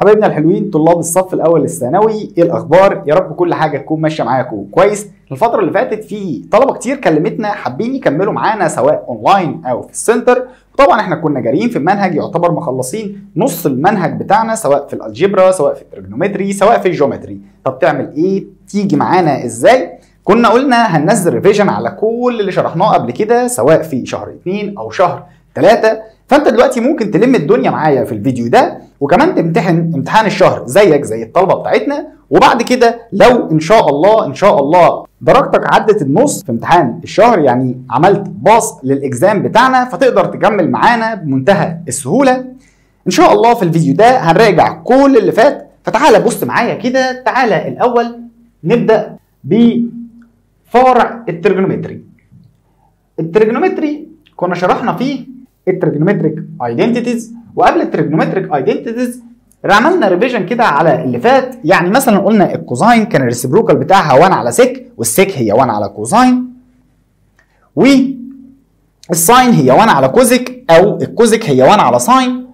حبايبنا الحلوين طلاب الصف الاول الثانوي ايه الاخبار يا رب كل حاجه تكون ماشيه معاكم كويس الفتره اللي فاتت في طلبه كتير كلمتنا حابين يكملوا معانا سواء اونلاين او في السنتر وطبعا احنا كنا جاريين في المنهج يعتبر مخلصين نص المنهج بتاعنا سواء في الالجبرا سواء في الترجمتري سواء في الجيومتري طب تعمل ايه تيجي معانا ازاي كنا قلنا هننزل ريفيجن على كل اللي شرحناه قبل كده سواء في شهر 2 او شهر 3 فانت دلوقتي ممكن تلم الدنيا معايا في الفيديو ده وكمان تمتحن امتحان الشهر زيك زي الطلبه بتاعتنا وبعد كده لو ان شاء الله ان شاء الله درجتك عدت النص في امتحان الشهر يعني عملت باص للاكزام بتاعنا فتقدر تكمل معانا بمنتهى السهوله ان شاء الله في الفيديو ده هنراجع كل اللي فات فتعالى بص معايا كده تعالى الاول نبدا بفرع الترجمتري الترجمتري كنا شرحنا فيه الترجمتريك ايدنتيتيز وقبل الترجمتريك ايدنتيتيز عملنا ريفيجن كده على اللي فات يعني مثلا قلنا الكوزاين كان الريسبروكال بتاعها 1 على سيك والسيك هي 1 على كوزاين والساين هي 1 على كوزيك او الكوزيك هي 1 على ساين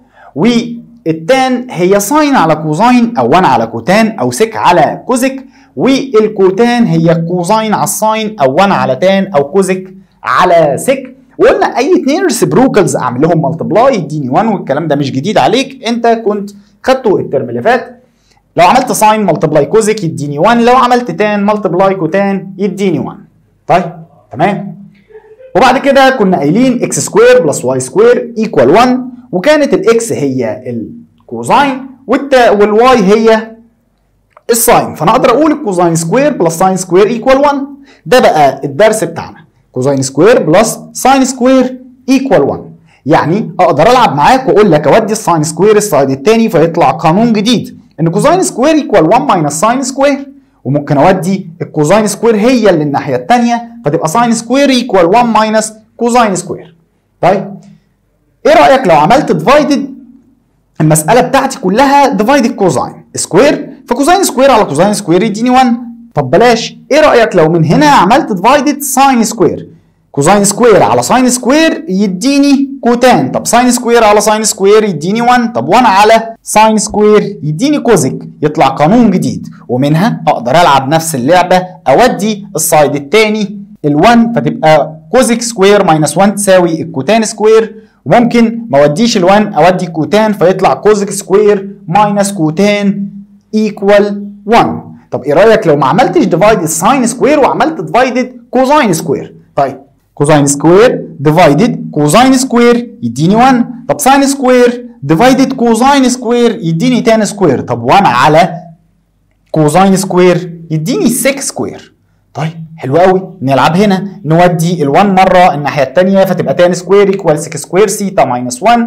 والتان هي ساين على كوزاين او 1 على كوتان او سيك على كوزيك والكوتان هي كوزاين على الساين او 1 على تان او كوزيك على سيك وقلنا اي اثنين ريسبروكلز اعمل لهم ملتبلاي يديني 1 والكلام ده مش جديد عليك انت كنت خدته الترم اللي فات لو عملت ساين ملتبلاي كوزيك يديني 1 لو عملت تان ملتبلاي كوتان يديني 1 طيب تمام وبعد كده كنا قايلين اكس سكوير بلس واي سكوير ايكوال 1 وكانت الاكس هي الكوزاين والواي هي الساين فانا اقدر اقول الكوزاين سكوير بلس ساين سكوير ايكوال 1 ده بقى الدرس بتاعنا كوزاين سكوير بلس ساين سكوير ايكوال 1 يعني اقدر العب معاك واقول لك اودي الساين سكوير السايد الثاني فيطلع قانون جديد ان كوزاين سكوير ايكوال 1 ماينس ساين سكوير وممكن اودي الكوزاين سكوير هي اللي الناحيه الثانيه فتبقى ساين سكوير ايكوال 1 ماينس كوزاين سكوير طيب ايه رايك لو عملت ديفايدد المساله بتاعتي كلها ديفايدد كوزاين سكوير فكوزاين سكوير على كوزاين سكوير يديني 1 طب بلاش ايه رايك لو من هنا عملت ديفايدد ساين سكوير كوزاين سكوير على ساين سكوير يديني كوتان طب ساين سكوير على ساين سكوير يديني 1 طب 1 على ساين سكوير يديني كوزيك يطلع قانون جديد ومنها اقدر العب نفس اللعبه اودي السايد الثاني ال1 فتبقى كوزيك سكوير ماينس 1 تساوي الكوتان سكوير وممكن ما اوديش ال1 اودي كوتان فيطلع كوزيك سكوير ماينس كوتان ايكوال 1 طب ايه رايك لو ما عملتش ديفايد الساين سكوير وعملت ديفايدد كوزاين سكوير طيب كوزاين سكوير ديفايدد كوزاين سكوير يديني 1 طب ساين سكوير ديفايدد كوزاين سكوير يديني تان سكوير طب 1 على كوزاين سكوير يديني 6 سكوير طيب حلو قوي نلعب هنا نودي ال1 مره الناحيه الثانيه فتبقى تان سكوير ايكوال 6 سكوير سيتا ماينس 1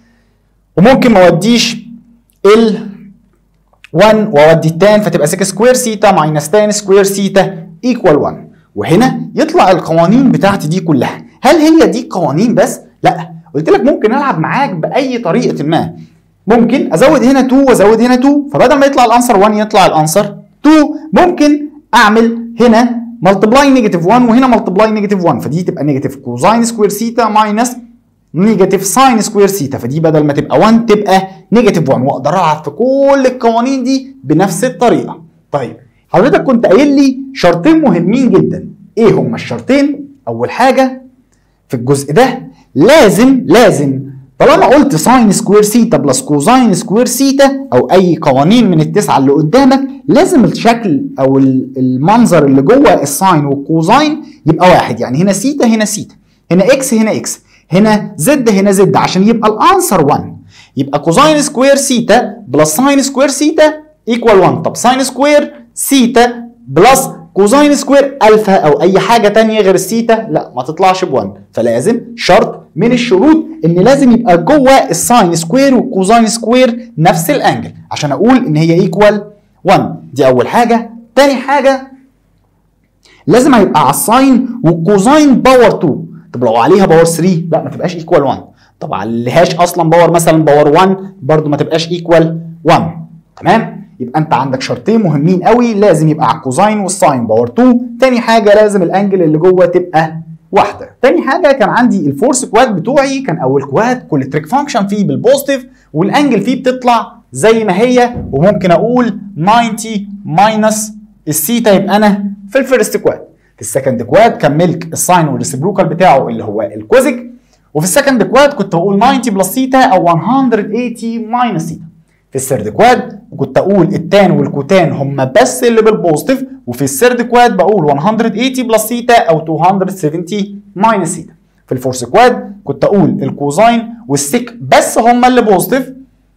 وممكن ما اوديش ال 1 واودي التان فتبقى 6 سكوير سيتا ماينس تان سكوير سيتا ايكوال 1 وهنا يطلع القوانين بتاعتي دي كلها هل هي دي قوانين بس لا قلت لك ممكن العب معاك باي طريقه ما ممكن ازود هنا 2 وازود هنا 2 فبدل ما يطلع الانسر 1 يطلع الانسر 2 ممكن اعمل هنا ملتبلاي نيجاتيف 1 وهنا ملتبلاي نيجاتيف 1 فدي تبقى نيجاتيف كوزاين سكوير سيتا ماينس نيجاتيف ساين سكوير سيتا فدي بدل ما تبقى 1 تبقى نيجاتيف 1 واقدر العب في كل القوانين دي بنفس الطريقه طيب حضرتك كنت قايل لي شرطين مهمين جدا ايه هما الشرطين اول حاجه في الجزء ده لازم لازم طالما قلت ساين سكوير سيتا بلس كوزاين سكوير سيتا او اي قوانين من التسعه اللي قدامك لازم الشكل او المنظر اللي جوه الساين والكوزاين يبقى واحد يعني هنا سيتا هنا سيتا هنا اكس هنا اكس هنا زد هنا زد عشان يبقى الانسر 1 يبقى كوزاين سكوير سيتا بلس ساين سكوير سيتا ايكوال 1 طب ساين سكوير سيتا بلس كوزاين سكوير الفا او اي حاجه تانية غير السيتا لا ما تطلعش ب1 فلازم شرط من الشروط ان لازم يبقى جوه الساين سكوير والكوزاين سكوير نفس الانجل عشان اقول ان هي ايكوال 1 دي اول حاجه تاني حاجه لازم هيبقى على الساين والكوزاين باور 2 طب لو عليها باور 3 لا ما تبقاش ايكوال 1 طب عليهاش اصلا باور مثلا باور 1 برضو ما تبقاش ايكوال 1 تمام يبقى انت عندك شرطين مهمين قوي لازم يبقى على الكوزاين والساين باور 2 تاني حاجه لازم الانجل اللي جوه تبقى واحده تاني حاجه كان عندي الفورس كواد بتوعي كان اول كواد كل تريك فانكشن فيه بالبوزيتيف والانجل فيه بتطلع زي ما هي وممكن اقول 90 ماينس الثيتا يبقى انا في الفيرست كواد في السكند كواد كان ملك الساين والريسبروكال بتاعه اللي هو الكوزيك وفي السكند كواد كنت بقول 90 بلس ثيتا او 180 ماينس ثيتا في الثيرد كواد كنت اقول التان والكوتان هم بس اللي بالبوزيتيف وفي الثيرد كواد بقول 180 بلس ثيتا او 270 ماينس ثيتا في الفورث كواد كنت اقول الكوزاين والسيك بس هم اللي بوزيتيف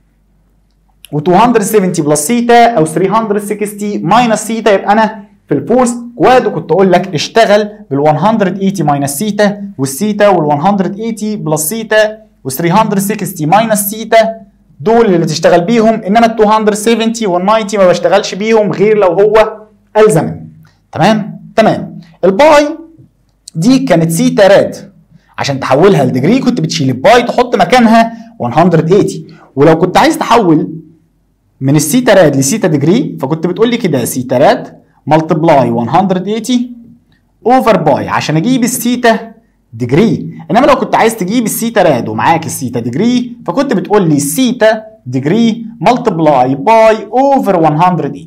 و270 بلس ثيتا او 360 ماينس ثيتا يبقى انا في الفورث كواد وكنت اقول لك اشتغل بال 180 ماينس ثيتا والثيتا وال 180 بلس ثيتا و 360 ماينس ثيتا دول اللي تشتغل بيهم انما ال 270 وال 90 ما بشتغلش بيهم غير لو هو الزمن تمام تمام الباي دي كانت سيتا راد عشان تحولها لديجري كنت بتشيل الباي تحط مكانها 180 ولو كنت عايز تحول من السيتا راد لسيتا ديجري فكنت بتقول لي كده سيتا راد ملتبلاي 180 اوفر باي عشان اجيب السيتا ديجري انما لو كنت عايز تجيب السيتا راد ومعاك السيتا ديجري فكنت بتقول لي سيتا ديجري ملتبلاي باي اوفر 180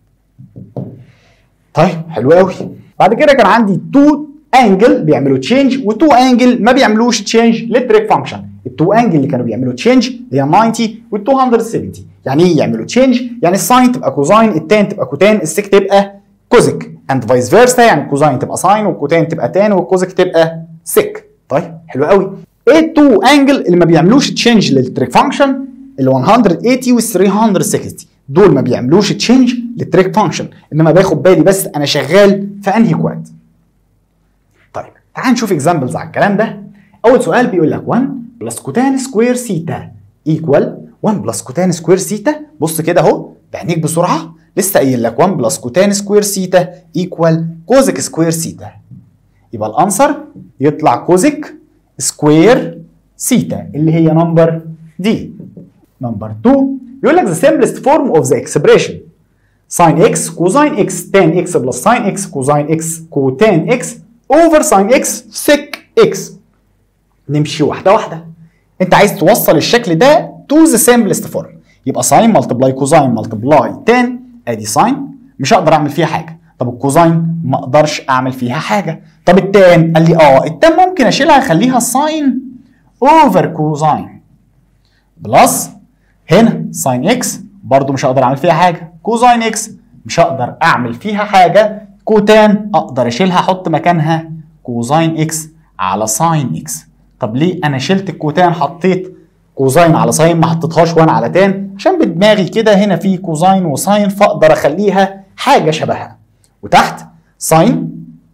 طيب حلو قوي بعد كده كان عندي تو انجل بيعملوا تشينج وتو انجل ما بيعملوش تشينج للتريك فانكشن التو انجل اللي كانوا بيعملوا تشينج هي 90 وال 270 يعني ايه يعملوا تشينج يعني الساين تبقى كوزاين التان تبقى كوتان السيك تبقى كوزيك اند فايس فيرسا يعني الكوزاين تبقى ساين والكوتان تبقى تان والكوزيك تبقى سيك طيب حلو قوي ايه التو انجل اللي ما بيعملوش تشينج للتريك فانكشن ال 180 وال 360 دول ما بيعملوش تشينج للتريك فانكشن انما باخد بالي بس انا شغال في انهي كواد طيب تعال نشوف اكزامبلز على الكلام ده اول سؤال بيقول لك 1 بلس كوتان سكوير سيتا ايكوال 1 بلس كوتان سكوير سيتا بص كده اهو بعينيك بسرعه لسه قايل لك 1 بلس كوتان سكوير سيتا ايكوال كوزيك سكوير سيتا يبقى الانسر يطلع كوزيك سكوير سيتا اللي هي نمبر دي نمبر 2 بيقول لك the simplest form of the expression sin x cosine x tan x plus sin x cosine x cotan x over sin x sec x نمشي واحده واحده انت عايز توصل الشكل ده to the simplest form يبقى sin multiply cosine multiply tan ادي sin مش هقدر اعمل فيها حاجه طب الكوزاين ما اقدرش اعمل فيها حاجه طب التان قال لي اه التان ممكن اشيلها اخليها ساين اوفر كوزاين بلس هنا ساين اكس برضو مش هقدر اعمل فيها حاجه كوزاين اكس مش هقدر اعمل فيها حاجه كوتان اقدر اشيلها احط مكانها كوزاين اكس على ساين اكس طب ليه انا شلت الكوتان حطيت كوزاين على ساين ما حطيتهاش وانا على تان عشان بدماغي كده هنا في كوزاين وساين فاقدر اخليها حاجه شبهها وتحت ساين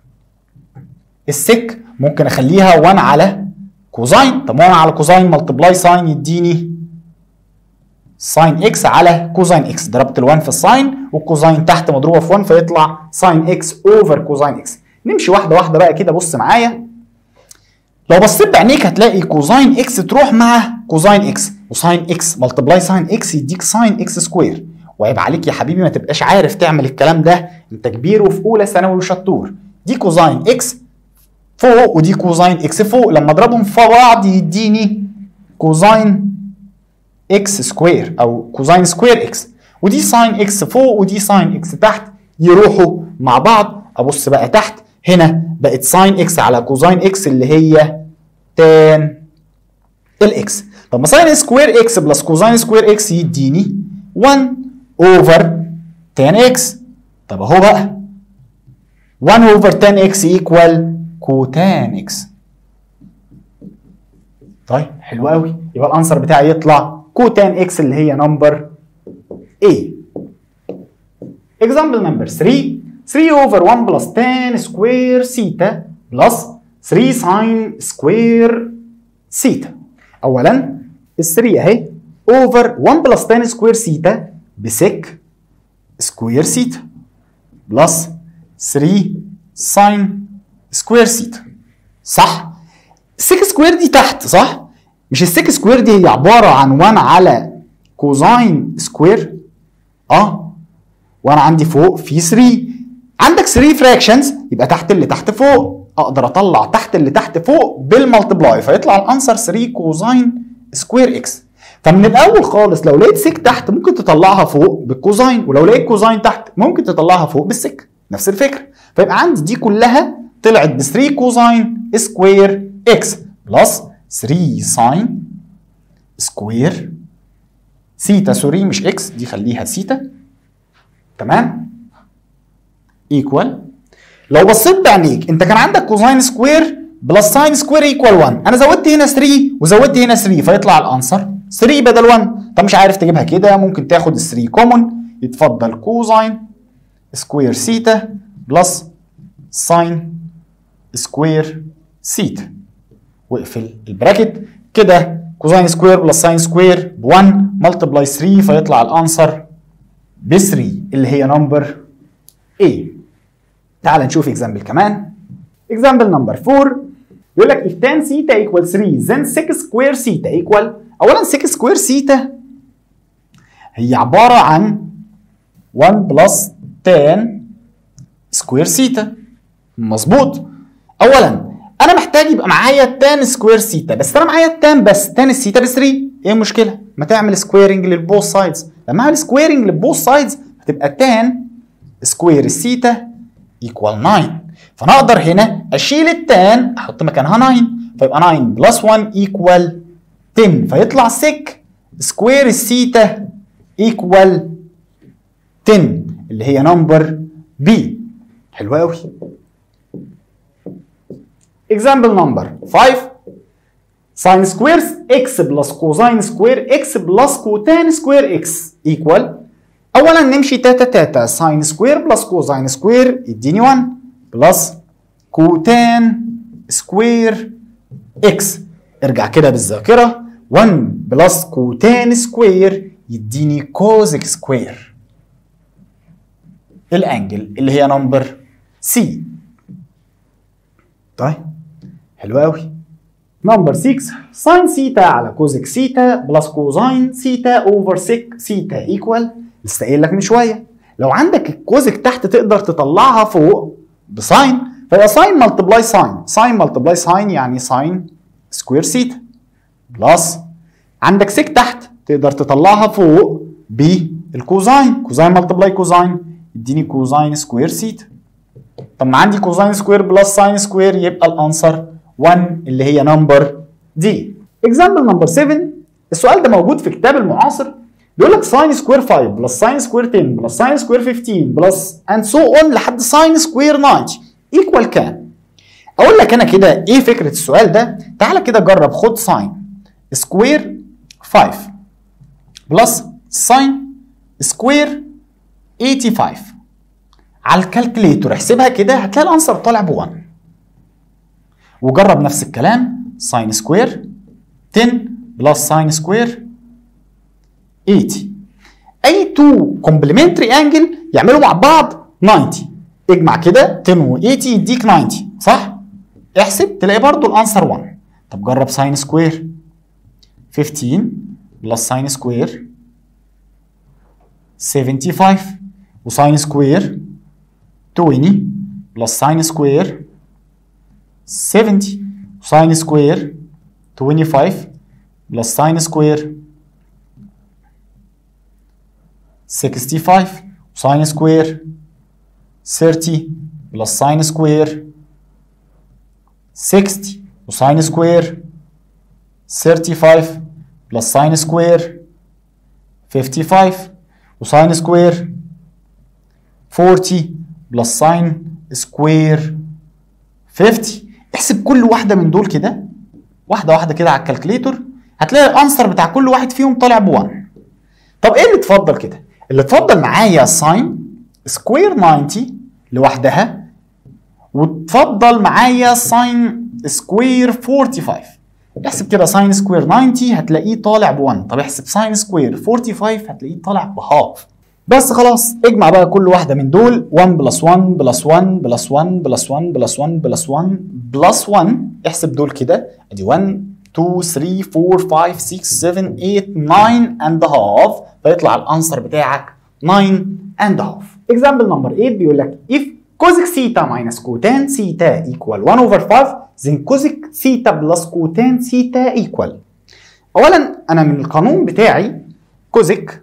السك ممكن اخليها 1 على كوزاين طب 1 على كوزاين ملتبلاي ساين يديني ساين اكس على كوزاين اكس ضربت ال1 في الساين والكوزاين تحت مضروبه في 1 فيطلع ساين اكس اوفر كوزاين اكس نمشي واحده واحده بقى كده بص معايا لو بصيت بعينيك هتلاقي كوزاين اكس تروح مع كوزاين اكس وساين اكس ملتبلاي ساين اكس يديك ساين اكس سكوير وعيب عليك يا حبيبي ما تبقاش عارف تعمل الكلام ده انت كبير وفي اولى ثانوي وشطور دي كوزاين اكس فوق ودي كوزاين اكس فوق لما اضربهم في بعض يديني كوزاين اكس سكوير او كوزاين سكوير اكس ودي ساين اكس فوق ودي ساين اكس تحت يروحوا مع بعض ابص بقى تحت هنا بقت ساين اكس على كوزاين اكس اللي هي تان الاكس طب ما ساين سكوير اكس بلس كوزاين سكوير اكس يديني 1 اوفر تان اكس طب اهو بقى 1 اوفر تان اكس ايكوال كوتان اكس طيب حلو قوي يبقى الانسر بتاعي يطلع كوتان اكس اللي هي نمبر A example number 3 3 over 1 plus tan square theta plus 3 sin square theta اولا ال 3 اهي over 1 plus tan square theta بسك سكوير theta بلس 3 sin سكوير theta صح السك سكوير دي تحت صح مش السك سكوير دي هي عباره عن 1 على كوزاين سكوير اه وانا عندي فوق في 3 عندك 3 فراكشنز يبقى تحت اللي تحت فوق اقدر اطلع تحت اللي تحت فوق بالمالتبلاي فيطلع الانسر 3 كوزاين سكوير اكس فمن الاول خالص لو لقيت سيك تحت ممكن تطلعها فوق بالكوزاين ولو لقيت كوزاين تحت ممكن تطلعها فوق بالسك نفس الفكره فيبقى عندي دي كلها طلعت ب 3 كوزاين سكوير اكس بلس 3 ساين سكوير سيتا سوري مش اكس دي خليها سيتا تمام ايكوال لو بصيت بعينيك انت كان عندك كوزاين سكوير بلس ساين سكوير ايكوال 1 انا زودت هنا 3 وزودت هنا 3 فيطلع الانسر 3 بدل 1 طب مش عارف تجيبها كده ممكن تاخد ال 3 كومون يتفضل كوزاين سكوير سيتا بلس ساين سكوير سيتا واقفل البراكت كده كوزاين سكوير بلس ساين سكوير ب 1 ملتبلاي 3 فيطلع الانسر ب 3 اللي هي نمبر A تعال نشوف اكزامبل كمان اكزامبل نمبر 4 يقول لك if tan theta equals 3 then 6 square theta equal اولا 6 square theta هي عباره عن 1 بلس tan سكوير سيتا مظبوط اولا انا محتاج يبقى معايا التان سكوير سيتا بس انا معايا التان بس تان السيتا ب 3 ايه المشكله ما تعمل سكويرنج للبوث سايدز لما اعمل سكويرنج للبوث سايدز هتبقى تان سكوير السيتا ايكوال 9 فانا اقدر هنا اشيل التان احط مكانها 9 فيبقى 9 بلس 1 ايكوال 10 فيطلع سك سكوير السيتا ايكوال 10 اللي هي نمبر بي حلوه قوي example number 5 sin squares x plus cosine square x plus cotan square x equal اولا نمشي تاتا تاتا ساين سكوير بلس كوزاين سكوير يديني 1 بلس كوتان سكوير اكس ارجع كده بالذاكره 1 بلس كوتان سكوير يديني كوزك سكوير الانجل اللي هي نمبر سي طيب حلو قوي نمبر 6 ساين سيتا على كوزك سيتا بلس كوزاين سيتا اوفر سيك سيتا ايكوال لسه قايل لك من شويه لو عندك الكوزك تحت تقدر تطلعها فوق بساين فيبقى ساين ملتبلاي ساين ساين ملتبلاي ساين يعني ساين سكوير سيتا بلس عندك سيك تحت تقدر تطلعها فوق بالكوزاين كوزاين ملتبلاي كوزاين يديني كوزاين سكوير سيتا طب ما عندي كوزاين سكوير بلس ساين سكوير يبقى الانسر 1 اللي هي نمبر دي اكزامبل نمبر 7 السؤال ده موجود في كتاب المعاصر بيقول لك ساين سكوير 5 بلس ساين سكوير 10 بلس ساين سكوير 15 بلس اند سو اون لحد ساين سكوير 90 ايكوال كام؟ اقول لك انا كده ايه فكره السؤال ده؟ تعالى كده جرب خد ساين سكوير 5 بلس ساين سكوير 85 على الكالكليتور احسبها كده هتلاقي الانسر طالع ب 1 وجرب نفس الكلام ساين سكوير 10 بلس ساين سكوير 80 اي تو كومبلمنتري انجل يعملوا مع بعض 90 اجمع كده 10 و 80 يديك 90 صح؟ احسب تلاقي برضو الانسر 1 طب جرب ساين سكوير 15 بلس ساين سكوير 75 وساين سكوير 20 بلس ساين سكوير 70 وساين سكوير 25 بلس ساين سكوير 65 وساين سكوير 30 بلس ساين سكوير 60 وساين سكوير 35 بلس ساين سكوير 55 وساين سكوير 40 بلس ساين سكوير 50 احسب كل واحدة من دول كده واحدة واحدة كده على الكالكليتور هتلاقي الانسر بتاع كل واحد فيهم طالع ب 1 طب ايه اللي اتفضل كده؟ اللي اتفضل معايا ساين سكوير 90 لوحدها وتفضل معايا ساين سكوير 45 احسب كده ساين سكوير 90 هتلاقيه طالع ب 1 طب احسب ساين سكوير 45 هتلاقيه طالع بهاف بس خلاص اجمع بقى كل واحدة من دول 1 بلس 1 بلس 1 بلس 1 بلس 1 بلس 1 بلس 1 بلس 1 احسب دول كده ادي 1 2 3 4 5 6 7 8 9 and a half فيطلع الانسر بتاعك 9 and a half. Example number 8 بيقول لك if cosec theta minus cotan theta equal 1 over 5 then cosec theta plus cotan theta equal اولا انا من القانون بتاعي كوزيك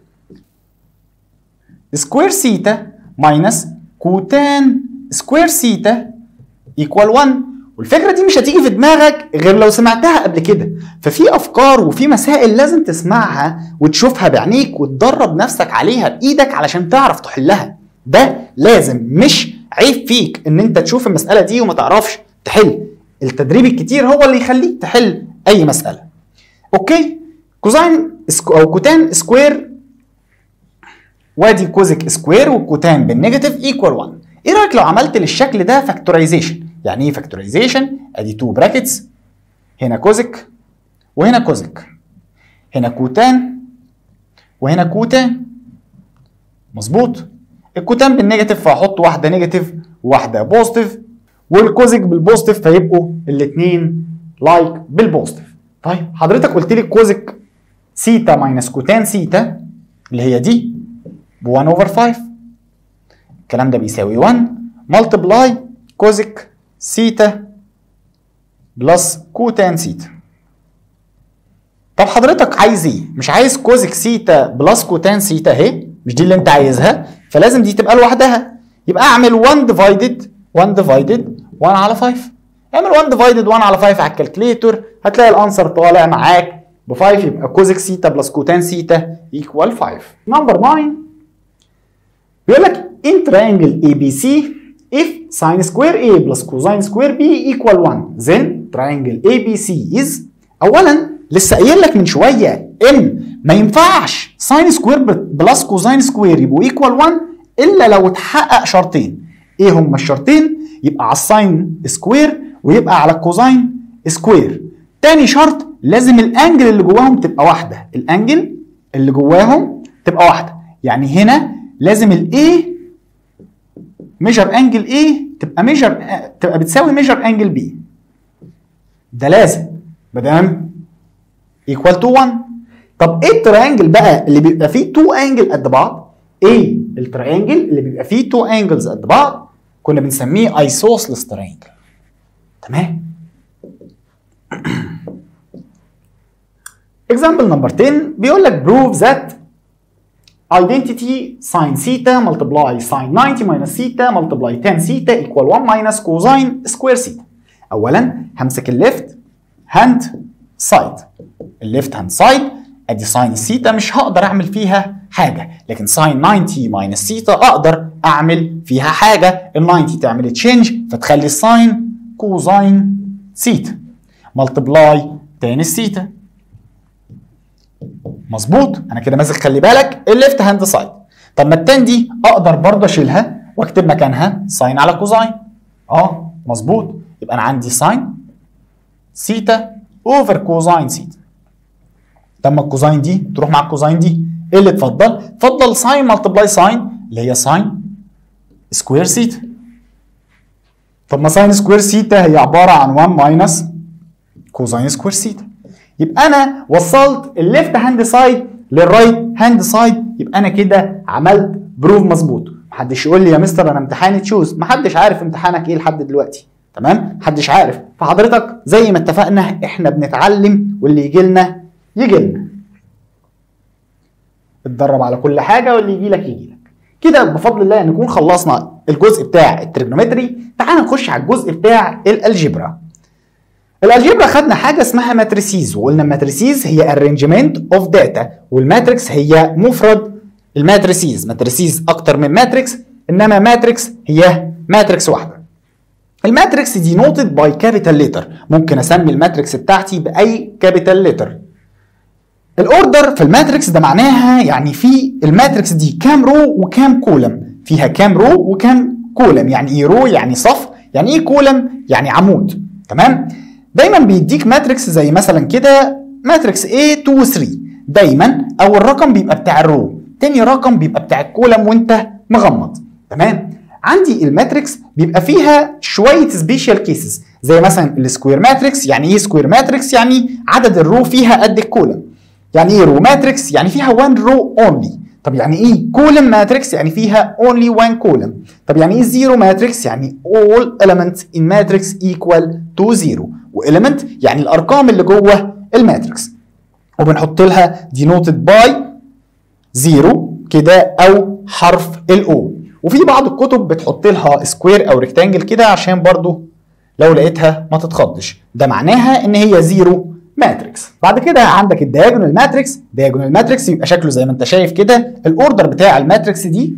سكوير سيتا ماينس كوتان سكوير سيتا ايكوال 1 والفكره دي مش هتيجي في دماغك غير لو سمعتها قبل كده ففي افكار وفي مسائل لازم تسمعها وتشوفها بعينيك وتدرب نفسك عليها بايدك علشان تعرف تحلها ده لازم مش عيب فيك ان انت تشوف المساله دي وما تعرفش تحل التدريب الكتير هو اللي يخليك تحل اي مساله اوكي كوزين سكو او كوتان سكوير وادي كوزيك سكوير والكوتان بالنيجاتيف ايكوال 1 ايه رايك لو عملت للشكل ده فاكتورايزيشن يعني ايه فاكتورايزيشن ادي 2 براكتس هنا كوزيك وهنا كوزيك هنا كوتان وهنا كوتان مظبوط الكوتان بالنيجاتيف فهحط واحده نيجاتيف وواحده بوزيتيف والكوزيك بالبوزيتيف فيبقوا الاثنين لايك بالبوزيتيف طيب حضرتك قلت لي الكوزيك سيتا ماينس كوتان سيتا اللي هي دي ب 1 اوفر 5 الكلام ده بيساوي 1 ملتبلاي كوزيك سيتا بلس كوتان سيتا طب حضرتك عايز ايه؟ مش عايز كوزيك سيتا بلس كوتان سيتا اهي مش دي اللي انت عايزها فلازم دي تبقى لوحدها يبقى اعمل 1 ديفايدد 1 ديفايدد 1 على 5 اعمل 1 ديفايدد 1 على 5 على الكالكليتور هتلاقي الانسر طالع معاك ب 5 يبقى كوزيك سيتا بلس كوتان سيتا ايكوال 5 نمبر 9 بيقول لك in triangle ABC if sine square A plus cosine square B equal 1 then triangle ABC is اولا لسه قايل لك من شويه ان ما ينفعش ساين سكوير بلس كوزاين سكوير يبقوا ايكوال 1 الا لو اتحقق شرطين ايه هما الشرطين يبقى على الساين سكوير ويبقى على الكوزاين سكوير تاني شرط لازم الانجل اللي جواهم تبقى واحده الانجل اللي جواهم تبقى واحده يعني هنا لازم الاي ميجر انجل ايه تبقى ميجر تبقى بتساوي ميجر انجل بي ده لازم ما دام ايكوال تو 1 طب ايه التريانجل بقى اللي بيبقى فيه تو انجل قد بعض ايه التريانجل اللي بيبقى فيه تو انجلز قد بعض كنا بنسميه ايسوسلس تريانجل تمام example number 10 بيقول لك prove that identity sin theta multiply sin 90 minus theta multiply tan theta equal 1 minus cosine square theta اولا همسك الليفت هاند سايد الليفت هاند سايد ادي ساين الثيتا مش هقدر اعمل فيها حاجه لكن ساين 90 ماينس ثيتا اقدر اعمل فيها حاجه ال 90 تعمل تشينج فتخلي الساين كوزاين ثيتا ملتبلاي تاني الثيتا مظبوط انا كده ماسك خلي بالك الليفت هاند سايد طب ما التان دي اقدر برضه اشيلها واكتب مكانها ساين على كوزاين اه مظبوط يبقى انا عندي ساين سيتا اوفر كوزاين سيتا طب ما الكوزاين دي تروح مع الكوزاين دي ايه اللي تفضل؟ تفضل ساين ملتبلاي ساين اللي هي ساين سكوير سيتا طب ما ساين سكوير سيتا هي عباره عن 1 ماينس كوزاين سكوير سيتا يبقى انا وصلت الليفت هاند سايد للرايت هاند سايد يبقى انا كده عملت بروف مظبوط محدش يقول لي يا مستر انا امتحاني تشوز محدش عارف امتحانك ايه لحد دلوقتي تمام محدش عارف فحضرتك زي ما اتفقنا احنا بنتعلم واللي يجي لنا يجي لنا اتدرب على كل حاجه واللي يجي لك يجي لك كده بفضل الله نكون خلصنا الجزء بتاع التريجنومتري تعال نخش على الجزء بتاع الالجبرا الالجبرا خدنا حاجه اسمها ماتريسيز وقلنا ماتريسيز هي ارينجمنت اوف داتا والماتريكس هي مفرد الماتريسيز ماتريسيز اكتر من ماتريكس انما ماتريكس هي ماتريكس واحده الماتريكس دي نوتد باي كابيتال ليتر ممكن اسمي الماتريكس بتاعتي باي كابيتال ليتر الاوردر في الماتريكس ده معناها يعني في الماتريكس دي كام رو وكام كولم فيها كام رو وكام كولم يعني ايه رو يعني صف يعني ايه كولم يعني عمود تمام دايما بيديك ماتريكس زي مثلا كده ماتريكس A 2 3 دايما اول رقم بيبقى بتاع الرو تاني رقم بيبقى بتاع الكولم وانت مغمض تمام عندي الماتريكس بيبقى فيها شويه سبيشال كيسز زي مثلا السكوير ماتريكس يعني ايه سكوير ماتريكس يعني عدد الرو فيها قد الكولم يعني ايه رو ماتريكس يعني فيها 1 رو اونلي طب يعني ايه كولم ماتريكس يعني فيها only one column طب يعني ايه زيرو ماتريكس يعني all elements in matrix equal to zero و element يعني الارقام اللي جوه الماتريكس وبنحط لها دينوتد باي زيرو كده او حرف الاو وفي بعض الكتب بتحط لها سكوير او ريكتانجل كده عشان برضو لو لقيتها ما تتخضش ده معناها ان هي زيرو ماتريكس بعد كده عندك الدياجونال ماتريكس دياجونال ماتريكس يبقى شكله زي ما انت شايف كده الاوردر بتاع الماتريكس دي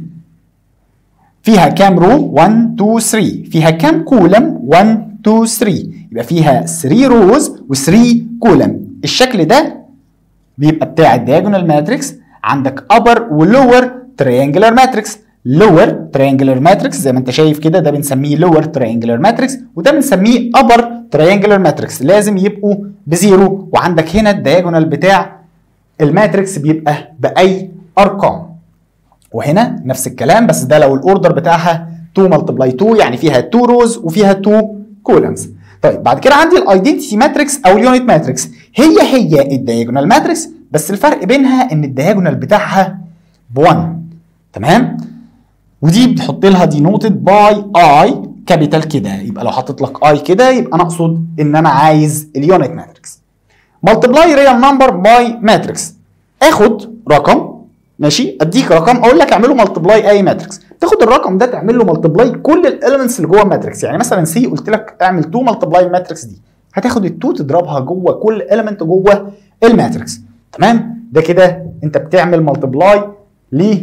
فيها كام رو 1 2 3 فيها كام كولم 1 2 3 يبقى فيها 3 روز و3 كولم الشكل ده بيبقى بتاع الدياجونال ماتريكس عندك upper ولور triangular matrix lower triangular matrix زي ما انت شايف كده ده بنسميه lower triangular matrix وده بنسميه upper triangular matrix لازم يبقوا بزيرو وعندك هنا الدياجونال بتاع الماتريكس بيبقى باي ارقام وهنا نفس الكلام بس ده لو الاوردر بتاعها 2 ملتبلاي 2 يعني فيها 2 روز وفيها 2 كولمز طيب بعد كده عندي الايدنتيتي ماتريكس او اليونت ماتريكس هي هي الدياجونال ماتريكس بس الفرق بينها ان الدياجونال بتاعها ب 1 تمام ودي بتحط لها دينوتد باي اي كابيتال كده يبقى لو حطيت لك اي كده يبقى انا اقصد ان انا عايز اليونت ماتريكس ملتبلاي ريال نمبر باي ماتريكس اخد رقم ماشي اديك رقم اقول لك اعمله ملتبلاي اي ماتريكس تاخد الرقم ده تعمل له ملتبلاي كل الاليمنتس اللي جوه الماتريكس يعني مثلا سي قلت لك اعمل 2 ملتبلاي الماتريكس دي هتاخد ال2 تضربها جوه كل اليمنت جوه الماتريكس تمام ده كده انت بتعمل ملتبلاي ل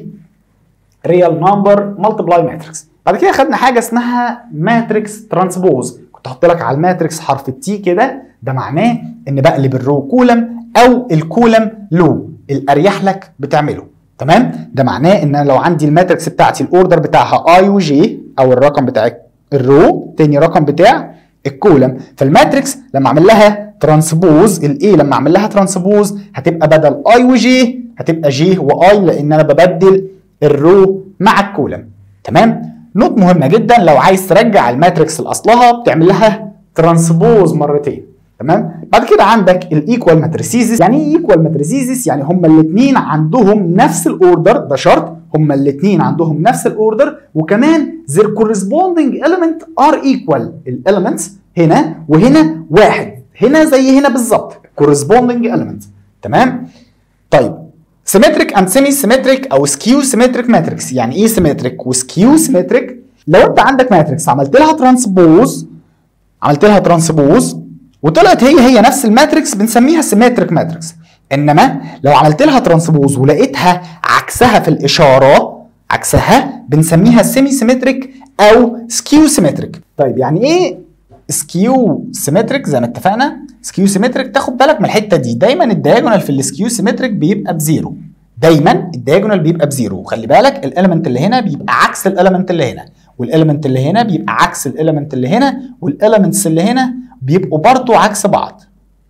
ريال نمبر ملتبلاي ماتريكس بعد كده خدنا حاجه اسمها ماتريكس ترانسبوز كنت احط لك على الماتريكس حرف التي كده ده معناه ان بقلب الرو كولم او الكولم لو الاريح لك بتعمله تمام ده معناه ان انا لو عندي الماتريكس بتاعتي الاوردر بتاعها اي وجي او الرقم بتاع الرو تاني رقم بتاع الكولم فالماتريكس لما اعمل لها ترانسبوز الاي لما اعمل لها ترانسبوز هتبقى بدل اي وجي هتبقى جي واي لان انا ببدل الرو مع الكولم تمام نوت مهمه جدا لو عايز ترجع الماتريكس لاصلها بتعمل لها ترانسبوز مرتين تمام بعد كده عندك الايكوال ماتريسيزس يعني ايه ايكوال ماتريسيزس يعني هما الاثنين عندهم نفس الاوردر ده شرط هما الاثنين عندهم نفس الاوردر وكمان their corresponding element are equal الاليمنتس هنا وهنا واحد هنا زي هنا بالظبط corresponding element تمام طيب سيمتريك اند سيمي سيمتريك او سكيو سيمتريك ماتريكس يعني ايه سيمتريك وسكيو سيمتريك لو انت عندك ماتريكس عملت لها ترانسبوز عملت لها ترانسبوز وطلعت هي هي نفس الماتريكس بنسميها سيمتريك ماتريكس انما لو عملت لها ترانسبوز ولقيتها عكسها في الاشاره عكسها بنسميها سيمي سيمتريك او سكيو سيمتريك طيب يعني ايه سكيو سيمتريك زي ما اتفقنا سكيو سيمتريك تاخد بالك من الحته دي دايما الدياجونال في السكيو سيمتريك بيبقى بزيرو دايما الدياجونال بيبقى بزيرو وخلي بالك الاليمنت اللي هنا بيبقى عكس الاليمنت اللي هنا والاليمنت اللي هنا بيبقى عكس الاليمنت اللي هنا والاليمنتس اللي هنا بيبقوا برضو عكس بعض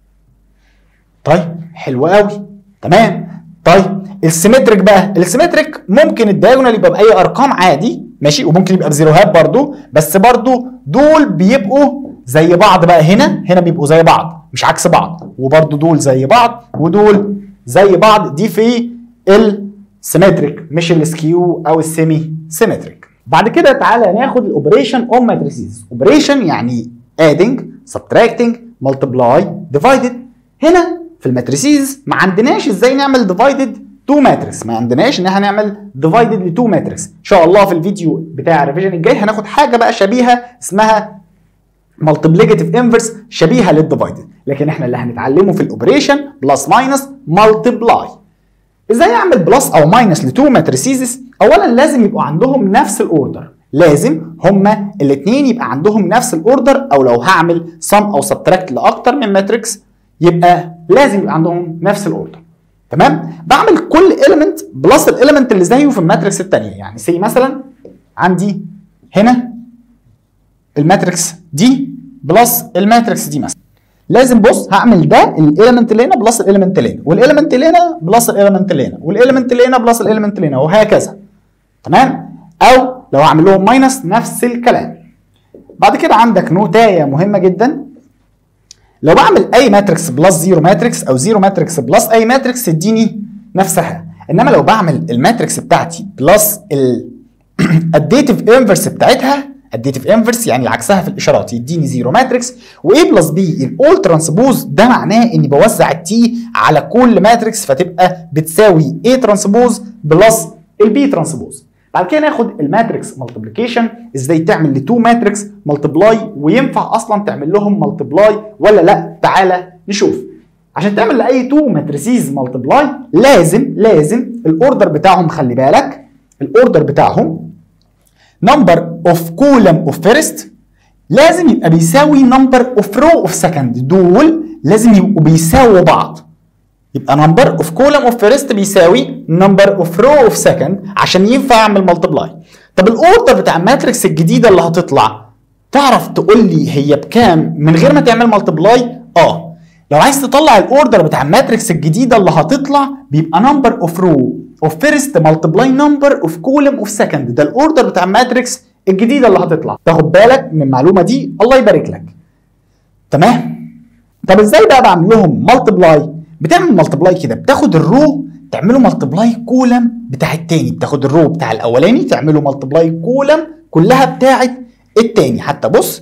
طيب حلو قوي تمام طيب السيمتريك بقى السيمتريك ممكن الدايجونال يبقى باي ارقام عادي ماشي وممكن يبقى بزيروهات برضو بس برضو دول بيبقوا زي بعض بقى هنا هنا بيبقوا زي بعض مش عكس بعض وبرضو دول زي بعض ودول زي بعض دي في السيمتريك مش السكيو او السيمي سيمتريك بعد كده تعالى ناخد الاوبريشن اون ماتريسيز اوبريشن يعني adding subtracting multiply divided هنا في الماتريسيز ما عندناش ازاي نعمل divided تو ماتريكس ما عندناش ان احنا نعمل ديفايدد لتو ماتريكس ان شاء الله في الفيديو بتاع الريفيجن الجاي هناخد حاجه بقى شبيهه اسمها مالتيبليكاتيف انفرس شبيهه للديفايدد لكن احنا اللي هنتعلمه في الاوبريشن بلس ماينس مالتيبلاي ازاي اعمل بلس او ماينس لتو ماتريسيز اولا لازم يبقوا عندهم نفس الاوردر لازم هما الاثنين يبقى عندهم نفس الاوردر او لو هعمل سم او سبتراكت لاكتر من ماتريكس يبقى لازم يبقى عندهم نفس الاوردر تمام بعمل كل اليمنت بلس الاليمنت اللي زيه في الماتريكس الثانيه يعني سي مثلا عندي هنا الماتريكس دي بلس الماتريكس دي مثلا لازم بص هعمل ده الاليمنت اللي هنا بلس الاليمنت اللي هنا والاليمنت اللي هنا بلس الاليمنت اللي هنا والاليمنت اللي هنا بلس الاليمنت اللي هنا وهكذا تمام او لو هعمل لهم ماينس نفس الكلام بعد كده عندك نوتايه مهمه جدا لو بعمل اي ماتريكس بلس زيرو ماتريكس او زيرو ماتريكس بلس اي ماتريكس تديني نفسها انما لو بعمل الماتريكس بتاعتي بلس الديتيف انفرس بتاعتها اديتيف انفرس يعني عكسها في الاشارات يديني زيرو ماتريكس واي بلس بي الاول ترانسبوز ده معناه اني بوزع التي على كل ماتريكس فتبقى بتساوي اي ترانسبوز بلس البي ترانسبوز بعد كده ناخد الماتريكس مالتيبليكيشن ازاي تعمل لتو ماتريكس مالتبلاي وينفع اصلا تعمل لهم مالتبلاي ولا لا تعالى نشوف عشان تعمل لاي تو ماتريسيز مالتبلاي لازم لازم الاوردر بتاعهم خلي بالك الاوردر بتاعهم نمبر اوف كولم اوف فيرست لازم يبقى بيساوي نمبر اوف رو اوف سكند دول لازم يبقوا بيساووا بعض يبقى نمبر اوف كولم اوف فيرست بيساوي نمبر اوف رو اوف سكند عشان ينفع اعمل ملتبلاي طب الاوردر بتاع الماتريكس الجديده اللي هتطلع تعرف تقول لي هي بكام من غير ما تعمل ملتبلاي اه لو عايز تطلع الاوردر بتاع الماتريكس الجديده اللي هتطلع بيبقى نمبر اوف رو اوف فيرست ملتبلاي نمبر اوف كولم اوف سكند ده الاوردر بتاع الماتريكس الجديده اللي هتطلع تاخد بالك من المعلومه دي الله يبارك لك تمام طب ازاي بقى بعمل لهم ملتبلاي بتعمل ملتبلاي كده بتاخد الرو تعمله ملتبلاي كولم بتاع التاني بتاخد الرو بتاع الاولاني تعمله ملتبلاي كولم كلها بتاعت التاني حتى بص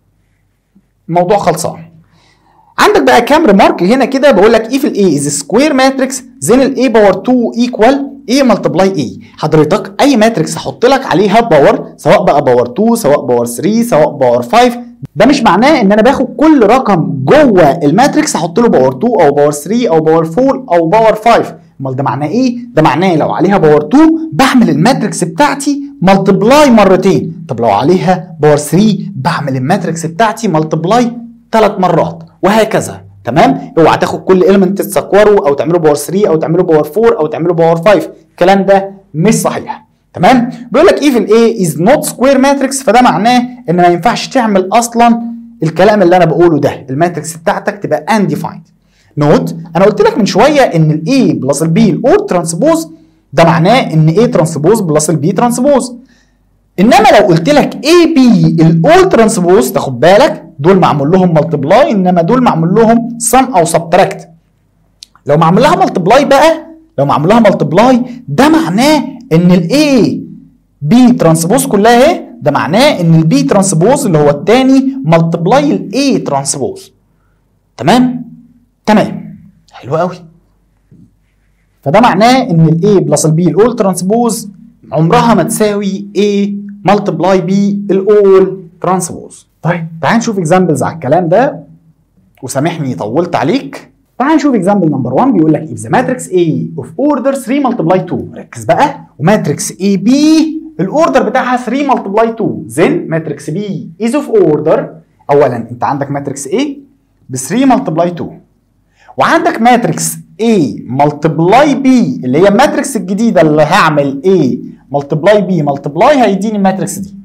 الموضوع خلصان عندك بقى كام ريمارك هنا كده بقول لك ايه في الاي از سكوير ماتريكس زين الاي باور 2 ايكوال ايه ملتبلاي ايه حضرتك اي ماتريكس احط لك عليها باور سواء بقى باور 2 سواء باور 3 سواء باور 5 ده مش معناه ان انا باخد كل رقم جوه الماتريكس احط له باور 2 او باور 3 او باور 4 او باور 5 امال ده معناه ايه ده معناه لو عليها باور 2 بعمل الماتريكس بتاعتي ملتبلاي مرتين طب لو عليها باور 3 بعمل الماتريكس بتاعتي ملتبلاي ثلاث مرات وهكذا تمام اوعى تاخد كل اليمنت تسكوره او تعمله باور 3 او تعمله باور 4 او تعمله باور 5 الكلام ده مش صحيح تمام بيقول لك even A is not square matrix فده معناه ان ما ينفعش تعمل اصلا الكلام اللي انا بقوله ده الماتريكس بتاعتك تبقى undefined نوت انا قلت لك من شويه ان الاي بلس البي الاور ترانسبوز ده معناه ان A ترانسبوز بلس البي ترانسبوز انما لو قلت لك اي بي الاول ترانسبوز تاخد بالك دول معمول لهم ملتبلاي انما دول معمول لهم سم او سبتراكت لو معمول لها ملتبلاي بقى لو معمول لها ملتبلاي ده معناه ان الاي بي ترانسبوز كلها اهي ده معناه ان البي ترانسبوز اللي هو الثاني ملتبلاي الاي ترانسبوز تمام تمام حلو قوي فده معناه ان الاي بلس البي الاول ترانسبوز عمرها ما تساوي A ملتبلاي بي الاول ترانسبوز طيب تعال نشوف اكزامبلز على الكلام ده وسامحني طولت عليك تعال نشوف اكزامبل نمبر 1 بيقول لك if the matrix A of order 3 multiply 2 ركز بقى وماتريكس A B الاوردر بتاعها 3 multiply 2 then ماتريكس B is of order اولا انت عندك ماتريكس A ب 3 multiply 2 وعندك ماتريكس A multiply B اللي هي الماتريكس الجديده اللي هعمل A multiply B multiply هيديني الماتريكس دي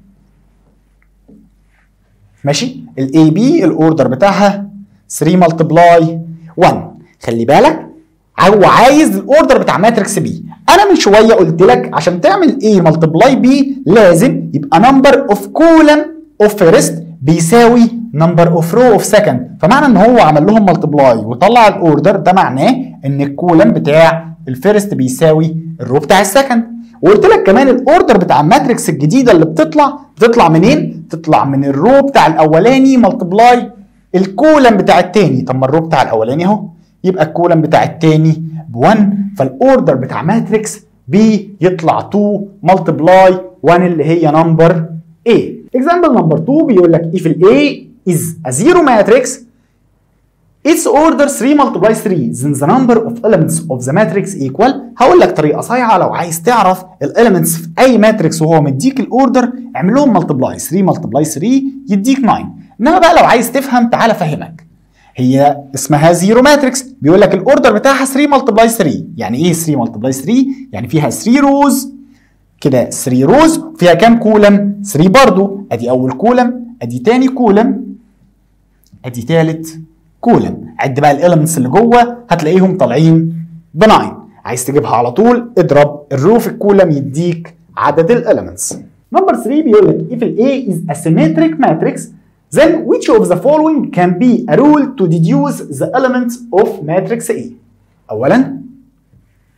ماشي الاي بي الاوردر بتاعها 3 ملتبلاي 1 خلي بالك هو عايز الاوردر بتاع ماتريكس بي انا من شويه قلت لك عشان تعمل ايه ملتبلاي بي لازم يبقى نمبر اوف كولم اوف فيرست بيساوي نمبر اوف رو اوف سكند فمعنى ان هو عمل لهم ملتبلاي وطلع الاوردر ده معناه ان الكولم بتاع الفيرست بيساوي الرو بتاع السكند وقلت لك كمان الاوردر بتاع الماتريكس الجديده اللي بتطلع بتطلع منين؟ تطلع من الرو بتاع الاولاني ملتبلاي الكولم بتاع التاني طب ما الرو بتاع الاولاني اهو يبقى الكولم بتاع التاني ب 1 فالاوردر بتاع ماتريكس بي يطلع 2 ملتبلاي 1 اللي هي نمبر A example نمبر 2 بيقول لك if ال A is a zero matrix its order 3 multiply 3 then the number of elements of the matrix equal هقول لك طريقه صايعه لو عايز تعرف الاليمنتس في اي ماتريكس وهو مديك الاوردر اعمل لهم ملتبلاي 3 ملتبلاي 3 يديك 9 انما بقى لو عايز تفهم تعالى افهمك هي اسمها زيرو ماتريكس بيقول لك الاوردر بتاعها 3 ملتبلاي 3 يعني ايه 3 ملتبلاي 3 يعني فيها 3 روز كده 3 روز فيها كام كولم 3 برضو ادي اول كولم ادي تاني كولم ادي تالت كولم عد بقى الاليمنتس اللي جوه هتلاقيهم طالعين ب 9 عايز تجيبها على طول اضرب الرو في الكولم يديك عدد الاليمنتس نمبر 3 بيقول لك if ال A is a symmetric matrix then which of the following can be a rule to deduce the elements of matrix A اولا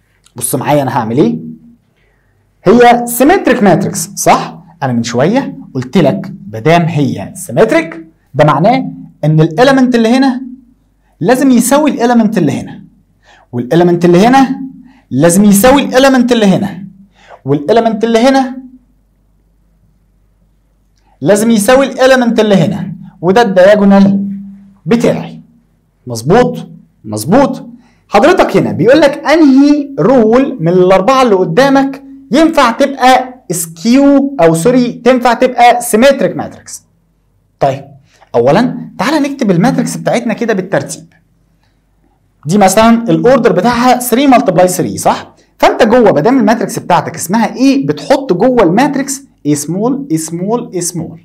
بص معايا انا هعمل ايه هي symmetric matrix صح انا من شويه قلت لك مادام هي سيمتريك ده معناه ان الاليمنت اللي هنا لازم يساوي الاليمنت اللي هنا والاليمنت اللي هنا لازم يساوي الاليمنت اللي هنا والاليمنت اللي هنا لازم يساوي الاليمنت اللي هنا وده الدياجونال بتاعي مظبوط مظبوط حضرتك هنا بيقول لك انهي رول من الاربعه اللي قدامك ينفع تبقى سكيو او سوري تنفع تبقى سيمتريك ماتريكس طيب اولا تعالى نكتب الماتريكس بتاعتنا كده بالترتيب دي مثلا الاوردر بتاعها 3 ملتبلاي 3 صح فانت جوه ما دام الماتريكس بتاعتك اسمها ايه بتحط جوه الماتريكس A small A small A small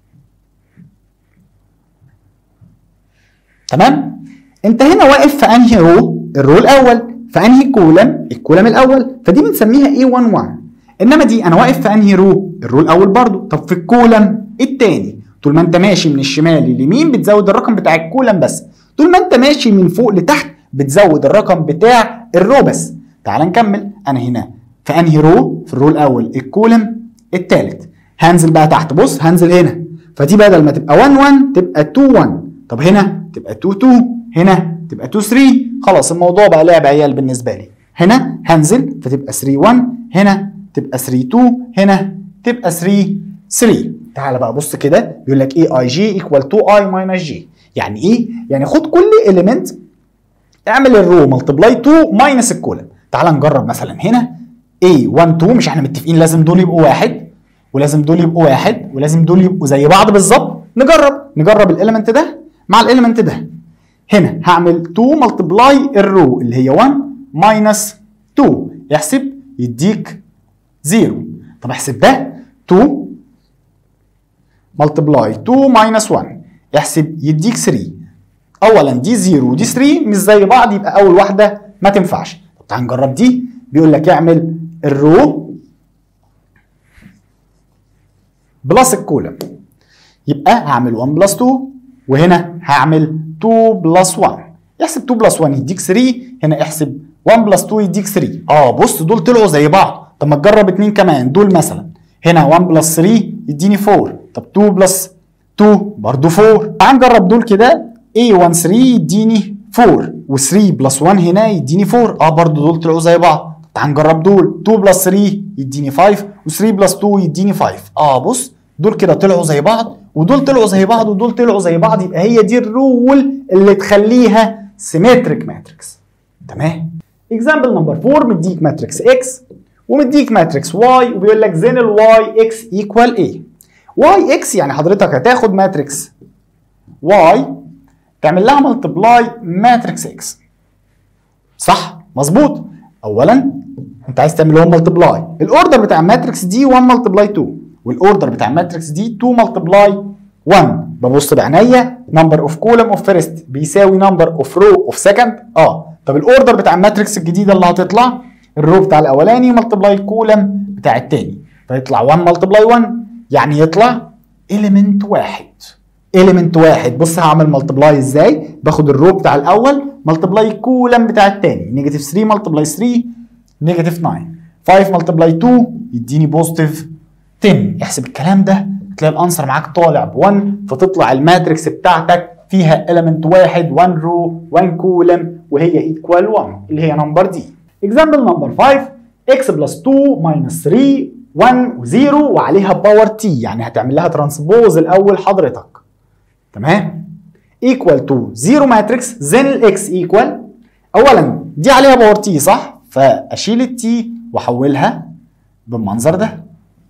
تمام انت هنا واقف في انهي رو الرو الاول في انهي كولم الكولم الاول فدي بنسميها A11 انما دي انا واقف في انهي رو الرو الاول برضو طب في الكولم الثاني طول ما انت ماشي من الشمال لليمين بتزود الرقم بتاع الكولم بس طول ما انت ماشي من فوق لتحت بتزود الرقم بتاع الرو بس تعال نكمل انا هنا في انهي رو في الرو الاول الكولم الثالث هنزل بقى تحت بص هنزل هنا فدي بدل ما تبقى 1 1 تبقى 2 1 طب هنا تبقى 2 2 هنا تبقى 2 3 خلاص الموضوع بقى لعب عيال بالنسبه لي هنا هنزل فتبقى 3 1 هنا تبقى 3 2 هنا تبقى 3 3 تعالى بقى بص كده يقول لك ايه اي جي ايكوال 2 اي ماينس جي يعني ايه يعني خد كل اليمنت اعمل الرو ملتبلاي 2 ماينس الكولم تعال نجرب مثلا هنا A 1 2 مش احنا متفقين لازم دول يبقوا واحد ولازم دول يبقوا واحد ولازم دول يبقوا زي بعض بالظبط نجرب نجرب الاليمنت ده مع الاليمنت ده هنا هعمل 2 ملتبلاي الرو اللي هي 1 ماينس 2 يحسب يديك 0 طب احسب ده 2 ملتبلاي 2 ماينس 1 احسب يديك 3 اولا دي 0 ودي 3 مش زي بعض يبقى اول واحده ما تنفعش طب تعال نجرب دي بيقول لك اعمل الرو بلس الكولم يبقى هعمل 1 بلس 2 وهنا هعمل 2 بلس 1 احسب 2 بلس 1 يديك 3 هنا احسب 1 بلس 2 يديك 3 اه بص دول طلعوا زي بعض طب ما تجرب اتنين كمان دول مثلا هنا 1 بلس 3 يديني 4 طب 2 بلس 2 برضه 4 تعال نجرب دول كده A1 3 يديني 4 و3 بلس 1 هنا يديني 4 اه برضه دول طلعوا زي بعض تعال نجرب دول 2 بلس 3 يديني 5 و3 بلس 2 يديني 5 اه بص دول كده طلعوا زي بعض ودول طلعوا زي بعض ودول طلعوا زي بعض يبقى هي دي الرول اللي تخليها سيمتريك ماتريكس تمام اكزامبل نمبر 4 مديك ماتريكس اكس ومديك ماتريكس واي وبيقول لك زين الواي اكس ايكوال ايه واي اكس يعني حضرتك هتاخد ماتريكس واي تعمل لها ملتبلاي ماتريكس اكس صح مظبوط اولا انت عايز تعمل لهم ملتبلاي الاوردر بتاع الماتريكس دي 1 ملتبلاي 2 والاوردر بتاع الماتريكس دي 2 ملتبلاي 1 ببص بعينيا نمبر اوف كولم اوف فيرست بيساوي نمبر اوف رو اوف سكند اه طب الاوردر بتاع الماتريكس الجديده اللي هتطلع الرو بتاع الاولاني ملتبلاي الكولم بتاع التاني فيطلع 1 ملتبلاي 1 يعني يطلع اليمنت واحد اليمنت واحد بص هعمل ملتبلاي ازاي باخد الرو بتاع الاول ملتبلاي الكولم بتاع التاني نيجاتيف 3 ملتبلاي 3 نيجاتيف 9 5 ملتبلاي 2 يديني بوزيتيف 10 احسب الكلام ده تلاقي الانسر معاك طالع ب 1 فتطلع الماتريكس بتاعتك فيها element واحد 1 رو 1 كولم وهي ايكوال 1 اللي هي نمبر دي اكزامبل نمبر 5 x بلس 2 ماينس 3 1 و0 وعليها باور تي يعني هتعمل لها ترانسبوز الاول حضرتك تمام ايكوال تو 0 ماتريكس زين الاكس ايكوال اولا دي عليها باور تي صح فاشيل التي واحولها بالمنظر ده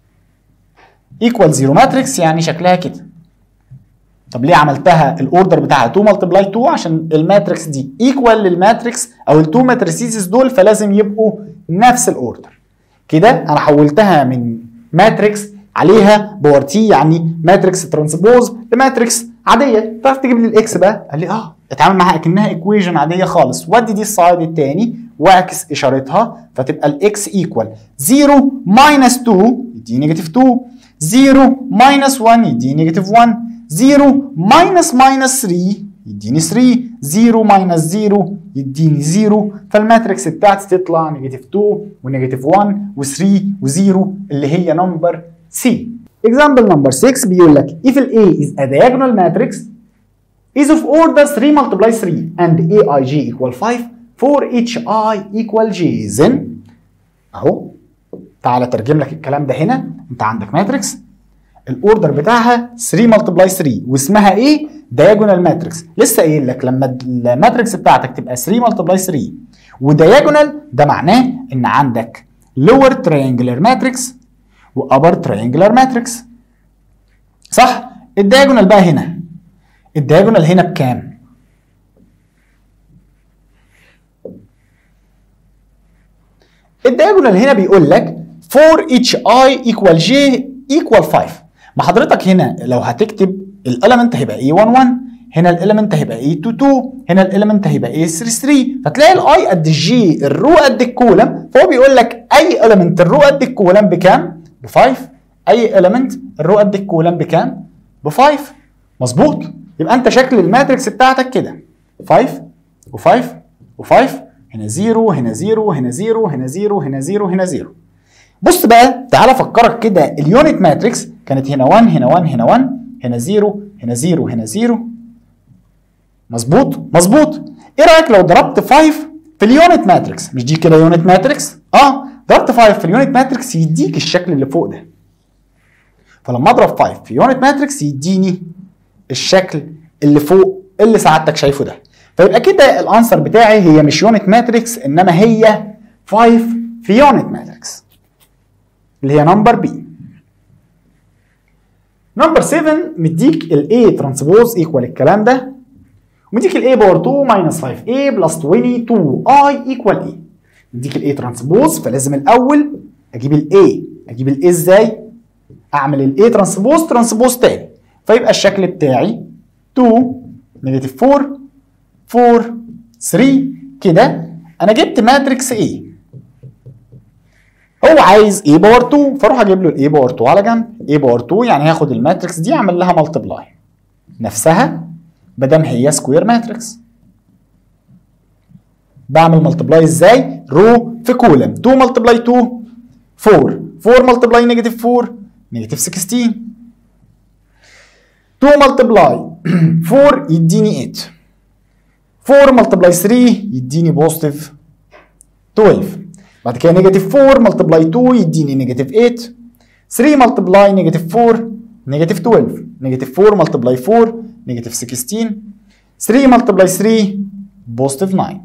ايكوال 0 ماتريكس يعني شكلها كده طب ليه عملتها الاوردر بتاعها 2 ملتبلاي 2 عشان الماتريكس دي ايكوال للماتريكس او التو ماتريسيز دول فلازم يبقوا نفس الاوردر كده انا حولتها من ماتريكس عليها باور تي يعني ماتريكس ترانسبوز لماتريكس عاديه تعرف تجيب لي الاكس بقى قال لي اه اتعامل معاها اكنها ايكويجن عاديه خالص ودي دي السايد الثاني واعكس اشارتها فتبقى الاكس ايكوال 0 ماينس 2 يديني نيجاتيف 2 0 ماينس 1 يديني نيجاتيف 1 0 ماينس ماينس 3 يديني 3 0 ماينس 0 يديني 0 فالماتريكس بتاعتي تطلع نيجاتيف 2 ونيجاتيف 1 و3 و0 اللي هي نمبر سي example number 6 بيقول لك if ال A is a diagonal matrix is of order 3 multiply 3 and aij equal 5 for each i equal j then اهو تعالى ترجم لك الكلام ده هنا انت عندك ماتريكس الاوردر بتاعها 3 ملتبلاي 3 واسمها ايه؟ دايجونال ماتريكس لسه قايل لك لما الماتريكس بتاعتك تبقى 3 ملتبلاي 3 ودايجونال ده معناه ان عندك لور تريانجلر ماتريكس وابر تريانجلر ماتريكس صح؟ الدايجونال بقى هنا الدايجونال هنا بكام؟ الدايجونال هنا بيقول لك for each i equal j equal 5 ما حضرتك هنا لو هتكتب الاليمنت هيبقى a11 هنا الاليمنت هيبقى a22 هنا الاليمنت هيبقى a33 فتلاقي الاي قد الجي الرو قد الكولم فهو بيقول لك اي اليمنت الرو قد الكولم بكام؟ ب 5 اي اليمنت الرو قد الكولم بكام؟ ب 5 مظبوط يبقى انت شكل الماتريكس بتاعتك كده 5 و5 و5 هنا 0 هنا 0 هنا 0 هنا 0 هنا 0 هنا 0 بص بقى تعالى افكرك كده اليونت ماتريكس كانت هنا 1 هنا 1 هنا 1 هنا 0 هنا 0 هنا 0 مظبوط مظبوط ايه رايك لو ضربت 5 في اليونت ماتريكس مش دي كده يونت ماتريكس اه ضربت 5 في اليونت ماتريكس يديك الشكل اللي فوق ده فلما اضرب 5 في يونت ماتريكس يديني الشكل اللي فوق اللي سعادتك شايفه ده فيبقى كده الانسر بتاعي هي مش يونت ماتريكس انما هي 5 في يونت ماتريكس اللي هي نمبر بي نمبر 7 مديك ال A ترانسبوز ايكوال الكلام ده ومديك ال A باور 2 ماينس 5A بلس 22I ايكوال A مديك ال A ترانسبوز فلازم الاول اجيب ال A اجيب ال A ازاي؟ اعمل ال A ترانسبوز ترانسبوز تاني فيبقى الشكل بتاعي 2 نيجاتيف 4 4 3 كده انا جبت ماتريكس A هو عايز A باور 2 فاروح اجيب له ال A باور 2 على جنب A باور 2 يعني هاخد الماتريكس دي اعمل لها ملتبلاي نفسها بدل هي سكوير ماتريكس بعمل ملتبلاي ازاي؟ رو في كولم 2 ملتبلاي 2 4 4 ملتبلاي نيجاتيف 4 نيجاتيف 16 2 ملتبلاي 4 يديني 8 4 ملتبلاي 3 يديني بوزيتيف 12 بعد كده نيجاتيف 4 ملتبلاي 2 يديني نيجاتيف 8 3 ملتبلاي نيجاتيف 4 نيجاتيف 12 نيجاتيف 4 ملتبلاي 4 نيجاتيف 16 3 ملتبلاي 3 بوزيتيف 9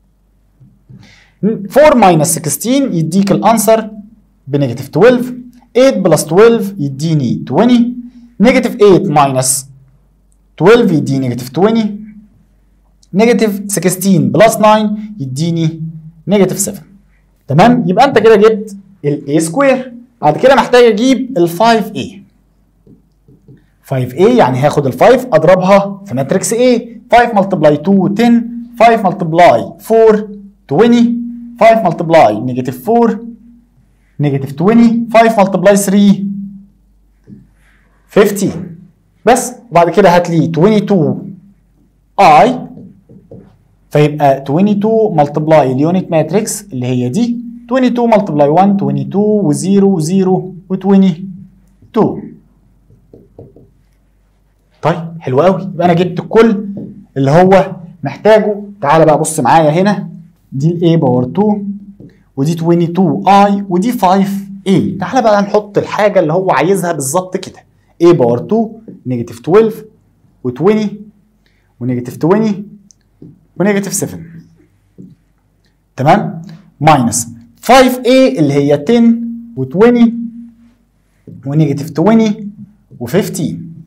4 ماينس 16 يديك الانسر بنيجاتيف 12 8 بلس 12 يديني 20 نيجاتيف 8 ماينس 12 يديني نيجاتيف 20 نيجاتيف 16 بلس 9 يديني نيجاتيف 7 تمام يبقى انت كده جبت ال a سكوير بعد كده محتاج اجيب ال 5a 5a يعني هاخد ال 5 اضربها في ماتريكس a 5 ملتبلاي 2 10 5 ملتبلاي 4 20 5 ملتبلاي نيجاتيف 4 نيجاتيف 20 5 ملتبلاي 3 15 بس وبعد كده هات لي 22 i فيبقى 22 ملتبلاي اليونت ماتريكس اللي هي دي 22 ملتبلاي 1 22 و0 0 و22 طيب حلو قوي يبقى انا جبت كل اللي هو محتاجه تعالى بقى بص معايا هنا دي الاي باور 2 ودي 22 اي ودي 5 اي تعالى بقى نحط الحاجه اللي هو عايزها بالظبط كده a باور 2 نيجاتيف 12 و20 ونيجاتيف 20 ونيجاتيف 7 تمام ماينس 5a اللي هي 10 و20 ونيجاتيف 20 و15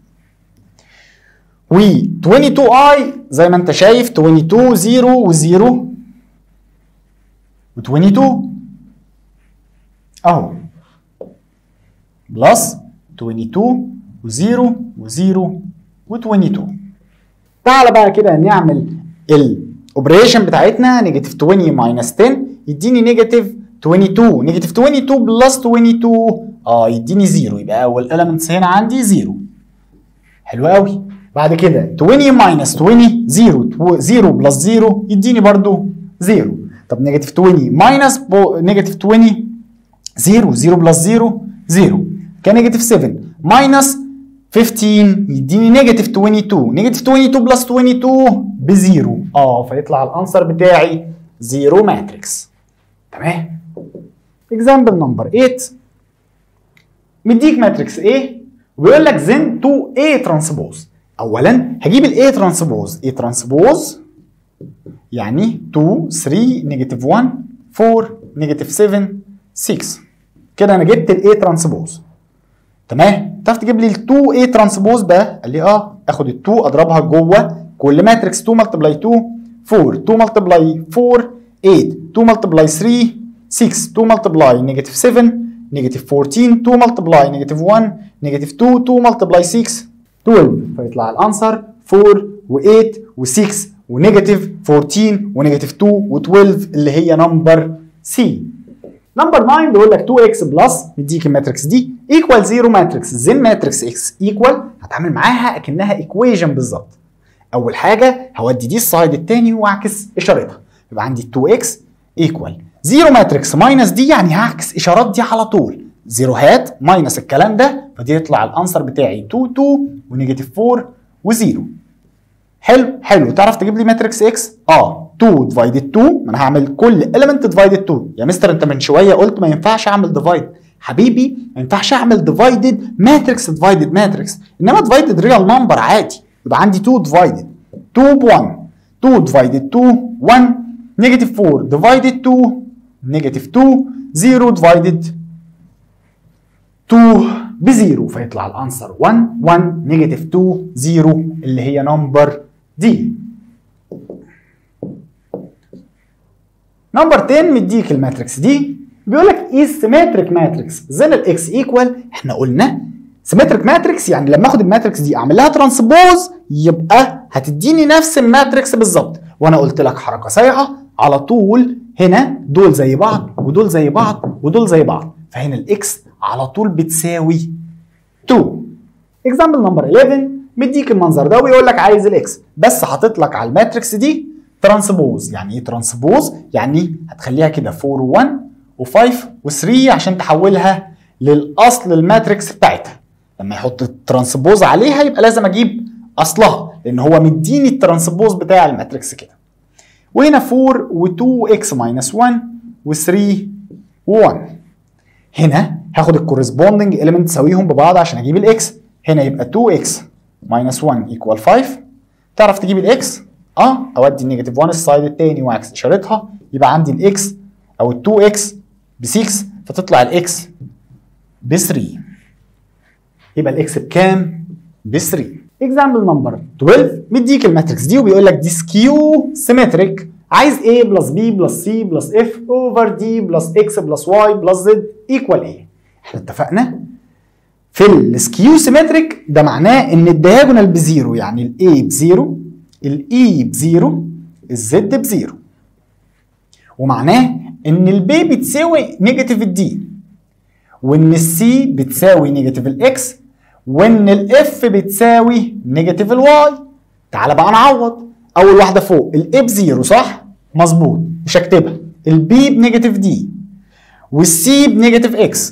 و 22i زي ما انت شايف 22 0 و0 و22 اهو بلس 22 و0 و0 و22 تعالى بقى كده نعمل الاوبريشن بتاعتنا نيجاتيف 20 ماينس 10 يديني نيجاتيف 22 نيجاتيف 22 بلس 22 اه يديني 0 يبقى اول elements هنا عندي 0 حلو قوي بعد كده 20 ماينس 20 0 0 بلس 0 يديني برضو 0 طب نيجاتيف 20 ماينس نيجاتيف 20 0 0 بلس 0 0 كان نيجاتيف 7 ماينس 15 يديني نيجاتيف 22 نيجاتيف 22 بلس 22 بزيرو اه فيطلع الانسر بتاعي زيرو ماتريكس تمام اكزامبل نمبر 8 مديك ماتريكس A وبيقول لك زن تو A ترانسبوز اولا هجيب ال A ترانسبوز A ترانسبوز يعني 2 3 نيجاتيف 1 4 نيجاتيف 7 6 كده انا جبت ال A ترانسبوز تمام تعرف تجيب لي ال 2 A ترانسبوز بقى قال لي اه اخد ال 2 اضربها جوه كل ماتريكس 2 ملتبلاي 2 4 2 ملتبلاي 4 8 2 ملتبلاي 3 6 2 ملتبلاي نيجاتيف 7 نيجاتيف 14 2 ملتبلاي نيجاتيف 1 نيجاتيف 2 2 ملتبلاي 6 12 فيطلع الانسر 4 و8 و6 ونيجاتيف 14 ونيجاتيف 2 و12 اللي هي نمبر سي نمبر 9 بيقول لك 2x بلس مديك الماتريكس دي ايكوال 0 ماتريكس زين ماتريكس اكس ايكوال هتعامل معاها اكنها ايكويجن بالظبط اول حاجه هودي دي السايد الثاني واعكس اشارتها يبقى عندي 2x ايكوال 0 ماتريكس ماينس دي يعني هعكس اشارات دي على طول زيروهات ماينس الكلام ده فدي يطلع الانسر بتاعي 2 2 ونيجاتيف 4 و0 حلو حلو تعرف تجيب لي ماتريكس اكس اه 2 ديفايدد 2 ما انا هعمل كل اليمنت ديفايدد 2 يا مستر انت من شويه قلت ما ينفعش اعمل ديفايد حبيبي ما ينفعش اعمل ديفايدد ماتريكس ديفايدد ماتريكس انما ديفايدد ريال نمبر عادي يبقى عندي 2 ديفايدد 2 ب 1 2 ديفايدد 2 1 نيجاتيف 4 ديفايدد 2 نيجاتيف 2 0 ديفايدد 2 بزيرو فيطلع الانسر 1 1 نيجاتيف 2 0 اللي هي نمبر دي نمبر 10 مديك الماتريكس دي بيقول لك ايه سيمتريك ماتريكس زين الاكس ايكوال احنا قلنا سيمتريك ماتريكس يعني لما اخد الماتريكس دي اعمل لها ترانسبوز يبقى هتديني نفس الماتريكس بالظبط وانا قلت لك حركه صايعه على طول هنا دول زي بعض ودول زي بعض ودول زي بعض فهنا الاكس على طول بتساوي 2 اكزامبل نمبر 11 مديك المنظر ده ويقول لك عايز الاكس بس حاطط لك على الماتريكس دي ترانسبوز يعني ايه ترانسبوز يعني هتخليها كده 4 و1 و5 و3 عشان تحولها للاصل الماتريكس بتاعتها لما يحط الترانسبوز عليها يبقى لازم اجيب اصلها لان هو مديني الترانسبوز بتاع الماتريكس كده وهنا 4 و2 x ماينس 1 و3 و1 هنا هاخد الكورسبوندنج اليمنت اساويهم ببعض عشان اجيب الاكس هنا يبقى 2x ماينس 1 ايكوال 5 تعرف تجيب الاكس اه اودي النيجاتيف 1 السايد الثاني واعكس اشارتها يبقى عندي الاكس او ال 2x ب 6 فتطلع الاكس ب 3 يبقى الاكس بكام؟ ب 3 اكزامبل نمبر 12 مديك الماتريكس دي وبيقول لك دي سكيو سيمتريك عايز A بلس B بلس C بلس F اوفر D بلس X بلس Y بلس Z ايكوال ايه؟ احنا اتفقنا في السكيو سيمتريك ده معناه ان الدياجونال بزيرو يعني ال A بزيرو ال E بزيرو ال Z بزيرو ومعناه ان ال B بتساوي نيجاتيف الدي وان السي بتساوي نيجاتيف الاكس وان الاف بتساوي نيجاتيف الواي تعالى بقى نعوض اول واحده فوق الاي بزيرو صح مظبوط مش هكتبها البي بنيجاتيف دي والسي بنيجاتيف اكس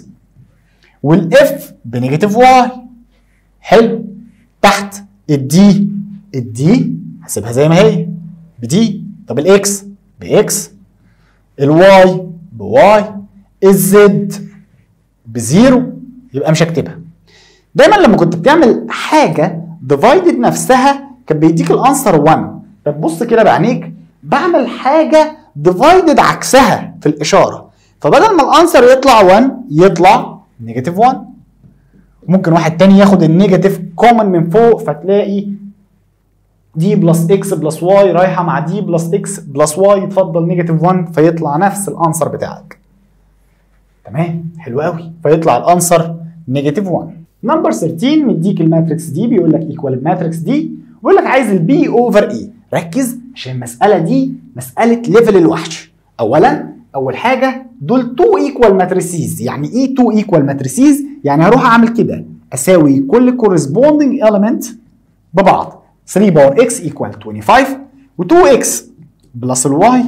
والاف بنيجاتيف واي حلو تحت الدي الدي هسيبها زي ما هي بدي طب الاكس باكس الواي بواي الزد بزيرو يبقى مش هكتبها دايما لما كنت بتعمل حاجه ديفايدد نفسها كان بيديك الانسر 1 طب بص كده بعينيك بعمل حاجه ديفايدد عكسها في الاشاره فبدل ما الانسر يطلع 1 يطلع نيجاتيف 1 ممكن واحد تاني ياخد النيجاتيف كومن من فوق فتلاقي دي بلس اكس بلس واي رايحه مع دي بلس اكس بلس واي يتفضل نيجاتيف 1 فيطلع نفس الانسر بتاعك تمام حلو قوي فيطلع الانسر نيجاتيف 1 نمبر 13 مديك الماتريكس دي بيقول لك ايكوال الماتريكس دي بيقول لك عايز البي اوفر اي ركز عشان المساله دي مساله ليفل الوحش اولا اول حاجه دول 2 ايكوال ماتريسيز يعني ايه 2 ايكوال ماتريسيز يعني هروح اعمل كده اساوي كل كورسبوندنج element ببعض 3 باور اكس ايكوال 25 و2 اكس بلس الواي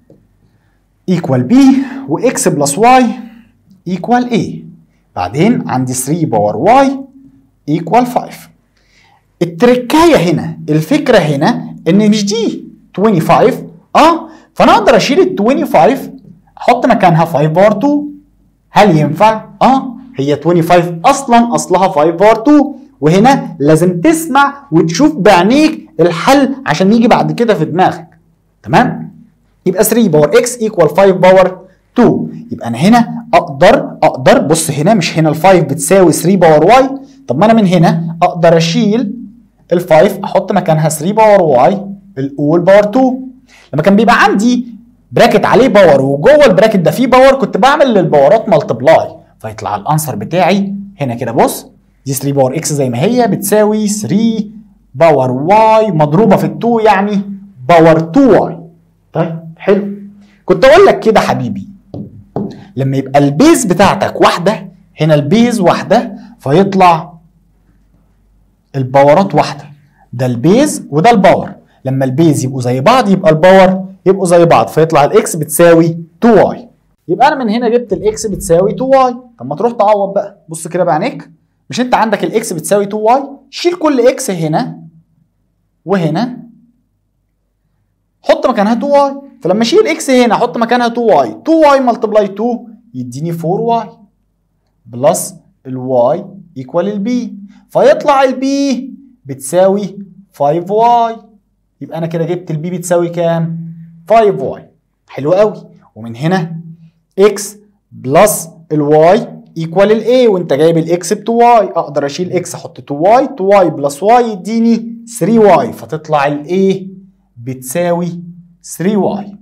ايكوال بي واكس بلس واي ايكوال ايه بعدين عندي 3 باور واي equal 5 التركايه هنا الفكره هنا ان مش دي 25 اه فانا اقدر اشيل ال 25 احط مكانها 5 باور 2 هل ينفع؟ اه هي 25 اصلا اصلها 5 باور 2 وهنا لازم تسمع وتشوف بعينيك الحل عشان يجي بعد كده في دماغك تمام؟ يبقى 3 باور اكس ايكوال 5 باور 2 يبقى انا هنا اقدر اقدر بص هنا مش هنا ال 5 بتساوي 3 باور واي طب ما انا من هنا اقدر اشيل ال 5 احط مكانها 3 باور واي الاول باور 2 لما كان بيبقى عندي براكت عليه باور وجوه البراكت ده فيه باور كنت بعمل للباورات ملتبلاي فيطلع الانسر بتاعي هنا كده بص دي 3 باور اكس زي ما هي بتساوي 3 باور واي مضروبه في ال 2 يعني باور 2 واي طيب حلو كنت اقول لك كده حبيبي لما يبقى البيز بتاعتك واحده هنا البيز واحده فيطلع الباورات واحده ده البيز وده الباور لما البيز يبقوا زي بعض يبقى الباور يبقوا زي بعض فيطلع الاكس بتساوي 2 واي يبقى انا من هنا جبت الاكس بتساوي 2 واي طب ما تروح تعوض بقى بص كده بعينيك مش انت عندك الاكس بتساوي 2 واي شيل كل اكس هنا وهنا حط مكانها 2 واي فلما اشيل اكس هنا احط مكانها 2 واي 2 واي ملتبلاي 2 يديني 4 واي بلس الواي ايكوال البي فيطلع البي بتساوي 5 واي يبقى انا كده جبت البي بتساوي كام 5 واي حلو قوي ومن هنا اكس بلس الواي ايكوال الاي وانت جايب الاكس ب 2 واي اقدر اشيل اكس احط 2 واي 2 واي بلس واي يديني 3 واي فتطلع الاي بتساوي 3 واي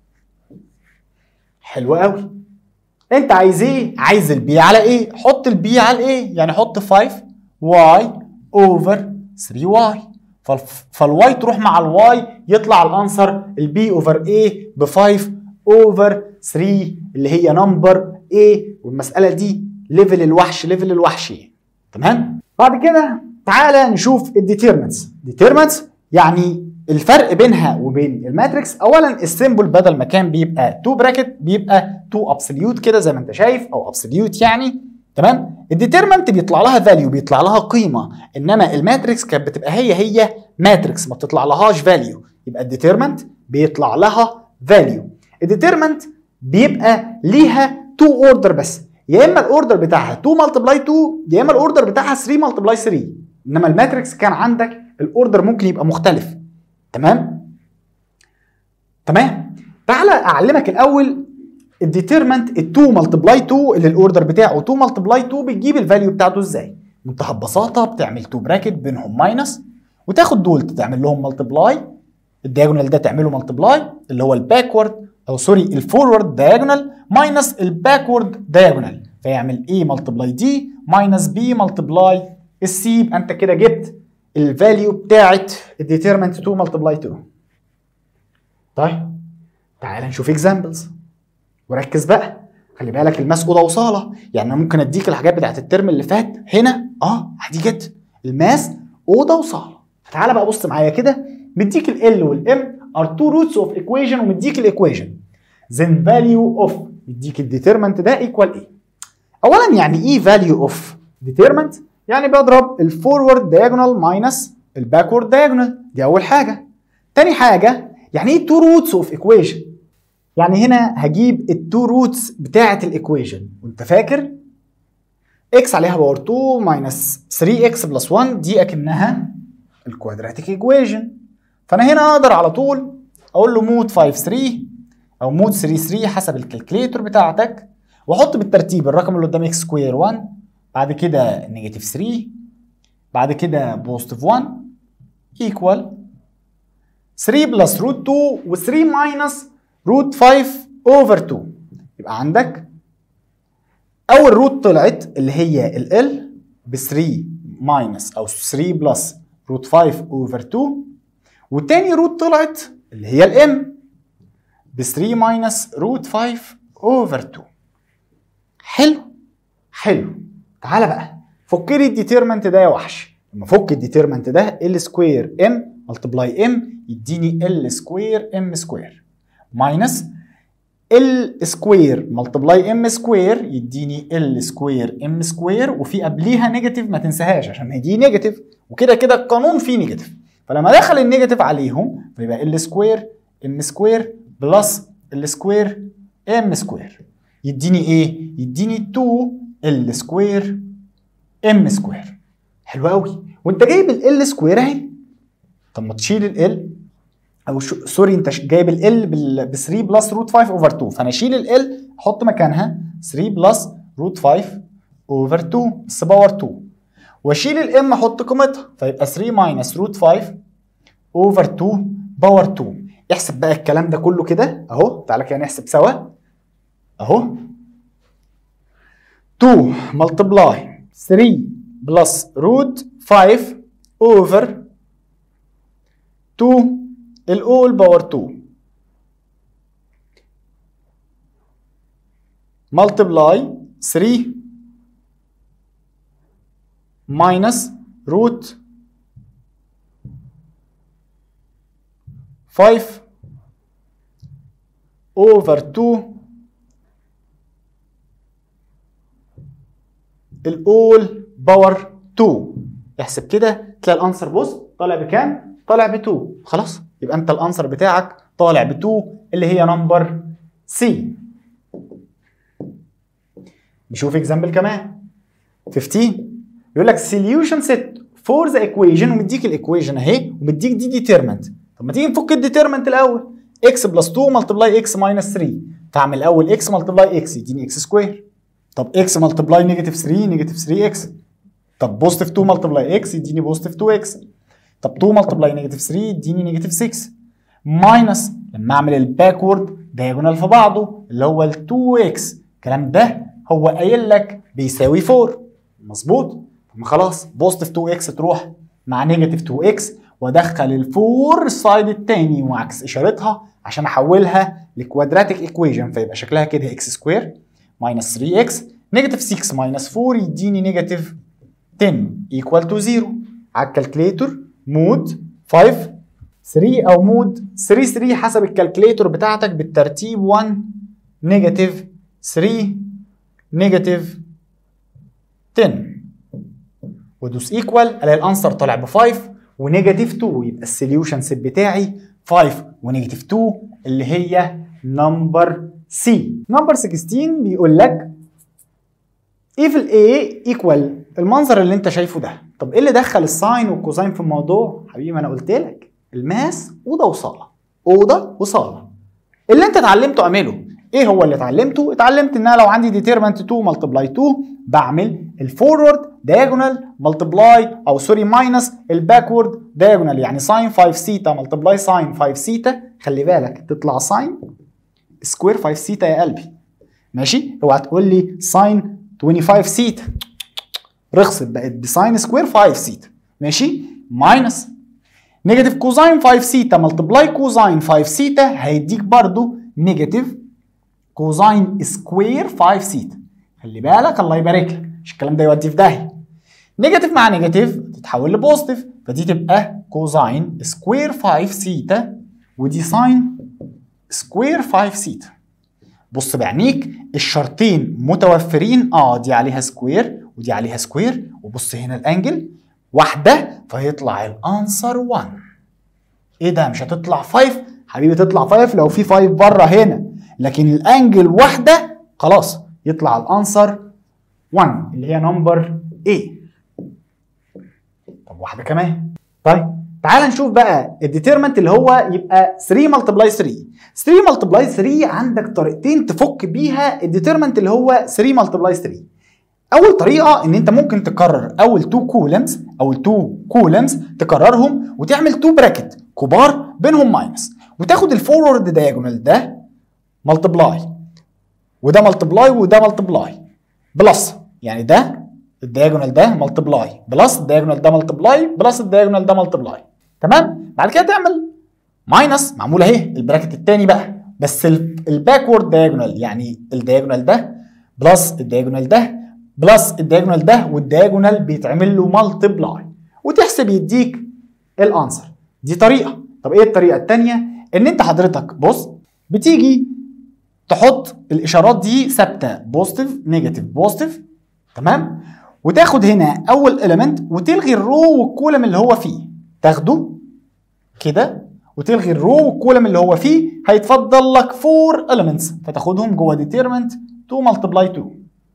حلو قوي انت عايز ايه عايز البي على ايه حط البي على الايه يعني حط 5 واي اوفر 3 واي فالواي تروح مع الواي يطلع الانسر البي اوفر ايه ب 5 اوفر 3 اللي هي نمبر ايه والمساله دي ليفل الوحش ليفل الوحش تمام بعد كده تعالى نشوف الديترمنتس ديترمنتس يعني الفرق بينها وبين الماتريكس اولا السيمبل بدل ما كان بيبقى 2 براكت بيبقى 2 ابسوليوت كده زي ما انت شايف او ابسوليوت يعني تمام الديترمنت بيطلع لها فاليو بيطلع لها قيمه انما الماتريكس كانت بتبقى هي هي ماتريكس ما بتطلع لهاش فاليو يبقى الديترمنت بيطلع لها فاليو الديترمنت بيبقى ليها 2 اوردر بس يا اما الاوردر بتاعها 2 ملتبلاي 2 يا اما الاوردر بتاعها 3 ملتبلاي 3 انما الماتريكس كان عندك الاوردر ممكن يبقى مختلف تمام تمام تعالى اعلمك الاول الديترمنت ال 2 ملتبلاي 2 اللي الاوردر بتاعه 2 ملتبلاي 2 بتجيب الفاليو بتاعته ازاي منتهى البساطه بتعمل 2 براكت بينهم ماينس وتاخد دول تعمل لهم ملتبلاي الدياجونال ده تعمله ملتبلاي اللي هو الباكورد او سوري الفورورد دايجونال ماينس الباكورد دايجونال فيعمل ايه ملتبلاي دي ماينس بي ملتبلاي السي يبقى انت كده جبت الفاليو بتاعت الديترمنت 2 ملتبلاي 2 طيب تعال نشوف اكزامبلز وركز بقى خلي بالك الماس اوضه وصاله يعني انا ممكن اديك الحاجات بتاعت الترم اللي فات هنا اه عادي جدا الماس اوضه وصاله تعالى بقى بص معايا كده مديك ال والام are two roots of equation ومديك الايكويشن then value of مديك الديترمنت ده equal ايه اولا يعني ايه value of determinant يعني بضرب الفورورد diagonal ماينس الباكورد diagonal دي اول حاجه تاني حاجه يعني ايه two roots of equation يعني هنا هجيب التو روتس بتاعه الايكويشن وانت فاكر اكس عليها باور 2 ماينس 3 اكس بلس 1 دي اكنها الكوادراتيك ايكويشن فانا هنا اقدر على طول اقول له مود 5 3 او مود 3 3 حسب الكالكليتور بتاعتك واحط بالترتيب الرقم اللي قدام اكس سكوير 1 بعد كده نيجاتيف 3 بعد كده بوزيتيف 1 ايكوال 3 بلس روت 2 و3 ماينس روت 5 اوفر 2 يبقى عندك اول روت طلعت اللي هي ال ال ب 3 ماينس او 3 بلس روت 5 اوفر 2 وتاني روت طلعت اللي هي الام ب 3 ماينس روت 5 اوفر 2 حلو حلو تعالى بقى فك لي الديترمنت ده يا وحش لما افك الديترمنت ده ال سكوير ام ملتبلاي ام يديني ال سكوير ام سكوير ماينس ال سكوير ملتبلاي ام سكوير يديني ال سكوير ام سكوير وفي قبليها نيجاتيف ما تنساهاش عشان هي دي نيجاتيف وكده كده القانون فيه نيجاتيف فلما دخل النيجاتيف عليهم فيبقى ال سكوير ام سكوير بلس ال سكوير ام سكوير يديني ايه؟ يديني 2 ال سكوير ام سكوير حلو قوي وانت جايب ال سكوير اهي طب ما تشيل ال او شو سوري انت جايب ال ب 3 بلس روت 5 اوفر 2 فانا اشيل ال احط مكانها 3 بلس روت 5 اوفر 2 بس باور 2 واشيل الام احط قيمتها فيبقى 3 ماينس روت 5 اوفر 2 باور 2 احسب بقى الكلام ده كله كده اهو تعالى كده نحسب سوا اهو 2 ملتبلاي 3 بلس روت 5 اوفر 2 الاول باور 2 ملتبلاي 3 minus root 5 over 2 الاول باور 2 احسب كده تلاقي الانسر بص طالع بكام؟ طالع ب 2 خلاص يبقى انت الانسر بتاعك طالع ب 2 اللي هي نمبر سي نشوف اكزامبل كمان 15 يقول لك solution set for the equation ومديك الايكويشن اهي ومديك دي determinant طب ما تيجي نفك الديترمنت الاول x بلس 2 ملتبلاي x ماينس 3 تعمل الاول x ملتبلاي x يديني x سكوير طب x ملتبلاي نيجاتيف 3 نيجاتيف 3x طب بوزيتيف 2 ملتبلاي x يديني بوزيتيف 2x طب 2 ملتبلاي نيجاتيف 3 يديني نيجاتيف 6 ماينس لما اعمل الباكورد دايجونال في بعضه اللي هو ال 2x الكلام ده هو قايل لك بيساوي 4 مظبوط طب خلاص بوزيتيف 2x تروح مع نيجاتيف 2x وادخل الفور السايد التاني وعكس اشارتها عشان احولها لكوادراتيك ايكويشن فيبقى شكلها كده اكس سكوير ماينس 3 اكس نيجاتيف 6 ماينس 4 يديني نيجاتيف 10 ايكوال تو 0 على الكالكليتور مود 5 3 او مود 3 3 حسب الكالكليتور بتاعتك بالترتيب 1 نيجاتيف 3 نيجاتيف 10 ودوس ايكوال الاقي الانسر طالع ب 5 ونيجاتيف 2 يبقى السوليوشن سيت بتاعي 5 ونيجاتيف 2 اللي هي نمبر سي نمبر 16 بيقول لك if ال A equal المنظر اللي انت شايفه ده طب ايه اللي دخل الساين والكوزاين في الموضوع حبيبي ما انا قلت لك الماس اوضه وصاله اوضه وصاله اللي انت اتعلمته اعمله ايه هو اللي اتعلمته اتعلمت ان انا لو عندي ديترمنت 2 ملتبلاي 2 بعمل الفورورد دايجونال ملتبلاي او سوري ماينس الباكورد دايجونال يعني ساين 5 سيتا ملتبلاي ساين 5 سيتا خلي بالك تطلع ساين سكوير 5 سيتا يا قلبي ماشي اوعى تقول لي ساين 25 سيتا رخصت بقت بساين سكوير 5 سيتا ماشي ماينس نيجاتيف كوزاين 5 سيتا ملتبلاي كوزاين 5 سيتا هيديك برضو نيجاتيف كوزاين سكوير 5 سيتا خلي بالك الله يبارك لك مش الكلام ده يودي في داهيه نيجاتيف مع نيجاتيف تتحول لبوزيتيف فدي تبقى كوزاين سكوير 5 سيتا ودي ساين سكوير 5 سيتا بص بعينيك الشرطين متوفرين اه دي عليها سكوير ودي عليها سكوير وبص هنا الانجل واحده فيطلع الانسر 1 ايه ده مش هتطلع 5 حبيبي تطلع 5 لو في 5 بره هنا لكن الانجل واحده خلاص يطلع الانسر 1 اللي هي نمبر A طب واحده كمان طيب تعال نشوف بقى الديترمنت اللي هو يبقى 3 ملتبلاي 3 3 ملتبلاي 3 عندك طريقتين تفك بيها الديترمنت اللي هو 3 ملتبلاي 3 اول طريقه ان انت ممكن تكرر اول 2 كولمز او 2 كولمز تكررهم وتعمل 2 براكت كبار بينهم ماينس وتاخد الفورورد دايجونال ده ملتبلاي وده ملتبلاي وده ملتبلاي بلس يعني ده الدياجونال ده ملتبلاي بلس الدياجونال ده ملتبلاي بلس الدياجونال ده ملتبلاي تمام بعد كده تعمل ماينس معمول اهي البراكت التاني بقى بس الباكورد دياجونال يعني الدياجونال ده بلس الدياجونال ده بلس الدياجونال ده والدياجونال بيتعمل له ملتبلاي وتحسب يديك الانسر دي طريقه طب ايه الطريقه الثانيه ان انت حضرتك بص بتيجي تحط الاشارات دي ثابته بوزيتيف نيجاتيف بوزيتيف تمام وتاخد هنا اول اليمنت وتلغي الرو والكولم اللي هو فيه تاخده كده وتلغي الرو والكولم اللي هو فيه هيتفضل لك 4 elements فتاخدهم جوه determinant 2 multiply 2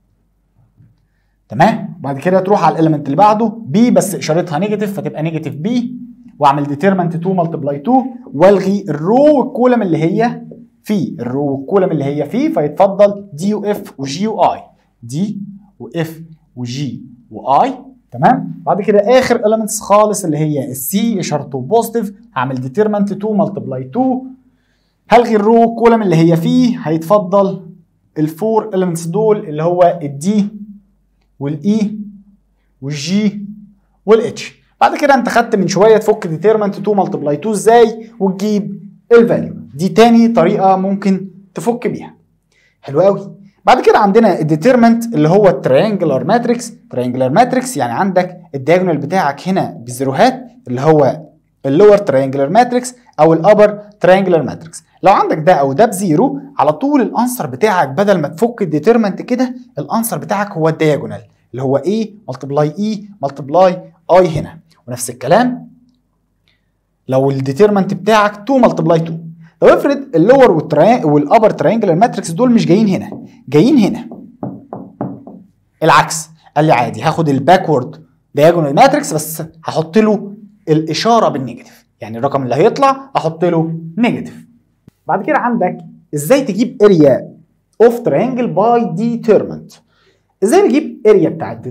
تمام بعد كده تروح على الاليمنت اللي بعده بي بس اشارتها نيجاتيف فتبقى نيجاتيف بي واعمل determinant 2 multiply 2 والغي الرو والكولم اللي هي فيه الرو والكولم اللي هي فيه فيتفضل دي يو اف وجي يو اي دي واف وجي واي تمام بعد كده اخر elements خالص اللي هي السي اشارته بوزيتيف هعمل determinant 2 multiply 2 هلغي الرو والكولم اللي هي فيه هيتفضل الفور elements دول اللي هو الدي والاي والجي والاتش بعد كده انت خدت من شويه تفك ديترمنت 2 ملتبلاي 2 ازاي وتجيب الفاليو دي تاني طريقه ممكن تفك بيها حلو قوي بعد كده عندنا الديترمنت اللي هو التريانجلر ماتريكس تريانجلر ماتريكس يعني عندك الدياجونال بتاعك هنا بزيروهات اللي هو اللور تريانجلر ماتريكس او الابر تريانجلر ماتريكس لو عندك ده او ده بزيرو على طول الانسر بتاعك بدل ما تفك الديترمنت كده الانسر بتاعك هو الدياجونال اللي هو A ملتبلاي E ملتبلاي I هنا ونفس الكلام لو الديترمنت بتاعك 2 ملتبلاي 2 لو افرض اللور والابر تريانجلر ماتريكس دول مش جايين هنا جايين هنا العكس قال لي عادي هاخد الباكورد دياجونال ماتريكس بس هحط له الاشاره بالنيجاتيف يعني الرقم اللي هيطلع احط له نيجاتيف بعد كده عندك ازاي تجيب اريا اوف تريانجل باي ديترمنت ازاي نجيب اريا بتاعت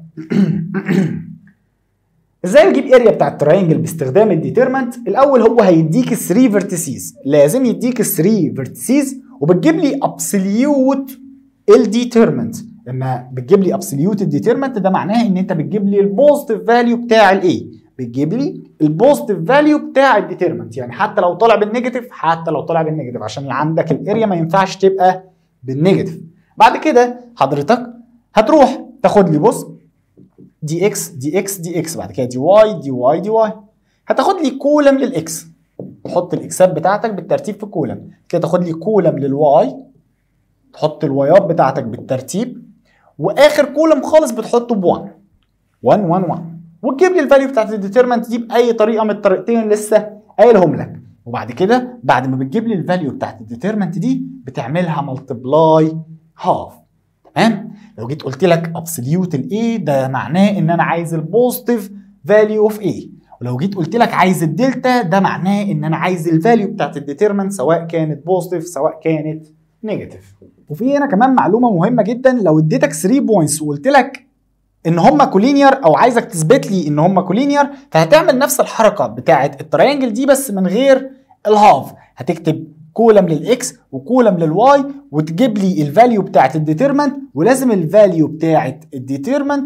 ازاي نجيب اريا بتاعت التراينجل باستخدام الديترمنت الاول هو هيديك 3 فيرتيسيز لازم يديك 3 فيرتيسيز وبتجيب لي ابسوليوت الديترمنت لما بتجيب لي ابسوليوت الديترمنت ده معناه ان انت بتجيب لي البوزيتيف فاليو بتاع الاي بتجيب لي البوزيتيف فاليو بتاع الديترمنت يعني حتى لو طلع بالنيجاتيف حتى لو طلع بالنيجاتيف عشان عندك الاريا ما ينفعش تبقى بالنيجاتيف بعد كده حضرتك هتروح تاخد لي بص دي اكس دي اكس دي اكس بعد كده دي واي دي واي دي واي هتاخد لي كولم للاكس تحط الاكسات بتاعتك بالترتيب في كولم كده تاخد لي كولم للواي تحط الوايات بتاعتك بالترتيب واخر كولم خالص بتحطه ب 1 1 1 1 وتجيب لي الفاليو بتاعت الديترمنت دي باي طريقه من الطريقتين لسه قايلهم لك وبعد كده بعد ما بتجيب لي الفاليو بتاعت الديترمنت دي بتعملها ملتبلاي هاف تمام لو جيت قلت لك ابسوليوت الاي ده معناه ان انا عايز البوزيتيف فاليو اوف اي ولو جيت قلت لك عايز الدلتا ده معناه ان انا عايز الفاليو بتاعت الديترمنت سواء كانت بوزيتيف سواء كانت نيجاتيف وفي هنا كمان معلومه مهمه جدا لو اديتك 3 بوينتس وقلت لك ان هم كولينير او عايزك تثبت لي ان هم كولينير فهتعمل نفس الحركه بتاعه التريانجل دي بس من غير الهاف هتكتب كولم للاكس وكولم للواي وتجيب لي الفاليو بتاعه الديترمنت ولازم الفاليو بتاعه الديترمنت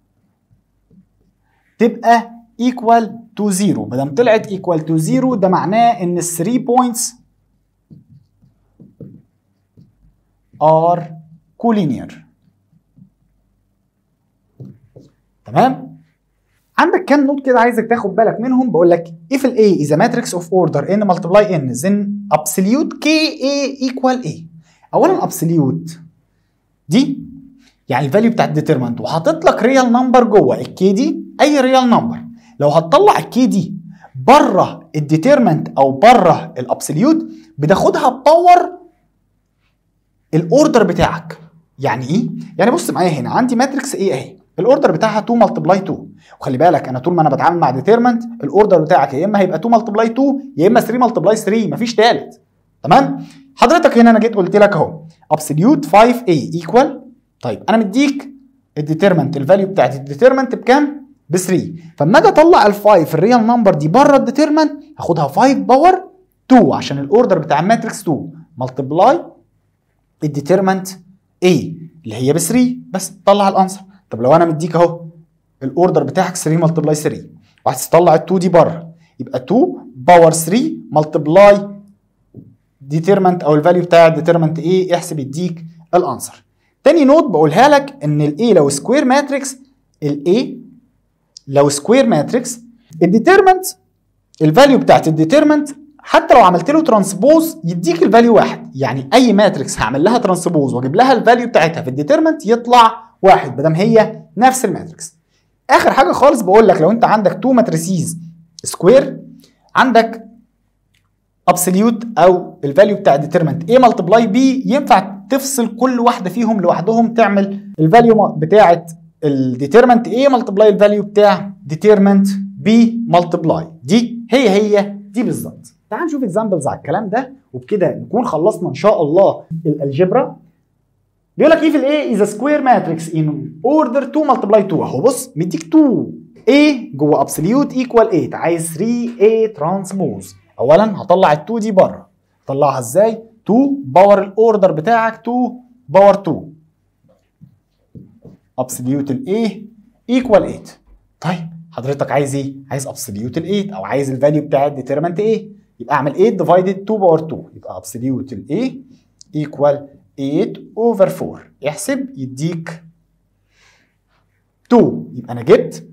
تبقى ايكوال تو زيرو ما دام طلعت ايكوال تو زيرو ده معناه ان ال 3 بوينتس ار كولينير تمام عندك كام نوت كده عايزك تاخد بالك منهم بقول لك if ال A is a matrix of order n multiply n then absolute k a equal a اولا absolute دي يعني الفاليو بتاعت ديترمنت وحاطط لك ريال نمبر جوه الكي دي اي ريال نمبر لو هتطلع الكي دي بره الديترمنت او بره الابسوليوت بتاخدها باور الاوردر بتاعك يعني ايه يعني بص معايا هنا عندي ماتريكس ايه اهي الاوردر بتاعها 2 ملتبلاي 2 وخلي بالك انا طول ما انا بتعامل مع ديترمنت الاوردر بتاعك يا اما هيبقى 2 ملتبلاي 2 يا اما 3 ملتبلاي 3 مفيش تالت تمام حضرتك هنا انا جيت قلت لك اهو ابسوليوت 5 a ايكوال طيب انا مديك الديترمنت الفاليو بتاعت الديترمنت بكام ب 3 فاما اجي اطلع ال5 الريال نمبر دي بره الديترمنت هاخدها 5 باور 2 عشان الاوردر بتاع الماتريكس 2 ملتبلاي الديترمنت A اللي هي ب 3 بس طلع الانسر طب لو انا مديك اهو الاوردر بتاعك 3 ملتبلاي 3 وعايز تطلع ال 2 دي بره يبقى 2 باور 3 ملتبلاي ديترمنت او الفاليو بتاع الديترمنت A احسب يديك الانسر تاني نوت بقولها لك ان ال A لو سكوير ماتريكس ال A لو سكوير ماتريكس الديترمنت الفاليو بتاعت الديترمنت حتى لو عملت له ترانسبوز يديك الفاليو واحد يعني اي ماتريكس هعمل لها ترانسبوز واجيب لها الفاليو بتاعتها في الديترمنت يطلع واحد ما هي نفس الماتريكس اخر حاجه خالص بقول لك لو انت عندك تو ماتريسيز سكوير عندك ابسوليوت او الفاليو بتاع الديترمنت A ملتبلاي B ينفع تفصل كل واحده فيهم لوحدهم تعمل الفاليو بتاعه الديترمنت A ملتبلاي الفاليو بتاع ديترمنت B ملتبلاي دي هي هي دي بالظبط تعال نشوف اكزامبلز على الكلام ده وبكده نكون خلصنا ان شاء الله الالجبرا بيقول لك if A is a square matrix in order to multiply 2 اهو بص مديك 2 A جوه absolute equal 8 عايز 3A transpose اولا هطلع ال 2 دي بره هطلعها ازاي 2 باور الاوردر بتاعك 2 باور 2 absolute ال A equal 8 طيب حضرتك عايز ايه عايز absolute ال 8 او عايز الفاليو بتاع الديترمنت ايه يبقى اعمل 8 divided 2 باور 2 يبقى absolute ال A equal 8 over 4 احسب يديك 2 يبقى انا جبت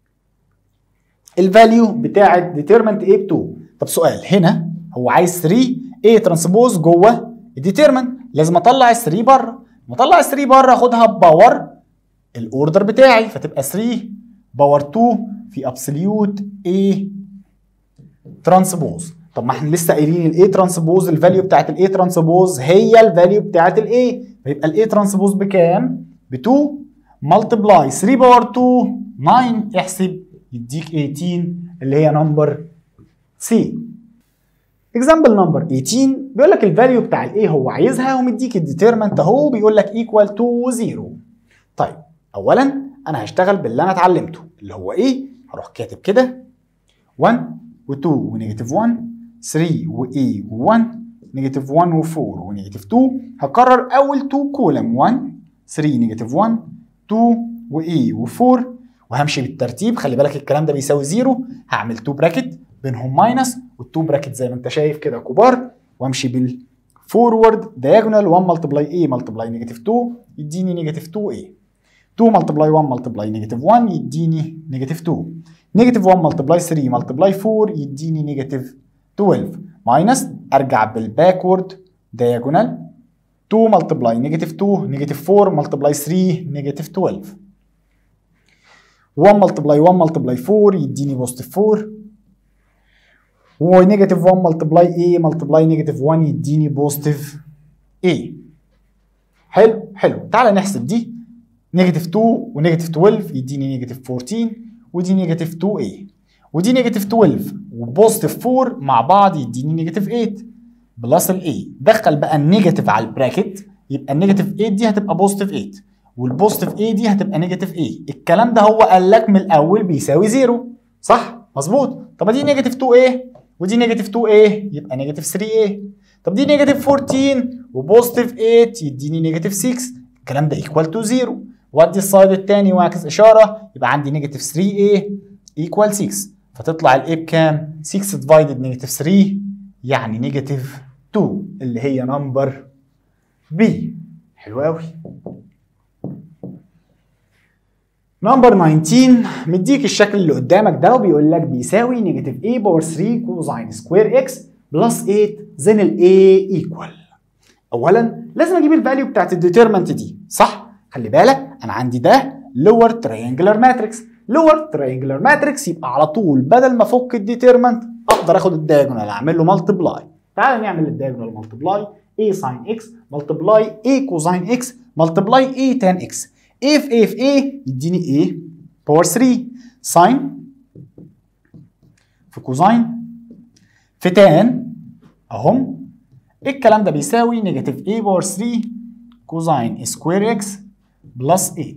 الفاليو بتاعت ديترمنت A ب 2 طب سؤال هنا هو عايز 3 A ترانسبوز جوه الديترمنت لازم اطلع ال 3 بره لما اطلع ال 3 بره اخدها بباور الاوردر بتاعي فتبقى 3 باور 2 في ابسوليوت A ترانسبوز طب ما احنا لسه قايلين الاي ترانسبوز الفاليو بتاعت الاي ترانسبوز هي الفاليو بتاعت الاي فيبقى الاي ترانسبوز بكام؟ ب 2 ملتبلاي 3 باور 2 9 احسب يديك 18 اللي هي نمبر سي اكزامبل نمبر 18 بيقول لك الفاليو بتاع الاي هو عايزها ومديك الديترمنت اهو بيقول لك ايكوال تو 0 طيب اولا انا هشتغل باللي انا اتعلمته اللي هو ايه؟ هروح كاتب كده 1 و2 ونيجاتيف 1 3 و A و 1 نيجاتيف 1 و 4 ونيجاتيف 2 هكرر اول 2 كولم 1 3 نيجاتيف 1 2 و A و 4 وهمشي بالترتيب خلي بالك الكلام ده بيساوي 0 هعمل 2 براكت بينهم ماينس وال2 براكت زي ما انت شايف كده كبار وامشي بالفورورد دايجونال 1 ملتبلاي A ملتبلاي نيجاتيف 2 يديني نيجاتيف 2 A 2 ملتبلاي 1 ملتبلاي نيجاتيف 1 يديني نيجاتيف 2 نيجاتيف 1 ملتبلاي 3 ملتبلاي 4 يديني نيجاتيف 12 ماينس ارجع بالباكورد دايجونال 2 ملتبلاي نيجاتيف 2 نيجاتيف 4 ملتبلاي 3 نيجاتيف 12 1 ملتبلاي 1 ملتبلاي 4 يديني بوزيتيف 4 ونيجاتيف 1 ملتبلاي A ملتبلاي نيجاتيف 1 يديني بوزيتيف A حلو حلو تعالى نحسب دي نيجاتيف 2 ونيجاتيف 12 يديني نيجاتيف 14 ودي نيجاتيف 2A ودي نيجاتيف 12 وبوزيتيف 4 مع بعض يديني نيجاتيف 8 بلس الاي دخل بقى النيجاتيف على البراكت يبقى النيجاتيف 8 دي هتبقى بوزيتيف 8 والبوزيتيف 8 دي هتبقى نيجاتيف 8 الكلام ده هو قال لك من الاول بيساوي 0 صح مظبوط طب دي نيجاتيف 2a ودي نيجاتيف 2a يبقى نيجاتيف 3a طب دي نيجاتيف 14 وبوزيتيف 8 يديني نيجاتيف 6 الكلام ده ايكوال تو 0 وادي السايد الثاني واعكس اشاره يبقى عندي نيجاتيف 3a ايكوال 6 فتطلع الاي بكام 6 ديفايدد نيجاتيف 3 يعني نيجاتيف 2 اللي هي نمبر بي حلو قوي نمبر 19 مديك الشكل اللي قدامك ده وبيقول لك بيساوي نيجاتيف a باور 3 كوزين سكوير اكس بلس 8 زين ال a ايكوال اولا لازم اجيب الفاليو بتاعت الديترمنت دي صح خلي بالك انا عندي ده لور تريانجلر ماتريكس لور تريانجلر ماتريكس يبقى على طول بدل ما افك الديترمنت اقدر اخد الدايجونال اعمل له ملتبلاي تعال نعمل الدايجونال ملتبلاي a ساين اكس ملتبلاي a كوزين اكس ملتبلاي a تان اكس a في a في a يديني a باور 3 ساين في كوزين في تان اهم الكلام ده بيساوي نيجاتيف a باور 3 كوزين سكوير اكس بلس 8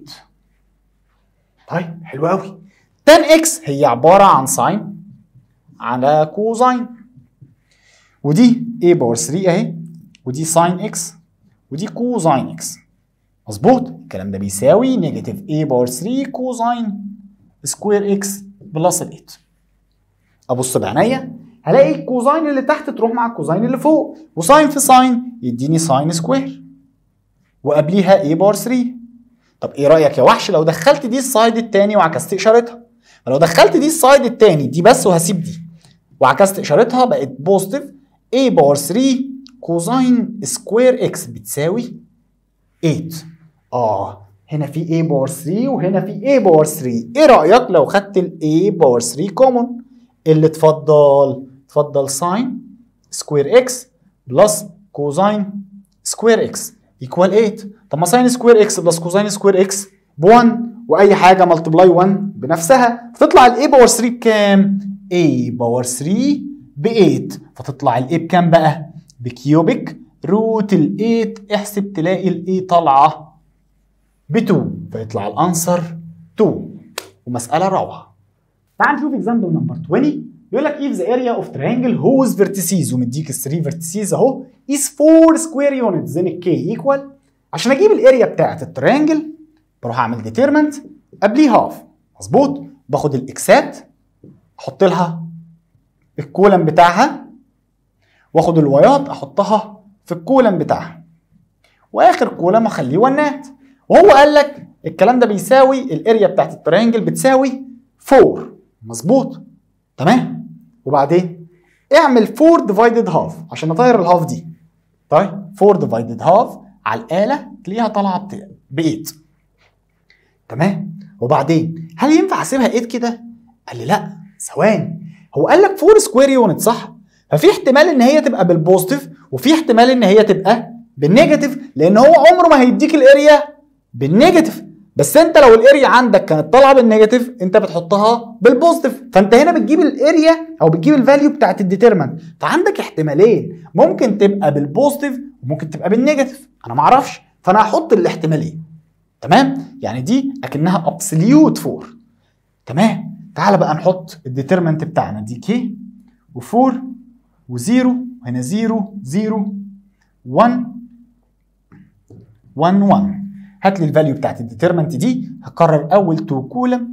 طيب حلو قوي تان اكس هي عباره عن ساين على كوزين ودي a باور 3 اهي ودي ساين اكس ودي كوزين اكس مظبوط الكلام ده بيساوي نيجاتيف a باور 3 كوزين سكوير اكس بلس ال 8 ابص بعينيا هلاقي الكوزين اللي تحت تروح مع الكوزين اللي فوق وساين في ساين يديني ساين سكوير وقبليها a باور 3 طب ايه رايك يا وحش لو دخلت دي السايد التاني وعكست اشارتها فلو دخلت دي السايد التاني دي بس وهسيب دي وعكست اشارتها بقت بوزيتيف a باور 3 كوزين سكوير اكس بتساوي 8 اه هنا في a باور 3 وهنا في a باور 3 ايه رايك لو خدت ال a باور 3 كومون اللي تفضل تفضل ساين سكوير اكس بلس كوزين سكوير اكس ايكوال 8 طب ما ساين سكوير اكس بلس كوزين سكوير اكس ب 1 واي حاجه ملتبلاي 1 بنفسها فتطلع الاي باور 3 بكام؟ a باور 3 ب 8 فتطلع الاي بكام بقى؟ بكيوبيك روت ال 8 احسب تلاقي الاي طالعه ب 2 فيطلع الانسر 2 ومساله روعه. تعال نشوف اكزامبل نمبر 20 بيقول لك if the area of triangle whose vertices ومديك ال 3 vertices اهو is 4 square units then k equal عشان اجيب الاريا بتاعت التريانجل بروح اعمل ديترمنت قبليه هاف مظبوط باخد الاكسات احط لها الكولم بتاعها واخد الوايات احطها في الكولم بتاعها واخر كولم اخليه ونات وهو قال لك الكلام ده بيساوي الاريا بتاعت التريانجل بتساوي 4 مظبوط تمام وبعدين اعمل 4 ديفايدد هاف عشان اطير الهاف دي طيب 4 ديفايدد هاف على الاله تلاقيها طالعه ب 8 تمام وبعدين هل ينفع اسيبها 8 كده قال لي لا ثواني هو قال لك 4 سكوير يونت صح ففي احتمال ان هي تبقى بالبوزيتيف وفي احتمال ان هي تبقى بالنيجاتيف لان هو عمره ما هيديك الاريا بالنيجاتيف بس انت لو الاريا عندك كانت طالعه بالنيجاتيف انت بتحطها بالبوزيتيف فانت هنا بتجيب الاريا او بتجيب الفاليو بتاعت الديترمنت فعندك احتمالين ممكن تبقى بالبوزيتيف وممكن تبقى بالنيجاتيف انا ما اعرفش فانا هحط الاحتمالين تمام يعني دي اكنها ابسوليوت فور تمام تعال بقى نحط الديترمنت بتاعنا دي كي و4 و0 وهنا 0 0 1 1 1 هات لي الفاليو بتاعت الديترمنت دي هكرر اول تو كولم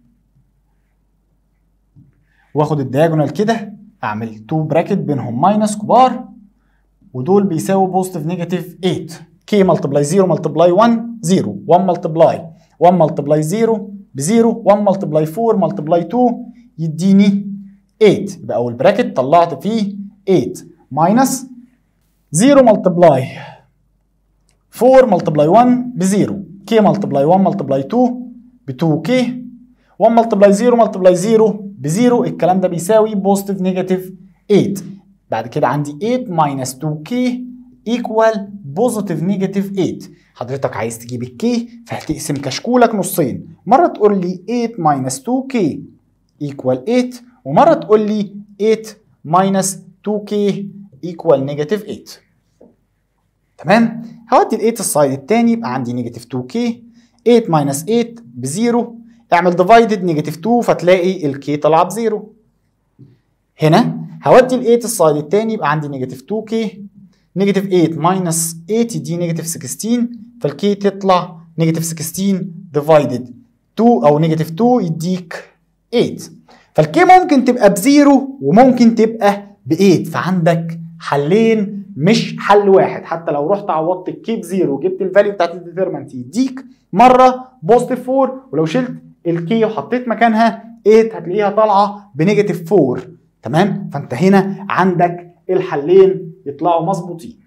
واخد الدياجونال كده اعمل تو براكت بينهم ماينس كبار ودول بيساووا بوزيتيف نيجاتيف 8 كي ملتبلاي 0 ملتبلاي 1 0 1 ملتبلاي 1 ملتبلاي 0 ب 0 1 ملتبلاي 4 ملتبلاي 2 يديني 8 يبقى اول براكت طلعت فيه 8 ماينس 0 ملتبلاي 4 ملتبلاي 1 ب 0 كي ملتبلاي 1 ملتبلاي 2 ب 2 كي 1 ملتبلاي 0 ملتبلاي 0 ب 0 الكلام ده بيساوي بوزيتيف نيجاتيف 8 بعد كده عندي 8 ماينس 2 كي ايكوال بوزيتيف نيجاتيف 8 حضرتك عايز تجيب الكي فهتقسم كشكولك نصين مره تقول لي 8 ماينس 2 كي ايكوال 8 ومره تقول لي 8 ماينس 2 كي ايكوال نيجاتيف 8 تمام هودي ال 8 السايد التاني يبقى عندي نيجاتيف 2 كي 8 ماينس 8 بزيرو اعمل ديفايدد نيجاتيف 2 فتلاقي الكي طالعه بزيرو هنا هودي ال 8 السايد التاني يبقى عندي نيجاتيف 2 كي نيجاتيف 8 ماينس 8 دي نيجاتيف 16 فالكي تطلع نيجاتيف 16 ديفايدد 2 او نيجاتيف 2 يديك 8 فالكي ممكن تبقى بزيرو وممكن تبقى ب 8 فعندك حلين مش حل واحد حتى لو رحت عوضت الكي بزيرو وجبت الفاليو بتاعت الديترمنت يديك مره بوزيتيف 4 ولو شلت الكي وحطيت مكانها 8 هتلاقيها طالعه بنيجاتيف 4 تمام فانت هنا عندك الحلين يطلعوا مظبوطين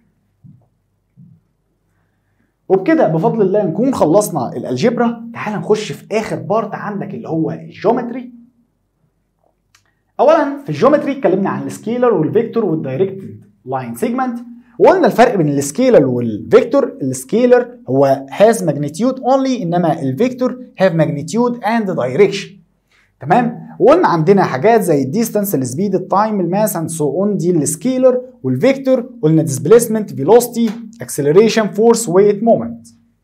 وبكده بفضل الله نكون خلصنا الالجبرا تعال نخش في اخر بارت عندك اللي هو الجيومتري اولا في الجيومتري اتكلمنا عن السكيلر والفيكتور والدايركتد لاين سيجمنت وقلنا الفرق بين السكيلر والفيكتور السكيلر هو has magnitude only انما الفيكتور have magnitude and direction تمام وقلنا عندنا حاجات زي الديستانس السبيد التايم الماس اند سو اون دي السكيلر والفيكتور قلنا ديسبيسمنت فيلوسيتي اكسلريشن فورس ويت مومنت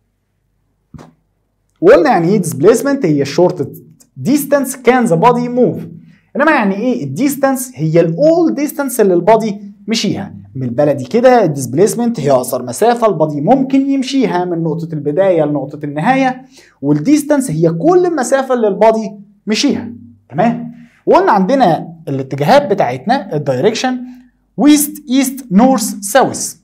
وقلنا يعني ايه ديسبيسمنت هي الشورت ديستانس كان ذا بودي موف انما يعني ايه الديستانس هي الاول ديستانس اللي البادي مشيها من البلدي كده الديسبيسمنت هي اقصر مسافه البادي ممكن يمشيها من نقطه البدايه لنقطه النهايه والديستانس هي كل المسافه اللي البادي مشيها تمام وقلنا عندنا الاتجاهات بتاعتنا الدايركشن ويست ايست نورث ساوث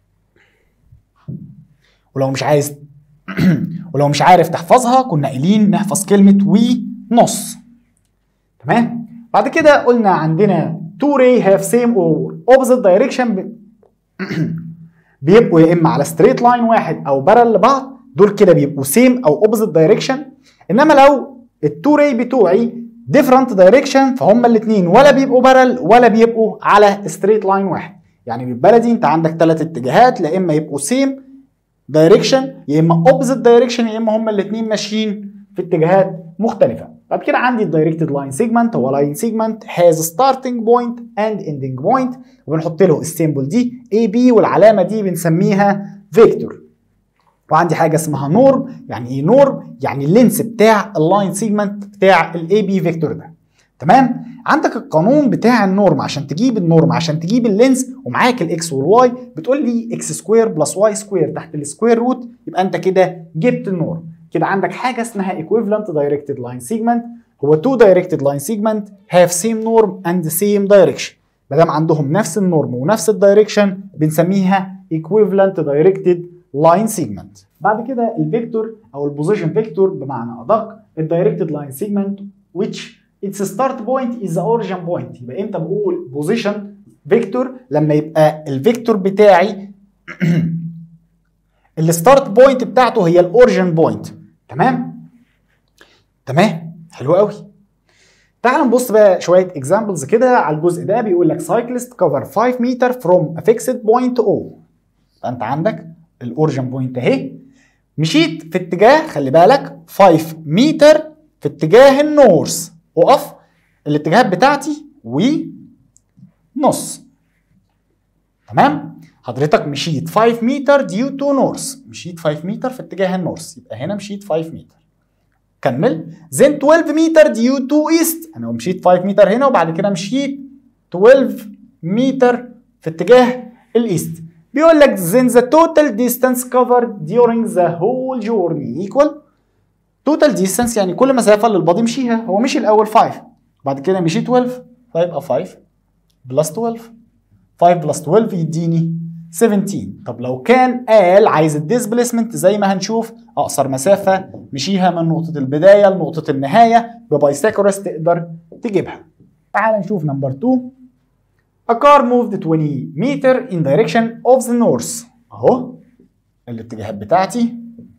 ولو مش عايز ولو مش عارف تحفظها كنا قايلين نحفظ كلمه وي نص تمام بعد كده قلنا عندنا two ray have same or opposite direction ب... بيبقوا يا اما على ستريت لاين واحد او بارل لبعض دول كده بيبقوا سيم او اوبوزيت دايركشن انما لو التو راي بتوعي ديفرنت دايركشن فهم الاثنين ولا بيبقوا بارل ولا بيبقوا على ستريت لاين واحد يعني بالبلدي انت عندك ثلاث اتجاهات لا اما يبقوا سيم دايركشن يا اما اوبوزيت دايركشن يا اما هم الاثنين ماشيين في اتجاهات مختلفه بعد كده عندي الدايركتد لاين سيجمنت هو لاين سيجمنت هاز ستارتنج بوينت اند اندنج بوينت وبنحط له السيمبل دي اي بي والعلامه دي بنسميها فيكتور وعندي حاجه اسمها نورم يعني ايه نورم يعني اللينس بتاع اللاين سيجمنت بتاع الاي بي فيكتور ده تمام عندك القانون بتاع النورم عشان تجيب النورم عشان تجيب اللينس ومعاك الاكس والواي بتقول لي اكس سكوير بلس واي سكوير تحت السكوير روت يبقى انت كده جبت النورم كده عندك حاجه اسمها equivalent directed line segment هو two directed line segment have same norm and same direction ما دام عندهم نفس النورم ونفس الدايركشن بنسميها equivalent directed line segment بعد كده الفيكتور او البوزيشن فيكتور بمعنى ادق الدايركتد لاين سيجمنت which its start point is the origin point يبقى امتى بقول بوزيشن فيكتور لما يبقى الفيكتور بتاعي الستارت بوينت بتاعته هي الاوريجن بوينت تمام تمام حلو قوي تعال نبص بقى شويه اكزامبلز كده على الجزء ده بيقول لك cyclist cover 5 متر from a fixed point O فانت عندك الاوريجن بوينت اهي مشيت في اتجاه خلي بالك 5 متر في اتجاه النورث اقف الاتجاهات بتاعتي ونص تمام حضرتك مشيت 5 متر ديو تو نورث مشيت 5 متر في اتجاه النورث يبقى هنا مشيت 5 متر كمل زين 12 متر ديو تو ايست انا مشيت 5 متر هنا وبعد كده مشيت 12 متر في اتجاه الايست بيقول لك then the total distance covered during the whole journey equal total distance يعني كل مسافة اللي البادي مشيها هو مشي الأول 5 بعد كده مشي 12 فيبقى 5 بلس 12 5 بلس 12 يديني 17 طب لو كان قال عايز الديسبليسمنت زي ما هنشوف اقصر مسافه مشيها من نقطه البدايه لنقطه النهايه ببايثاغورس تقدر تجيبها تعال نشوف نمبر 2 A car moved 20 meter in direction of the north اهو الاتجاهات بتاعتي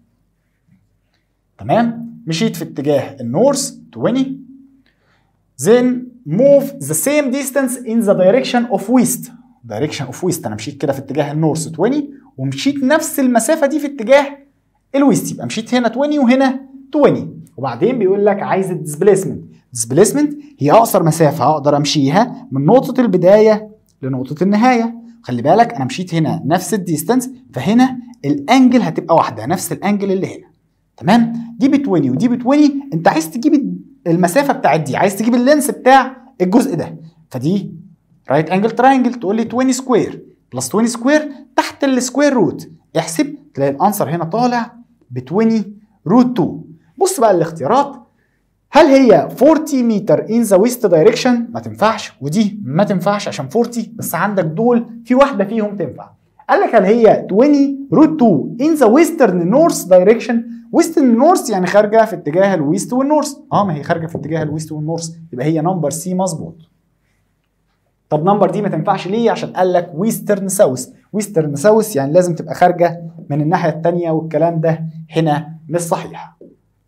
تمام مشيت في اتجاه النورث 20 then move the same distance in the direction of west direction of west انا مشيت كده في اتجاه النورث 20 ومشيت نفس المسافه دي في اتجاه الويست يبقى مشيت هنا 20 وهنا 20 وبعدين بيقول لك عايز الديسبليسمنت ديسبليسمنت هي اقصر مسافه اقدر امشيها من نقطه البدايه لنقطه النهايه خلي بالك انا مشيت هنا نفس الديستانس فهنا الانجل هتبقى واحده نفس الانجل اللي هنا تمام دي ب 20 ودي ب 20 انت عايز تجيب المسافه بتاعت دي عايز تجيب اللينس بتاع الجزء ده فدي رايت انجل تراينجل تقول لي 20 سكوير بلس 20 سكوير تحت السكوير روت احسب تلاقي الانسر هنا طالع ب 20 روت 2 بص بقى الاختيارات هل هي 40 متر ان ذا ويست دايركشن ما تنفعش ودي ما تنفعش عشان 40 بس عندك دول في واحده فيهم تنفع قال لك هل هي 20 روت 2 ان ذا ويسترن نورث دايركشن ويسترن نورث يعني خارجه في اتجاه الويست والنورث اه ما هي خارجه في اتجاه الويست والنورث يبقى هي نمبر سي مظبوط طب نمبر دي ما تنفعش ليه عشان قال لك ويسترن ساوث ويسترن ساوث يعني لازم تبقى خارجه من الناحيه الثانيه والكلام ده هنا مش صحيح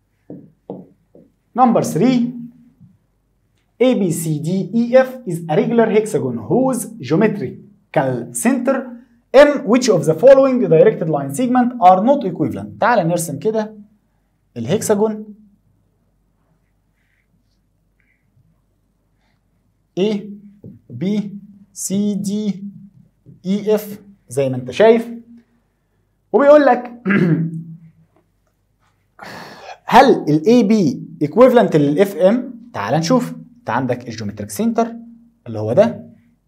Number 3 A B C D E F is a regular hexagon whose geometrical center M which of the following directed line segment are not equivalent تعال نرسم كده الهكساجون A B C D E F زي ما انت شايف وبيقول لك هل الاي بي ايكويفالنت للاف ام تعال نشوف انت عندك الجيومتريك سنتر اللي هو ده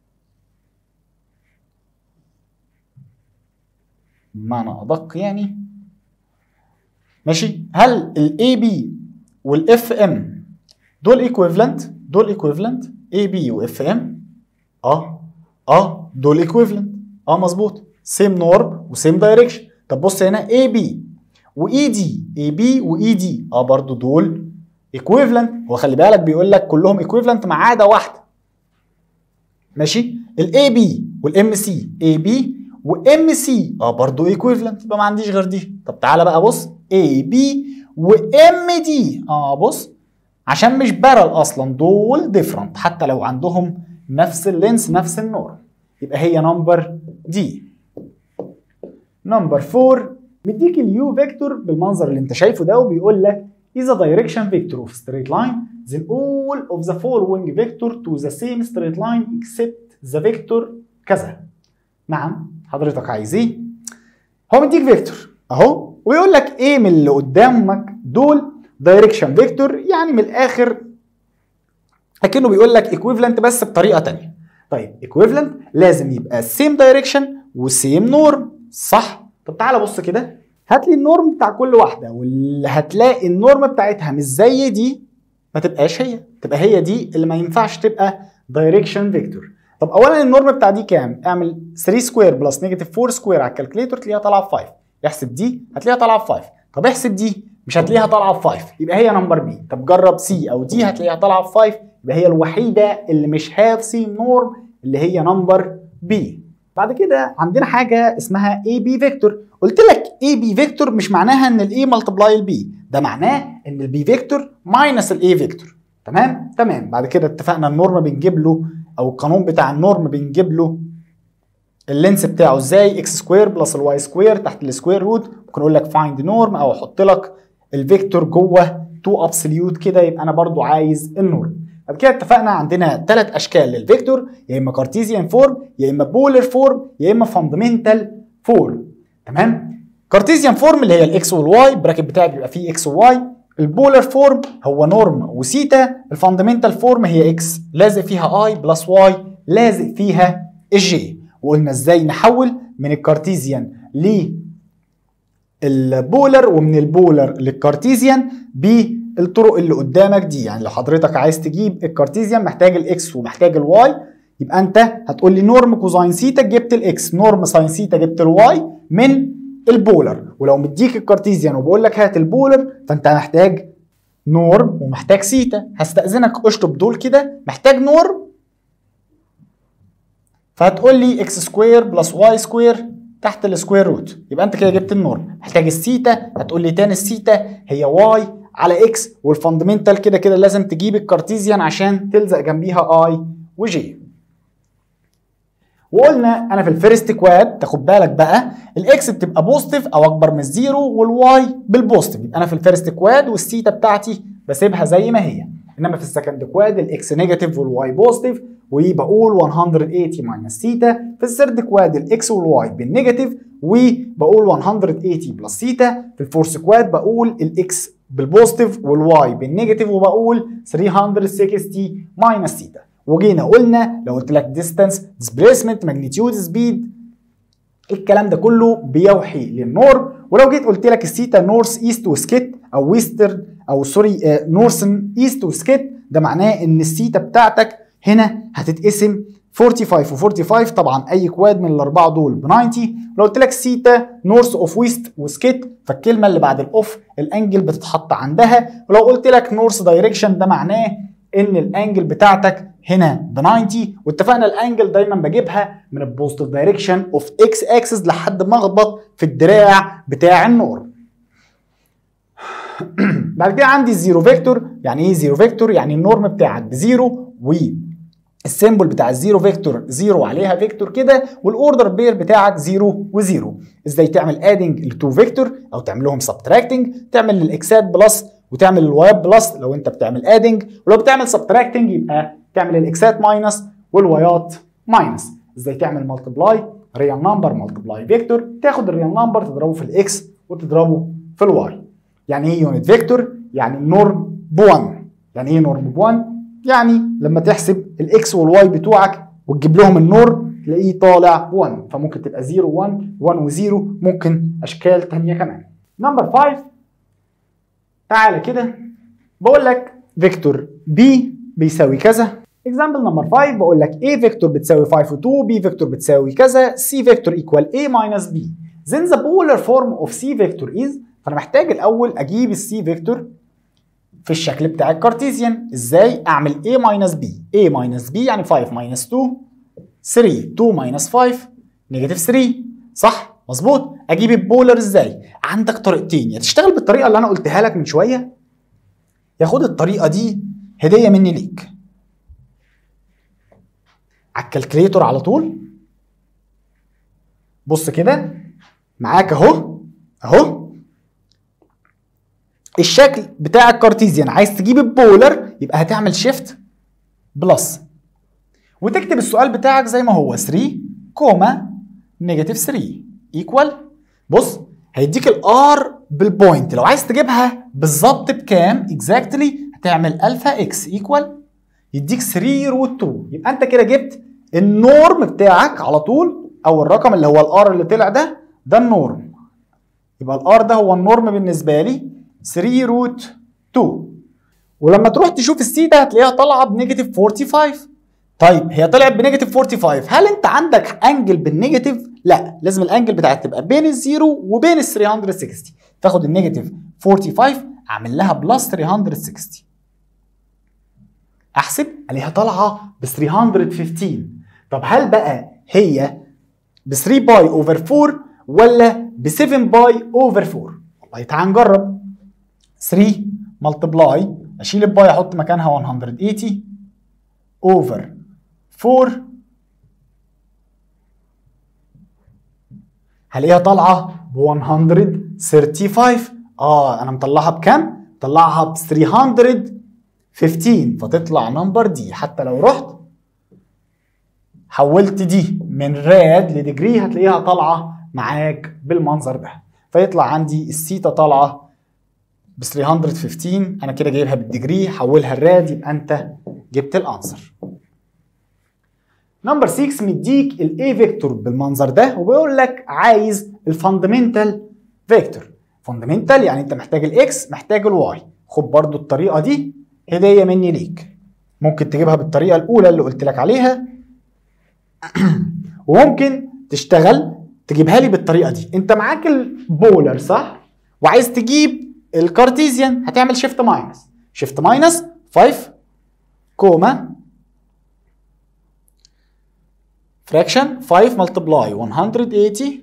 بمعنى ادق يعني ماشي هل الاي بي والاف ام دول ايكويفالنت دول ايكويفالنت اي بي واف ام اه اه دول ايكويفالنت اه مظبوط سيم نورم وسيم دايركشن طب بص هنا اي بي واي دي اي بي واي دي اه برضو دول ايكويفالنت هو خلي بالك بيقول لك كلهم ايكويفالنت ما عدا واحده ماشي الاي بي والام سي اي بي وام سي اه برضه ايكويفالنت يبقى ما عنديش غير دي طب تعالى بقى بص اي بي وام دي اه بص عشان مش بارل اصلا دول ديفرنت حتى لو عندهم نفس اللينس نفس النور يبقى هي نمبر دي نمبر 4 مديك اليو فيكتور بالمنظر اللي انت شايفه ده وبيقول لك is a direction vector of straight line then all of the following vector to the same straight line except the vector كذا نعم حضرتك عايز ايه هو مديك فيكتور اهو ويقول لك ايه من اللي قدامك دول دايركشن فيكتور يعني من الاخر اكنه بيقول لك ايكويفالنت بس بطريقه ثانيه طيب ايكويفالنت لازم يبقى سيم دايركشن وسيم نورم صح طب تعالى بص كده هات لي النورم بتاع كل واحده واللي هتلاقي النورم بتاعتها مش زي دي ما تبقاش هي تبقى هي دي اللي ما ينفعش تبقى دايركشن فيكتور طب اولا النورم بتاع دي كام اعمل 3 سكوير بلس نيجاتيف 4 سكوير على الكالكليتور تلاقيها طالعه ب 5 احسب دي هتلاقيها طالعه ب 5 طب احسب دي مش هتلاقيها طالعه ب 5 يبقى هي نمبر بي طب جرب سي او دي هتلاقيها طالعه ب 5 يبقى هي الوحيده اللي مش هاف سيم نورم اللي هي نمبر بي بعد كده عندنا حاجه اسمها اي بي فيكتور قلت لك اي بي فيكتور مش معناها ان الاي ملتبلاي البي ده معناه ان البي فيكتور ماينس الاي فيكتور تمام تمام بعد كده اتفقنا النورم بنجيب له او القانون بتاع النورم بنجيب له اللينس بتاعه ازاي اكس سكوير بلس الواي سكوير تحت السكوير روت ممكن اقول لك فايند نورم او احط لك الفيكتور جوه تو ابسوليوت كده يبقى انا برضو عايز النورم بعد كده اتفقنا عندنا ثلاث اشكال للفيكتور يا اما كارتيزيان فورم يا اما بولر فورم يا اما فاندمنتال فورم تمام كارتيزيان فورم اللي هي الاكس والواي البراكت بتاعي بيبقى فيه اكس وواي البولر فورم هو نورم وسيتا الفاندمنتال فورم هي اكس لازق فيها اي بلس واي لازق فيها الجي وقلنا ازاي نحول من الكارتيزيان للبولر ومن البولر للكارتيزيان بالطرق اللي قدامك دي يعني لو حضرتك عايز تجيب الكارتيزيان محتاج الاكس ومحتاج الواي يبقى انت هتقول لي نورم كوزاين سيتا جبت الاكس نورم ساين سيتا جبت الواي من البولر ولو مديك الكارتيزيان وبقول لك هات البولر فانت محتاج نورم ومحتاج سيتا هستأذنك اشطب دول كده محتاج نورم فهتقول لي اكس سكوير بلس واي سكوير تحت السكوير روت يبقى انت كده جبت النورم محتاج السيتا هتقول لي تاني السيتا هي واي على اكس والفاندمنتال كده كده لازم تجيب الكارتيزيان عشان تلزق جنبيها اي وجي وقلنا انا في الفيرست كواد تاخد بالك بقى الاكس بتبقى بوزيتيف او اكبر من الزيرو والواي بالبوزيتيف يبقى انا في الفيرست كواد والسيتا بتاعتي بسيبها زي ما هي انما في السكند كواد الاكس نيجاتيف والواي بوزيتيف وبقول 180 ماينس سيتا في الثيرد كواد الاكس والواي بالنيجاتيف وبقول 180 بلس سيتا في الفورث كواد بقول الاكس بالبوزيتيف والواي بالنيجاتيف وبقول 360 ماينس سيتا وجينا قلنا لو قلت لك ديستانس ديسبيسمنت ماجنتيود سبيد الكلام ده كله بيوحي للنور ولو جيت قلت لك السيتا نورث ايست وسكيت او ويسترن او سوري نورثن ايست وسكيت ده معناه ان السيتا بتاعتك هنا هتتقسم 45 و45 طبعا اي كواد من الاربعه دول ب 90 ولو قلت لك سيتا نورث اوف ويست وسكيت فالكلمه اللي بعد الاوف الانجل بتتحط عندها ولو قلت لك نورث دايركشن ده معناه ان الانجل بتاعتك هنا ب 90 واتفقنا الانجل دايما بجيبها من البوزيتيف دايركشن اوف اكس اكسس لحد ما اخبط في الدراع بتاع النور بعد كده عندي الزيرو فيكتور يعني ايه زيرو فيكتور يعني النورم بتاعك بزيرو و السيمبل بتاع الزيرو فيكتور زيرو عليها فيكتور كده والاوردر بير بتاعك زيرو وزيرو ازاي تعمل ادنج لتو فيكتور او تعمل لهم سبتراكتنج تعمل للاكسات بلس وتعمل الوايات بلس لو انت بتعمل ادنج ولو بتعمل سبتراكتنج يبقى تعمل الاكسات ماينس والوايات ماينس ازاي تعمل مالتبلاي ريال نمبر مالتبلاي فيكتور تاخد الريال نمبر تضربه في الاكس وتضربه في الواي يعني ايه يونت فيكتور يعني النورم ب 1 يعني ايه نورم ب 1 يعني لما تحسب الاكس والواي بتوعك وتجيب لهم النور تلاقيه طالع 1 فممكن تبقى 0 1 1 و0 ممكن اشكال تانية كمان نمبر 5 تعالى كده بقول لك فيكتور بي بيساوي كذا اكزامبل نمبر 5 بقول لك A فيكتور بتساوي 5 و2 B فيكتور بتساوي كذا C فيكتور equal A minus B then the polar form of C فيكتور is فانا محتاج الاول اجيب السي فيكتور في الشكل بتاع الكارتيزيان ازاي اعمل A minus B A minus B يعني 5 minus 2 3 2 ماينس 5 نيجاتيف 3 صح مظبوط اجيب البولر ازاي عندك طريقتين يا تشتغل بالطريقه اللي انا قلتها لك من شويه يا خد الطريقه دي هديه مني ليك على الكالكليتور على طول بص كده معاك اهو اهو الشكل بتاع الكارتيزيان عايز تجيب البولر يبقى هتعمل شيفت بلس وتكتب السؤال بتاعك زي ما هو 3 كوما نيجاتيف 3 ايكوال بص هيديك الار بالبوينت لو عايز تجيبها بالظبط بكام اكزاكتلي هتعمل الفا اكس ايكوال يديك 3 روت 2 يبقى انت كده جبت النورم بتاعك على طول او الرقم اللي هو الار اللي طلع ده ده النورم يبقى الار ده هو النورم بالنسبه لي 3 روت 2 ولما تروح تشوف السيتا هتلاقيها طالعه بنيجاتيف 45 طيب هي طلعت بنيجاتيف 45 هل انت عندك انجل بالنيجاتيف؟ لا لازم الانجل بتاعتك تبقى بين الزيرو وبين ال 360 تاخد النيجاتيف 45 اعمل لها بلس 360 احسب الاقيها طالعه ب 315 طب هل بقى هي ب 3 باي اوفر 4 ولا ب 7 باي اوفر 4 والله تعال نجرب 3 ملتبلاي اشيل الباي احط مكانها 180 اوفر 4 هلاقيها طالعه ب 135 اه انا مطلعها بكام؟ مطلعها ب 315 فتطلع نمبر دي حتى لو رحت حولت دي من راد لديجري هتلاقيها طالعه معاك بالمنظر ده فيطلع عندي السيتا طالعه ب 315 انا كده جايبها بالديجري حولها الراد يبقى انت جبت الانسر نمبر 6 مديك الاي فيكتور بالمنظر ده وبيقول لك عايز الفاندمنتال فيكتور فاندمنتال يعني انت محتاج الاكس محتاج الواي خد برضو الطريقه دي هديه مني ليك ممكن تجيبها بالطريقه الاولى اللي قلت لك عليها وممكن تشتغل تجيبها لي بالطريقه دي انت معاك البولر صح وعايز تجيب الكارتيزيان هتعمل شيفت ماينس شيفت ماينس 5 كوما fraction 5 multiply 180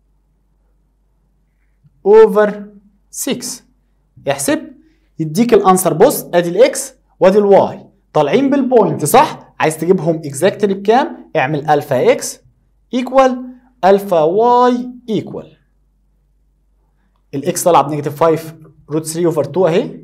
over 6 احسب يديك الانسر بص ادي الاكس وادي الواي طالعين بالبوينت صح عايز تجيبهم اكزاكتلي بكام اعمل الفا اكس ايكوال الفا واي ايكوال الاكس طالعه بنيجاتيف 5 روت 3 اوفر 2 اهي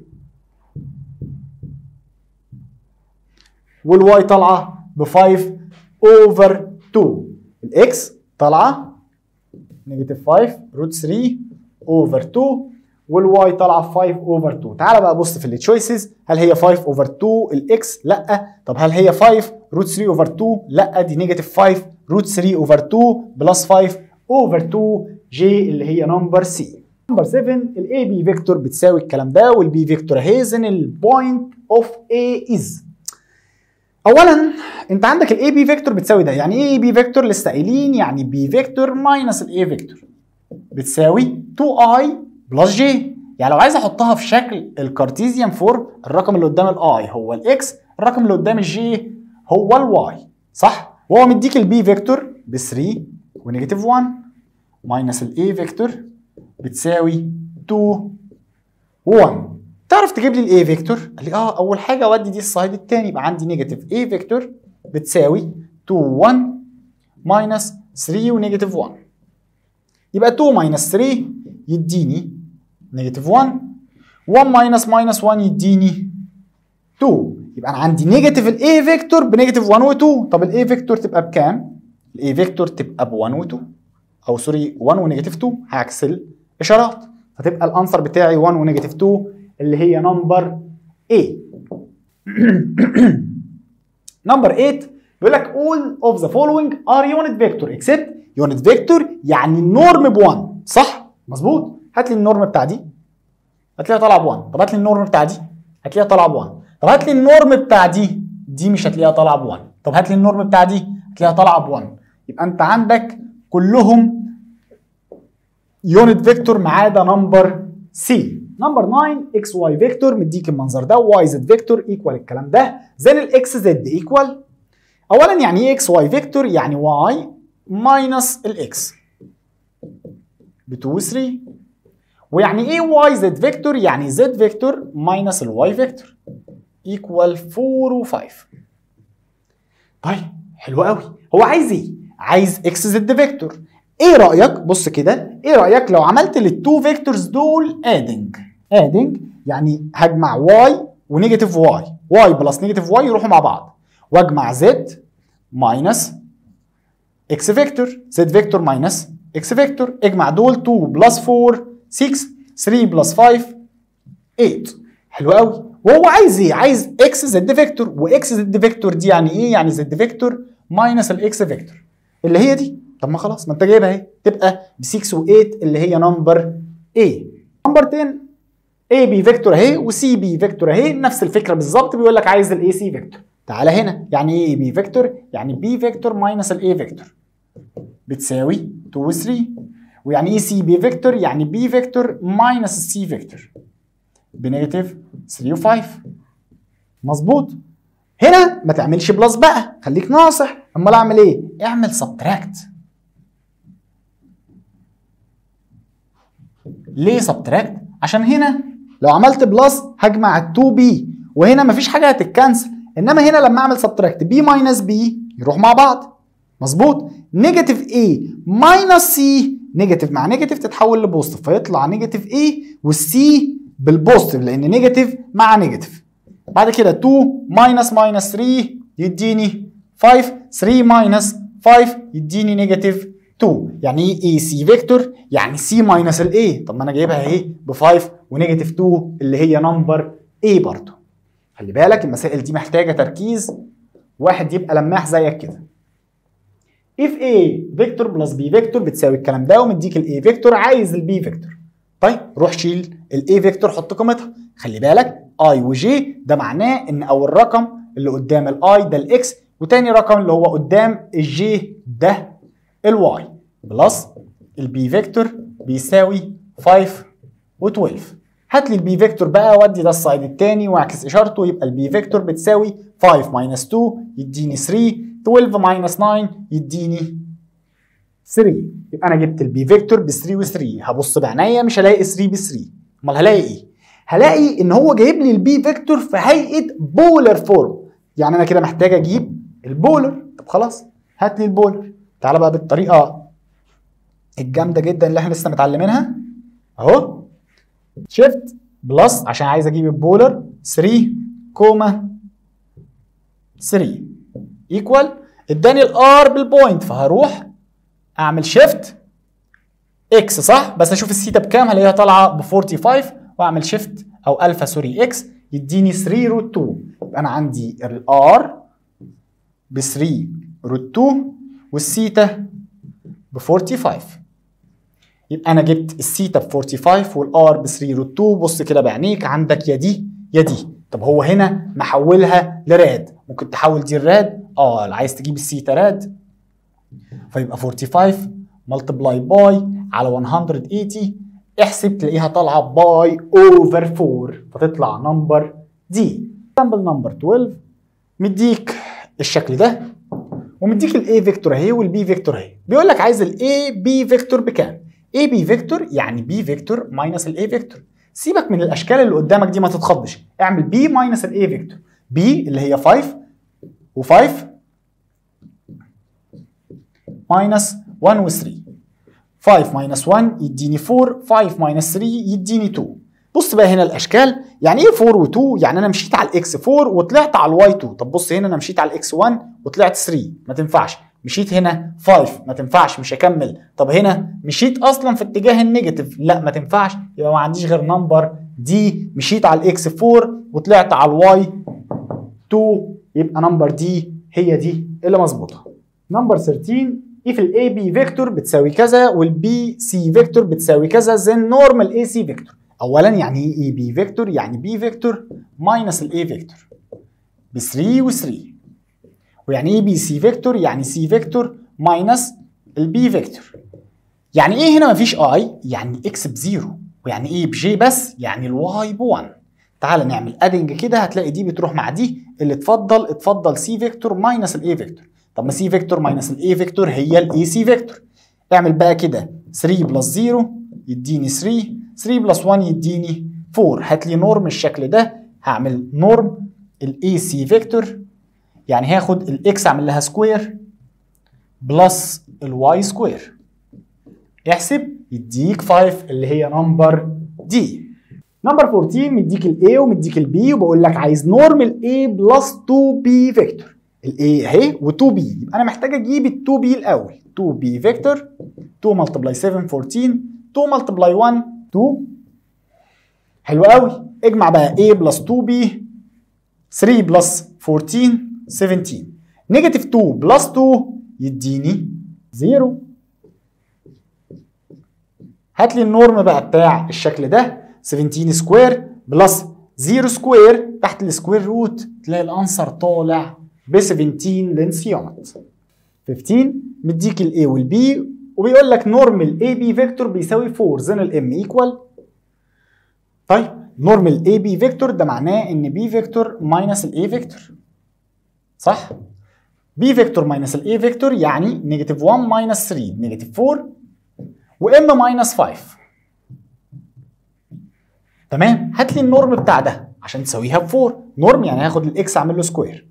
والواي طالعه ب 5 اوفر 2 الاكس طالعه نيجاتيف 5 روت 3 اوفر 2 والواي طالعه 5 اوفر 2 تعال بقى بص في التشويسز هل هي 5 اوفر 2 الاكس لا طب هل هي 5 روت 3 اوفر 2 لا دي نيجاتيف 5 روت 3 اوفر 2 بلس 5 اوفر 2 جي اللي هي نمبر سي نمبر 7 الاي بي فيكتور بتساوي الكلام ده والبي فيكتور اهي زين البوينت اوف اي از اولا انت عندك الاي بي فيكتور بتساوي ده يعني ايه اي بي فيكتور لسه قايلين يعني بي فيكتور ماينس الاي فيكتور بتساوي 2 اي بلس جي يعني لو عايز احطها في شكل الكارتيزيان فورم الرقم اللي قدام الاي هو الاكس الرقم اللي قدام الجي هو الواي صح وهو مديك البي فيكتور ب 3 ونيجاتيف 1 ماينس الاي فيكتور بتساوي 2 1 تعرف تجيب لي الاي فيكتور قال لي اه اول حاجه اودي دي السايد الثاني يبقى عندي نيجاتيف اي فيكتور بتساوي 2 1 ماينس 3 ونيجاتيف 1 يبقى 2 ماينس 3 يديني نيجاتيف 1 1 ماينس ماينس 1 يديني 2 يبقى انا عندي نيجاتيف الاي فيكتور بنيجاتيف 1 و2 طب الاي فيكتور تبقى بكام؟ الاي فيكتور تبقى ب 1 و2 او سوري 1 ونيجاتيف 2 هعكس الاشارات فتبقى الانسر بتاعي 1 ونيجاتيف 2 اللي هي نمبر A نمبر 8 بيقول لك all of the following are unit vector except unit vector يعني النورم ب 1 صح مظبوط هات لي النورم بتاع دي هتلاقيها طالعه ب 1 طب هات لي النورم بتاع دي هتلاقيها طالعه ب 1 طب هات لي النورم بتاع دي دي مش هتلاقيها طالعه ب 1 طب هات لي النورم بتاع دي هتلاقيها طالعه ب 1 يبقى انت عندك كلهم يونت فيكتور ما عدا نمبر سي نمبر 9 اكس واي فيكتور مديك المنظر ده واي زد فيكتور ايكوال الكلام ده زين الاكس زد ايكوال اولا يعني ايه اكس واي فيكتور يعني واي ماينس الاكس ب 2 و 3 ويعني ايه واي زد فيكتور يعني زد فيكتور ماينس الواي فيكتور ايكوال 4 و 5 طيب حلو قوي هو عايز ايه عايز اكس زد فيكتور ايه رايك بص كده ايه رايك لو عملت للتو فيكتورز دول ادنج ادنج يعني هجمع واي ونيجاتيف واي واي بلس نيجاتيف واي يروحوا مع بعض واجمع زد ماينس اكس فيكتور زد فيكتور ماينس اكس فيكتور اجمع دول 2 بلس 4 6 3 بلس 5 8 حلو قوي وهو عايز ايه عايز اكس زد فيكتور واكس زد فيكتور دي يعني ايه يعني زد فيكتور ماينس الاكس فيكتور اللي هي دي طب ما خلاص ما انت جايبها اهي تبقى ب 6 و8 اللي هي نمبر A نمبر 10 A بي فيكتور اهي وسي بي فيكتور اهي نفس الفكره بالظبط بيقول لك عايز الاي سي فيكتور تعالى هنا يعني ايه بي فيكتور يعني بي فيكتور ماينس الاي فيكتور بتساوي 2 و 3 ويعني ايه سي بي فيكتور يعني بي فيكتور ماينس السي فيكتور بنيجاتيف 3 و 5 مظبوط هنا ما تعملش بلس بقى خليك ناصح امال اعمل ايه اعمل سبتراكت ليه سبتراكت عشان هنا لو عملت بلس هجمع ال 2 بي وهنا مفيش حاجه هتتكنسل انما هنا لما اعمل سبتراكت بي ماينس بي يروح مع بعض مظبوط نيجاتيف A ماينس سي نيجاتيف مع نيجاتيف تتحول لبوزيتيف فيطلع نيجاتيف A والسي بالبوزيتيف لان نيجاتيف مع نيجاتيف بعد كده 2 ماينس ماينس 3 يديني 5 3 ماينس 5 يديني نيجاتيف 2 يعني ايه اي سي فيكتور يعني سي ماينس الاي طب ما انا جايبها اهي ب 5 ونيجاتيف 2 اللي هي نمبر اي برضه خلي بالك المسائل دي محتاجه تركيز واحد يبقى لماح زيك كده if a فيكتور بلس b فيكتور بتساوي الكلام ده ومديك الاي فيكتور عايز البي فيكتور طيب روح شيل الاي فيكتور حط قيمتها خلي بالك i وj ده معناه ان اول رقم اللي قدام الاي ده الاكس وتاني رقم اللي هو قدام الجي ده الواي بلس البي فيكتور بيساوي 5 و12 هات لي البي فيكتور بقى ودي ده السايد التاني واعكس اشارته يبقى البي فيكتور بتساوي 5 ماينس 2 يديني 3 12 ماينس 9 يديني 3 يبقى انا جبت البي فيكتور ب 3 و 3 هبص بعينيا مش هلاقي 3 ب 3 امال هلاقي ايه؟ هلاقي ان هو جايب لي البي فيكتور في هيئه بولر فورم يعني انا كده محتاج اجيب البولر طب خلاص هات لي البولر تعالى بقى بالطريقه الجامده جدا اللي احنا لسه متعلمينها اهو شيفت بلس عشان عايز اجيب البولر 3 كوما 3 ايكوال اداني الار بالبوينت فهروح اعمل شيفت اكس صح بس اشوف الثيتا بكام هلاقيها طالعه ب 45 واعمل شيفت او الفا سوري اكس يديني 3 روت 2 يبقى انا عندي الار ب 3 روت 2 والثيتا ب 45 يبقى انا جبت الثيتا ب 45 والار ب 3 روت 2 بص كده بعينيك عندك يا دي يا دي طب هو هنا محولها لراد ممكن تحول دي الراد اه اللي عايز تجيب الثيتا راد فيبقى 45 ملتبلاي باي على 180 احسب تلاقيها طالعه باي اوفر 4 فتطلع نمبر دي سامبل نمبر 12 مديك الشكل ده ومديك الاي فيكتور اهي والبي فيكتور اهي بيقول لك عايز الاي بي فيكتور بكام اي بي فيكتور يعني بي فيكتور ماينس الاي فيكتور سيبك من الاشكال اللي قدامك دي ما تتخضش اعمل بي ماينس الاي فيكتور بي اللي هي 5 و5 ماينس 1 و 3 5 ماينس 1 يديني 4 5 ماينس 3 يديني 2 بص بقى هنا الاشكال يعني ايه 4 و2 يعني انا مشيت على الاكس 4 وطلعت على الواي 2 طب بص هنا انا مشيت على الاكس 1 وطلعت 3 ما تنفعش مشيت هنا 5 ما تنفعش مش هكمل طب هنا مشيت اصلا في اتجاه النيجاتيف لا ما تنفعش يبقى ما عنديش غير نمبر دي مشيت على الاكس 4 وطلعت على الواي 2 يبقى نمبر دي هي دي اللي مظبوطه نمبر 13 if الاي بي فيكتور بتساوي كذا والبي سي فيكتور بتساوي كذا then نورمال اي سي فيكتور اولا يعني ايه اي بي فيكتور يعني بي فيكتور ماينس الاي فيكتور ب 3 و 3 ويعني ايه بي سي فيكتور يعني سي فيكتور ماينس البي فيكتور يعني ايه هنا مفيش اي يعني اكس بزيرو ويعني ايه بجي بس يعني الواي ب 1 تعال نعمل ادنج كده هتلاقي دي بتروح مع دي اللي اتفضل اتفضل سي فيكتور ماينس الاي فيكتور طب ما سي فيكتور ماينس الاي فيكتور هي الاي سي فيكتور اعمل بقى كده 3 بلس 0 يديني 3 3 بلس 1 يديني 4 هات لي نورم الشكل ده هعمل نورم الاي سي فيكتور يعني هاخد الاكس اعمل لها سكوير بلس الواي سكوير احسب يديك 5 اللي هي نمبر دي نمبر 14 مديك الاي ومديك البي وبقول لك عايز نورم الاي بلس 2 بي فيكتور الاي اهي و2 بي يبقى انا محتاج اجيب ال2 بي الاول 2 بي فيكتور 2 ملتبلاي 7 14 2 ملتبلاي 1 2 حلو قوي اجمع بقى a بلس 2b 3 بلس 14 17 نيجاتيف 2 بلس 2 يديني 0 هات لي النورم بقى بتاع الشكل ده 17 سكوير بلس 0 سكوير تحت السكوير روت تلاقي الانسر طالع ب 17 لينس يونت 15 مديك الاي والبي وبيقول لك نورم الاي بي فيكتور بيساوي 4 زين الام ايكوال طيب نورم الاي بي فيكتور ده معناه ان بي فيكتور ماينس الاي فيكتور صح بي فيكتور ماينس الاي فيكتور يعني نيجاتيف 1 ماينس 3 نيجاتيف 4 وام ماينس 5 تمام هات لي النورم بتاع ده عشان تساويها ب 4 نورم يعني هاخد الاكس اعمل له سكوير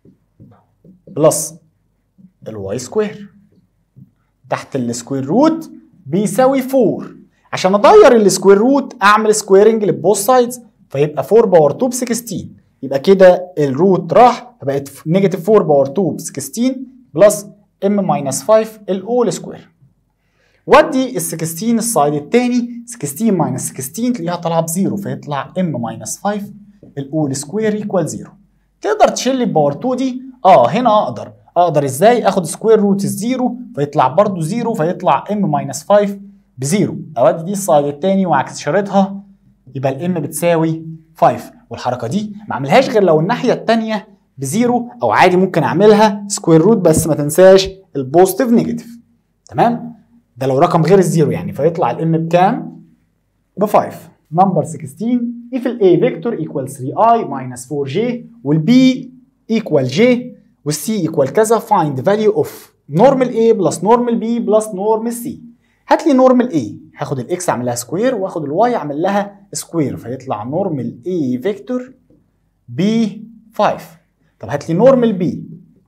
بلس الواي سكوير تحت السكوير روت بيساوي 4 عشان اغير السكوير روت اعمل سكويرنج للبوث سايدز فيبقى 4 باور 2 ب 16 يبقى كده الروت راح فبقت نيجاتيف 4 باور 2 ب 16 بلس ام ماينس 5 الاول سكوير ودي ال 16 السايد الثاني 16 ماينس 16 تلاقيها طالعه بزيرو فيطلع ام ماينس 5 الاول سكوير ايكوال زيرو تقدر تشيل لي باور 2 دي اه هنا اقدر اقدر ازاي اخد سكوير روت الزيرو فيطلع برضو زيرو فيطلع ام ماينس 5 بزيرو اودي دي السايد الثاني واعكس اشارتها يبقى الام بتساوي 5 والحركه دي ما اعملهاش غير لو الناحيه الثانيه بزيرو او عادي ممكن اعملها سكوير روت بس ما تنساش البوزيتيف نيجاتيف تمام ده لو رقم غير الزيرو يعني فيطلع الام بكام ب 5 نمبر 16 if ال a vector equals 3i minus 4j وال b equal j وال c equal كذا find the value of normal a plus normal b plus normal c هات لي نورمال A هاخد الاكس اعمل لها سكوير واخد الواي اعمل لها سكوير فيطلع نورمال A فيكتور B 5 طب هات لي نورمال B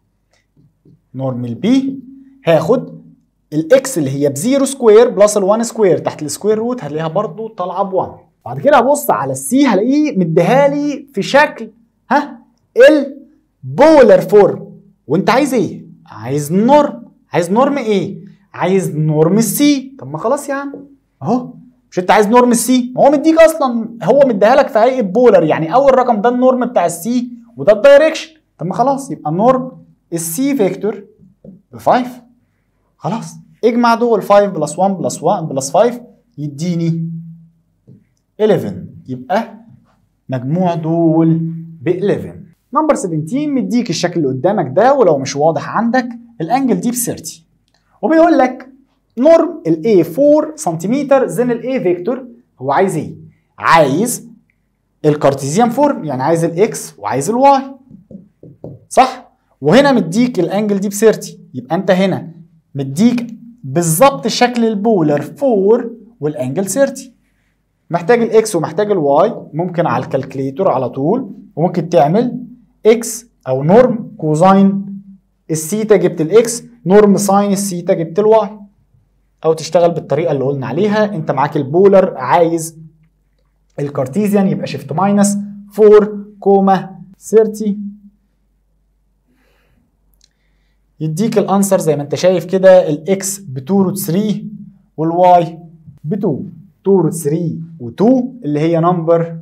نورمال B هاخد الاكس اللي هي بزيرو سكوير بلس ال1 سكوير تحت السكوير روت هلاقيها برضو طالعه ب 1 بعد كده ابص على السي هلاقيه مديها لي في شكل ها البولر فورم وانت عايز ايه؟ عايز نورم عايز نورم ايه؟ عايز نورم السي طب ما خلاص يا عم اهو مش انت عايز نورم السي ما هو مديك اصلا هو مديها لك في هيئه بولر يعني اول رقم ده النورم بتاع السي وده الدايركشن طب ما خلاص يبقى نورم السي فيكتور ب 5 خلاص اجمع دول 5 بلس 1 بلس 1 بلس 5 يديني 11 يبقى مجموع دول ب 11 نمبر 17 مديك الشكل اللي قدامك ده ولو مش واضح عندك الانجل دي ب 30 وبيقول لك نورم ال A 4 سنتيمتر زين ال A فيكتور هو عايز ايه؟ عايز الكارتيزيان فورم يعني عايز الاكس وعايز الواي صح؟ وهنا مديك الانجل دي ب 30 يبقى انت هنا مديك بالظبط شكل البولر 4 والانجل 30 محتاج الاكس ومحتاج الواي ممكن على الكالكليتور على طول وممكن تعمل اكس او نورم كوزاين السيتا جبت الاكس نورم ساين السيتا جبت الواي او تشتغل بالطريقه اللي قلنا عليها انت معاك البولر عايز الكارتيزيان يبقى شيفت ماينس 4 كوما 30 يديك الانسر زي ما انت شايف كده الاكس ب 2 روت 3 والواي ب 2 2 روت 3 و2 اللي هي نمبر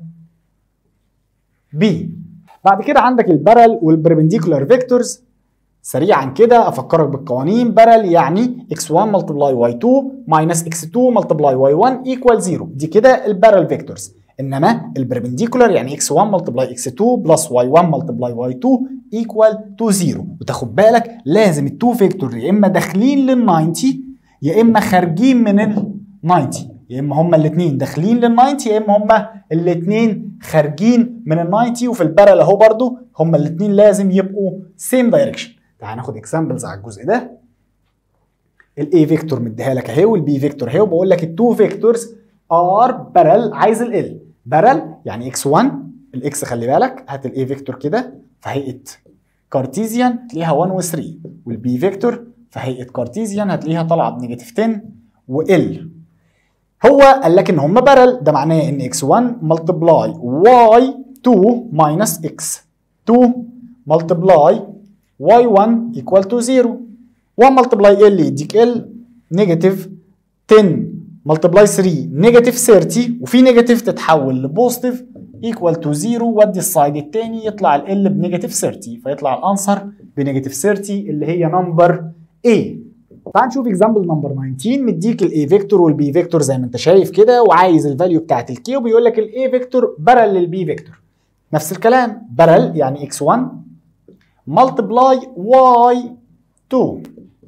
بي بعد كده عندك البارل والبربنديكولار فيكتورز سريعا كده افكرك بالقوانين بارل يعني x1 ملتبلاي y2 ماينس x2 ملتبلاي y1 ايكوال 0 دي كده البارل فيكتورز انما البربنديكولار يعني x1 ملتبلاي x2 بلس y1 ملتبلاي y2 ايكوال تو 0 وتاخد بالك لازم التو فيكتور يا اما داخلين لل 90 يا اما خارجين من ال 90 يا اما هما الاثنين داخلين لل 90 يا اما هما الاثنين خارجين من ال 90 وفي البارل اهو برضو هما الاثنين لازم يبقوا سيم دايركشن تعال ناخد اكزامبلز على الجزء ده الاي فيكتور مديها لك اهي والبي فيكتور اهي وبقول لك التو فيكتورز ار بارل عايز ال بارل يعني اكس 1 الاكس خلي بالك هات الاي فيكتور كده في هيئه كارتيزيان تلاقيها 1 و 3 والبي فيكتور في هيئه كارتيزيان هتلاقيها طالعه بنيجاتيف 10 وال هو قال لك ان هم بارل ده معناه ان x1 ملتبلاي y2 ماينس x2 ملتبلاي y1 equal to 0 1 ملتبلاي ال يديك ال نيجاتيف 10 ملتبلاي 3 نيجاتيف 30 وفي نيجاتيف تتحول لبوزيتيف ايكوال تو 0 ودي السايد الثاني يطلع ال بنيجاتيف 30 فيطلع الانسر بنيجاتيف 30 اللي هي نمبر A تعال نشوف اكزامبل نمبر 19 مديك الاي فيكتور والبي فيكتور زي ما انت شايف كده وعايز الفاليو بتاعت الكي وبيقول لك الاي فيكتور بارل للبي فيكتور نفس الكلام بارل يعني اكس 1 ملتبلاي واي 2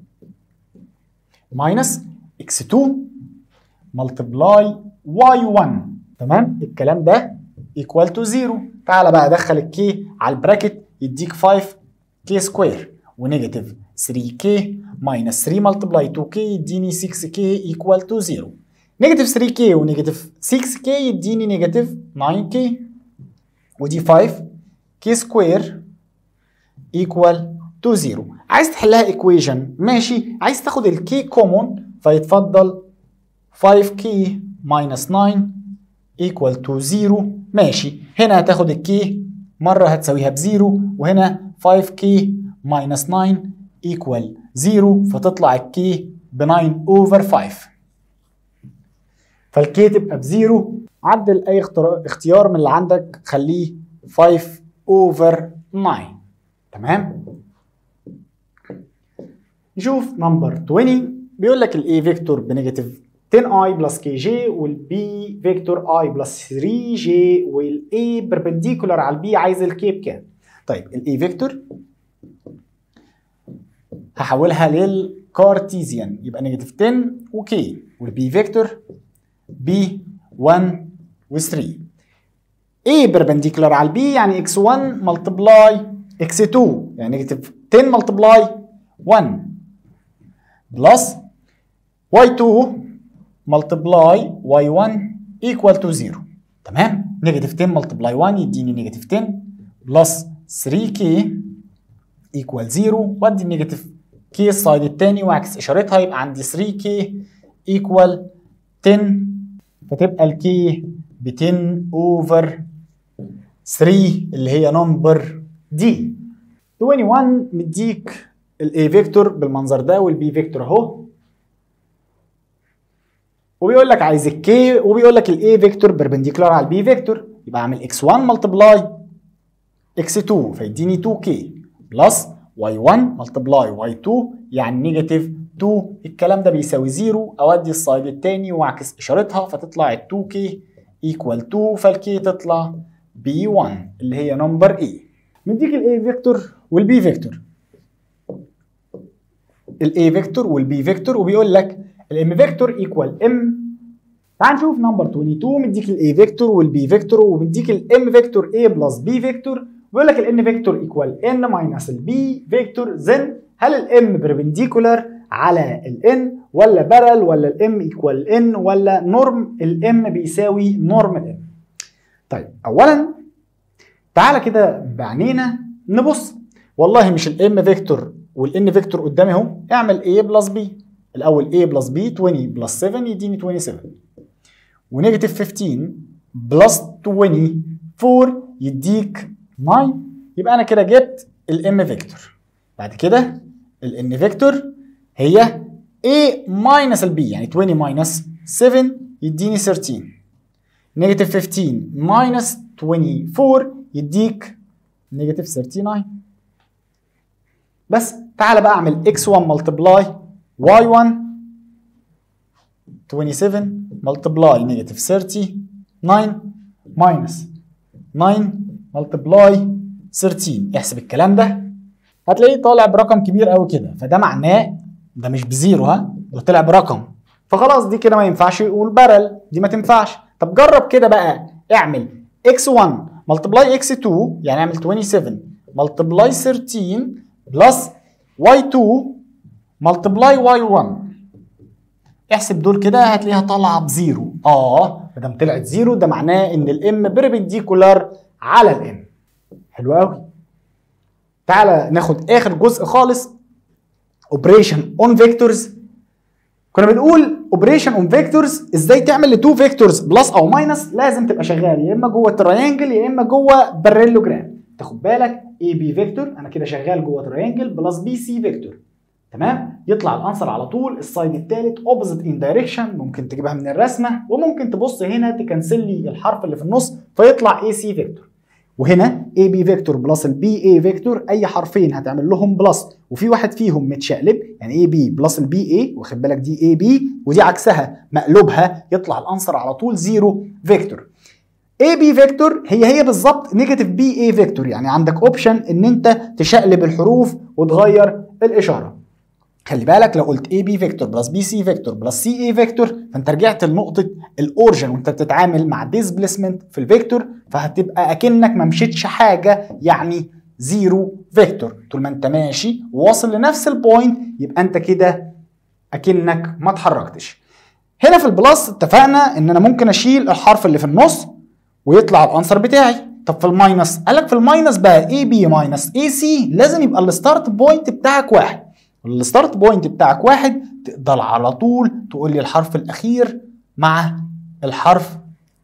ماينس اكس 2 ملتبلاي واي 1 تمام الكلام ده ايكوال تو 0 تعالى بقى ادخل الكي على البراكت يديك 5 كي سكوير ونيجاتيف 3k minus 3 multiply 2k يديني 6k equal to 0 نيجاتيف 3k ونيجاتيف 6k يديني نيجاتيف 9k ودي 5 k سكوير equal to 0 عايز تحلها equation ماشي عايز تاخد الكي كومون فيتفضل 5k minus 9 equal to 0 ماشي هنا هتاخد الكي مرة هتساويها بزيرو وهنا 5k minus 9 equal 0 فتطلع الكي ب 9 over 5 فالكي تبقى بزيرو عدل اي اختيار من اللي عندك خليه 5 over 9 تمام نشوف نمبر 20 بيقول لك الاي فيكتور بنيجاتيف 10 اي بلس كي جي والبي فيكتور اي بلس 3 جي والاي بربنديكولار على البي عايز الكي بكام طيب الاي فيكتور هحولها للكارتيزيان يبقى نيجاتيف 10 وكي والبي فيكتور بي 1 و 3 A بربنديكولار على البي يعني x1 ملتبلاي x2 يعني نيجاتيف 10 ملتبلاي 1 بلس y2 ملتبلاي y1 equal to 0 تمام نيجاتيف 10 ملتبلاي 1 يديني نيجاتيف 10 بلس 3k equal 0 وادي النيجاتيف كي السايد التاني واعكس اشارتها يبقى عندي 3k equal 10 فتبقى الكي ب 10 اوفر 3 اللي هي نمبر دي 21 مديك الاي فيكتور بالمنظر ده والبي فيكتور اهو وبيقول لك عايز الكي وبيقول لك الاي فيكتور بربنديكولار على البي فيكتور يبقى اعمل اكس 1 ملتبلاي اكس 2 فيديني 2 كي بلس y1 ملتبلاي y2 يعني نيجاتيف 2 الكلام ده بيساوي 0 اودي السايد التاني واعكس اشارتها فتطلع ال 2k equal 2 فالكي تطلع b1 اللي هي نمبر A مديك الاي فيكتور والبي فيكتور الاي فيكتور والبي فيكتور وبيقول لك الام فيكتور ايكوال ام تعال نشوف نمبر 22 مديك الاي فيكتور والبي فيكتور ومديك الام فيكتور A بلس بي فيكتور بيقول لك الان فيكتور ايكوال ان ماينس البي فيكتور زن هل الام بربنديكولار على الان ولا بارل ولا الام ايكوال ان ولا نورم الام بيساوي نورم الام طيب اولا تعالى كده بعينينا نبص والله مش الام فيكتور والان فيكتور قدامي اهو اعمل a بلس b الاول a بلس b 20 بلس 7 يديني 27 ونيجاتيف 15 بلس 24 يديك 9 يبقى انا كده جبت الام فيكتور بعد كده الان فيكتور هي a ماينس البي يعني 20 ماينس 7 يديني 13 نيجاتيف 15 ماينس 24 يديك نيجاتيف 39 بس تعالى بقى اعمل x1 ملتبلاي y1 27 ملتبلاي نيجاتيف 39 ماينس 9 ملتبلاي 13 احسب الكلام ده هتلاقيه طالع برقم كبير قوي كده فده معناه ده مش بزيرو ها ده طلع برقم فخلاص دي كده ما ينفعش يقول بارل دي ما تنفعش طب جرب كده بقى اعمل x1 ملتبلاي x2 يعني اعمل 27 ملتبلاي 13 بلس y2 ملتبلاي y1 احسب دول كده هتلاقيها طالعه بزيرو اه ما دام طلعت زيرو ده معناه ان الام بيربنديكولار على الام حلو قوي تعالى ناخد اخر جزء خالص اوبريشن اون فيكتورز كنا بنقول اوبريشن اون فيكتورز ازاي تعمل لتو فيكتورز بلس او ماينس لازم تبقى شغال يا اما جوه تريانجل يا اما جوه باريلوجرام تاخد بالك اي بي فيكتور انا كده شغال جوه تريانجل بلس بي سي فيكتور تمام يطلع الانسر على طول السايد الثالث اوبوزيت ان دايركشن ممكن تجيبها من الرسمه وممكن تبص هنا تكنسل لي الحرف اللي في النص فيطلع اي سي فيكتور وهنا اي بي فيكتور بلس البي اي فيكتور اي حرفين هتعمل لهم بلس وفي واحد فيهم متشقلب يعني اي بي بلس البي اي واخد بالك دي اي بي ودي عكسها مقلوبها يطلع الانسر على طول زيرو فيكتور اي بي فيكتور هي هي بالظبط نيجاتيف بي اي فيكتور يعني عندك اوبشن ان انت تشقلب الحروف وتغير الاشاره خلي بالك لو قلت اي بي فيكتور بلس بي سي فيكتور بلس سي اي فيكتور فانت رجعت لنقطه الاورجن وانت بتتعامل مع ديسبليسمنت في الفيكتور فهتبقى اكنك ما مشيتش حاجه يعني زيرو فيكتور طول ما انت ماشي واصل لنفس البوينت يبقى انت كده اكنك ما اتحركتش هنا في البلس اتفقنا ان انا ممكن اشيل الحرف اللي في النص ويطلع الانسر بتاعي طب في الماينس قالك في الماينس بقى اي بي ماينس اي سي لازم يبقى الستارت بوينت بتاعك واحد الستارت بوينت بتاعك واحد تقدر على طول تقول لي الحرف الاخير مع الحرف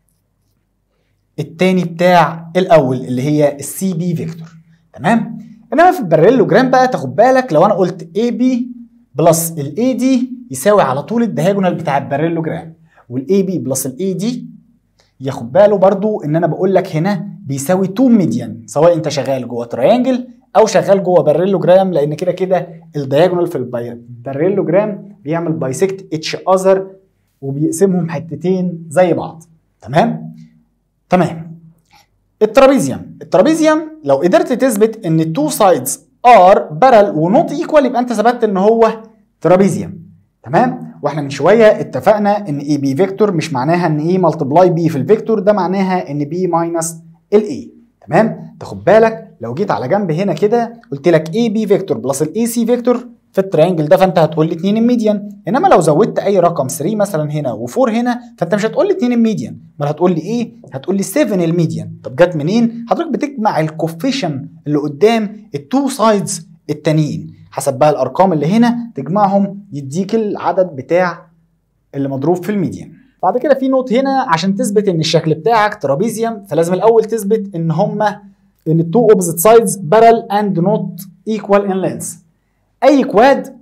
التاني بتاع الاول اللي هي السي بي فيكتور تمام انما في الباراليلوجرام بقى تاخد بالك لو انا قلت اي بي بلس الاي دي يساوي على طول الدياجونال بتاع الباراليلوجرام والاي بي بلس الاي دي ياخد باله برضو ان انا بقول لك هنا بيساوي 2 ميديان سواء انت شغال جوه تريانجل او شغال جوه باريلوجرام لان كده كده الدياجونال في الباريلوجرام بيعمل بايسكت اتش اذر وبيقسمهم حتتين زي بعض تمام تمام الترابيزيوم الترابيزيوم لو قدرت تثبت ان التو سايدز ار بارل ونوت ايكوال يبقى انت ثبتت ان هو ترابيزيوم تمام واحنا من شويه اتفقنا ان اي بي فيكتور مش معناها ان اي ملتبلاي بي في الفيكتور ده معناها ان بي ماينس الاي تمام تاخد بالك لو جيت على جنب هنا كده قلت لك اي بي فيكتور بلس الاي سي فيكتور في الترينجل ده فانت هتقول لي 2 الميديان انما لو زودت اي رقم 3 مثلا هنا و4 هنا فانت مش هتقول لي 2 الميديان امال هتقول لي ايه هتقول لي 7 الميديان طب جت منين حضرتك بتجمع الكوفيشن اللي قدام التو سايدز التانيين حسب بقى الارقام اللي هنا تجمعهم يديك العدد بتاع اللي مضروب في الميديان بعد كده في نوت هنا عشان تثبت ان الشكل بتاعك ترابيزيوم فلازم الاول تثبت ان هما ان التو اوبزيت سايدز بارل اند نوت ايكوال ان لينث اي كواد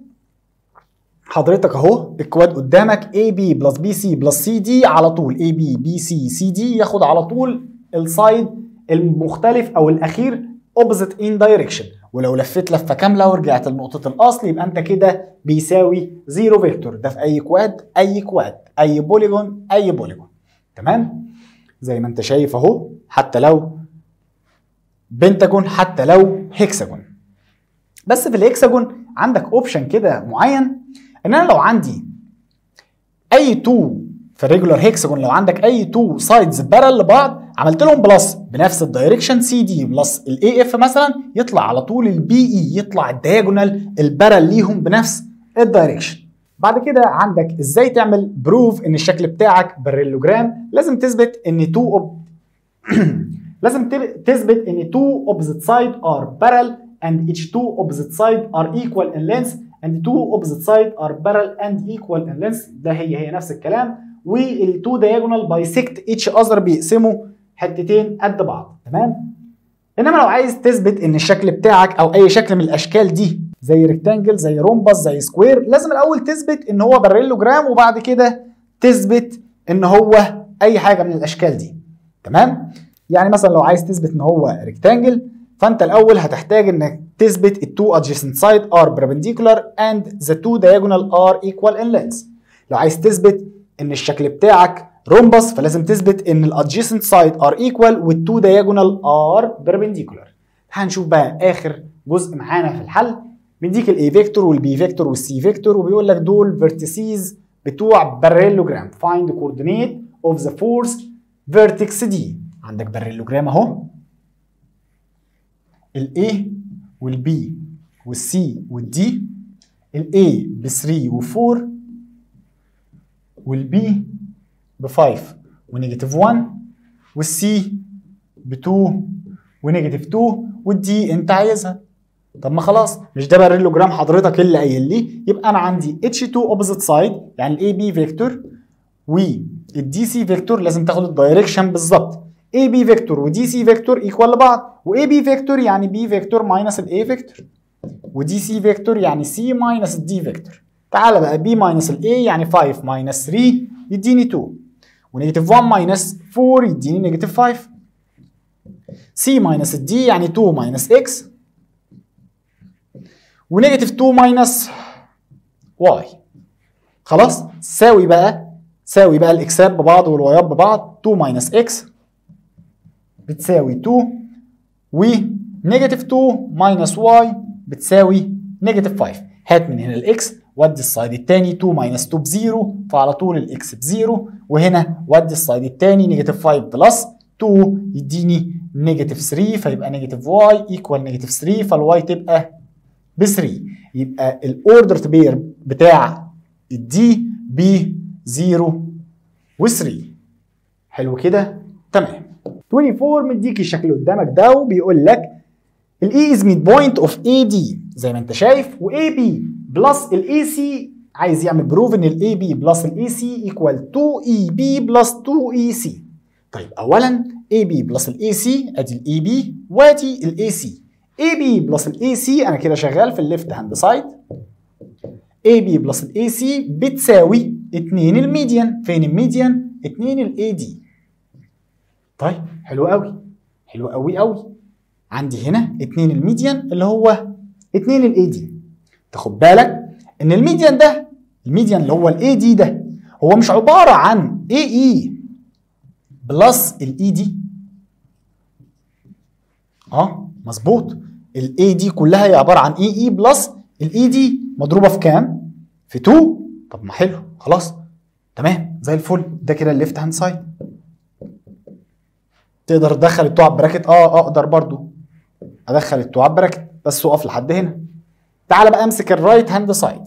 حضرتك اهو الكواد قدامك اي بي بلس بي سي بلس سي دي على طول اي بي بي سي سي دي ياخد على طول السايد المختلف او الاخير اوبزيت ان دايركشن ولو لفيت لفه كامله ورجعت لنقطه الاصل يبقى انت كده بيساوي زيرو فيكتور ده في اي كواد اي كواد اي بوليجون اي بوليجون تمام زي ما انت شايف اهو حتى لو بنتاجون حتى لو هيكساجون بس في الهكساجون عندك اوبشن كده معين ان انا لو عندي اي تو في الريجولار هيكساجون لو عندك اي تو سايدز بارل لبعض عملت لهم بلس بنفس الدايركشن سي دي بلس الاي اف مثلا يطلع على طول البي اي يطلع الدياجونال البارل ليهم بنفس الدايركشن بعد كده عندك ازاي تعمل بروف ان الشكل بتاعك باريلوجرام لازم تثبت ان تو أوب... لازم تثبت ان تو اوبزيت سايد ار بارل and each two opposite side are equal in length and two opposite side are parallel and equal in length ده هي هي نفس الكلام والتو diagonal bisect each other بيقسموا حتتين قد بعض تمام انما لو عايز تثبت ان الشكل بتاعك او اي شكل من الاشكال دي زي ريكتانجل زي رومبس زي سكوير لازم الاول تثبت ان هو باريلوجرام وبعد كده تثبت ان هو اي حاجه من الاشكال دي تمام يعني مثلا لو عايز تثبت ان هو ريكتانجل فانت الاول هتحتاج انك تثبت التو adjacent side are perpendicular and the two diagonal are equal in length لو عايز تثبت ان الشكل بتاعك رومبس فلازم تثبت ان ال adjacent side are equal والتو diagonal are perpendicular هنشوف بقى اخر جزء معانا في الحل مديك الاي فيكتور والبي فيكتور والسي فيكتور وبيقول لك دول فيرتيسيز بتوع باريلوجرام find the coordinate of the fourth vertex D عندك باريلوجرام اهو ال A وال B وال C وال D ال A ب 3 و 4 وال B ب 5 ونيجاتيف 1 وال C ب 2 ونيجاتيف 2 والدي انت عايزها طب ما خلاص مش ده باريلوجرام حضرتك اللي قايل لي يبقى انا عندي H2 opposite side يعني الاي بي فيكتور والدي سي فيكتور لازم تاخد الدايركشن بالظبط اي بي فيكتور ودي سي فيكتور ايكوال لبعض واي بي فيكتور يعني بي فيكتور ماينس الاي فيكتور ودي سي فيكتور يعني سي ماينس الدي فيكتور تعالى بقى بي ماينس الاي يعني 5 ماينس 3 يديني 2 ونيجاتيف 1 ماينس 4 يديني نيجاتيف 5 سي ماينس الدي يعني 2 ماينس اكس ونيجاتيف 2 ماينس واي خلاص ساوي بقى ساوي بقى الاكسات ببعض والوايات ببعض 2 ماينس اكس بتساوي 2 ونيجاتيف 2 ماينس واي بتساوي نيجاتيف 5 هات من هنا الاكس ودي السايد الثاني 2 ماينس 2 بزيرو فعلى طول الاكس بزيرو وهنا ودي السايد الثاني نيجاتيف 5 بلس 2 يديني نيجاتيف 3 فيبقى نيجاتيف واي ايكوال نيجاتيف 3 فالواي تبقى ب 3 يبقى الاوردر بير بتاع الدي ب 0 و 3 حلو كده تمام 24 مديك الشكل اللي قدامك ده وبيقول لك الاي از ميد بوينت اوف اي دي زي ما انت شايف واي بي بلس الاي سي عايز يعمل بروف ان الاي بي بلس الاي سي ايكوال 2 اي بي بلس 2 اي سي طيب اولا اي بي بلس الاي سي ادي الاي بي وادي الاي سي اي بي بلس الاي سي انا كده شغال في الليفت هاند سايد اي بي بلس الاي سي بتساوي 2 الميديان فين الميديان 2 الاي دي طيب حلو قوي حلو قوي قوي عندي هنا 2 الميديان اللي هو 2 الاي دي تاخد بالك ان الميديان ده الميديان اللي هو الاي دي ده هو مش عباره عن اي اي بلس الاي دي اه مظبوط الاي دي كلها هي عباره عن اي اي بلس الاي دي مضروبه في كام في 2 طب ما حلو خلاص تمام زي الفل ده كده الليفت هاند سايد تقدر تدخل التو على براكت اه اقدر برضو ادخل التو على براكت بس اقف لحد هنا تعال بقى امسك الرايت هاند سايد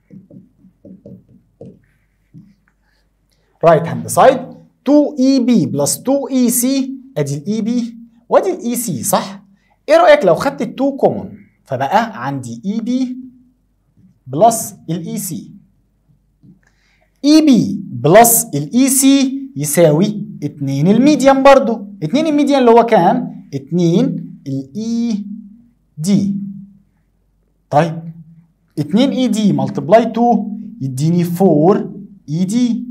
رايت هاند سايد 2 اي بي بلس 2 اي سي ادي الاي بي وادي الاي سي صح ايه رايك لو خدت ال 2 كومون فبقى عندي اي بي بلس الاي سي اي بي بلس الاي سي يساوي 2 الميديان برضو 2 الميديان اللي هو كام 2 الاي دي طيب 2 اي دي ملتبلاي 2 يديني 4 اي دي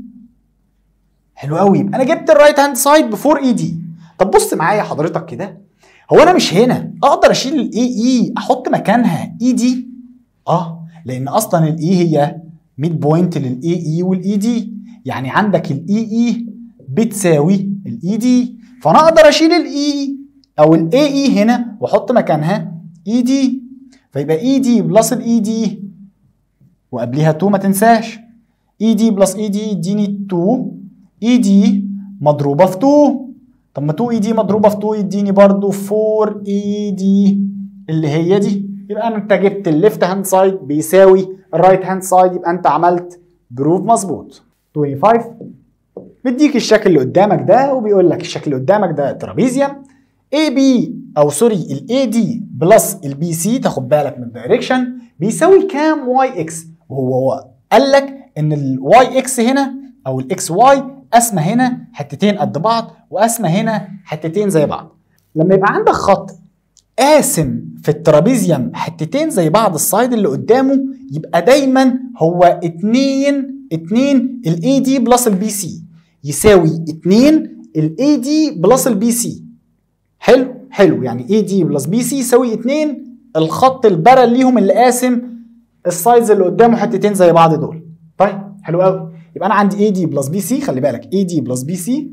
حلو قوي يبقى انا جبت الرايت هاند سايد ب 4 اي دي طب بص معايا حضرتك كده هو انا مش هنا اقدر اشيل الاي اي احط مكانها اي دي اه لان اصلا الاي هي ميد بوينت للاي اي والاي دي يعني عندك الاي اي بتساوي الاي دي فانا اقدر اشيل الاي او الاي اي هنا واحط مكانها اي دي فيبقى اي دي بلس الاي دي وقبليها 2 ما تنساش اي دي بلس اي دي يديني 2 اي دي مضروبه في 2 طب ما 2 اي دي مضروبه في 2 يديني برضو 4 اي دي اللي هي دي يبقى انت جبت الليفت هاند سايد بيساوي الرايت هاند سايد يبقى انت عملت بروف مظبوط 25 مديك الشكل اللي قدامك ده وبيقول لك الشكل اللي قدامك ده ترابيزيوم اي بي او سوري الاي دي بلس البي سي تاخد بالك من الدايركشن بيساوي كام واي اكس وهو هو قال لك ان الواي اكس هنا او الاكس واي قسمه هنا حتتين قد بعض وقسمه هنا حتتين زي بعض لما يبقى عندك خط قاسم في الترابيزيوم حتتين زي بعض السايد اللي قدامه يبقى دايما هو 2 2 الاي دي بلس البي سي يساوي 2 الاي دي بلس البي سي حلو حلو يعني اي دي بلس بي سي يساوي 2 الخط البرل ليهم اللي قاسم السايدز اللي قدامه حتتين زي بعض دول طيب حلو قوي يبقى انا عندي اي دي بلس بي سي خلي بالك اي دي بلس بي سي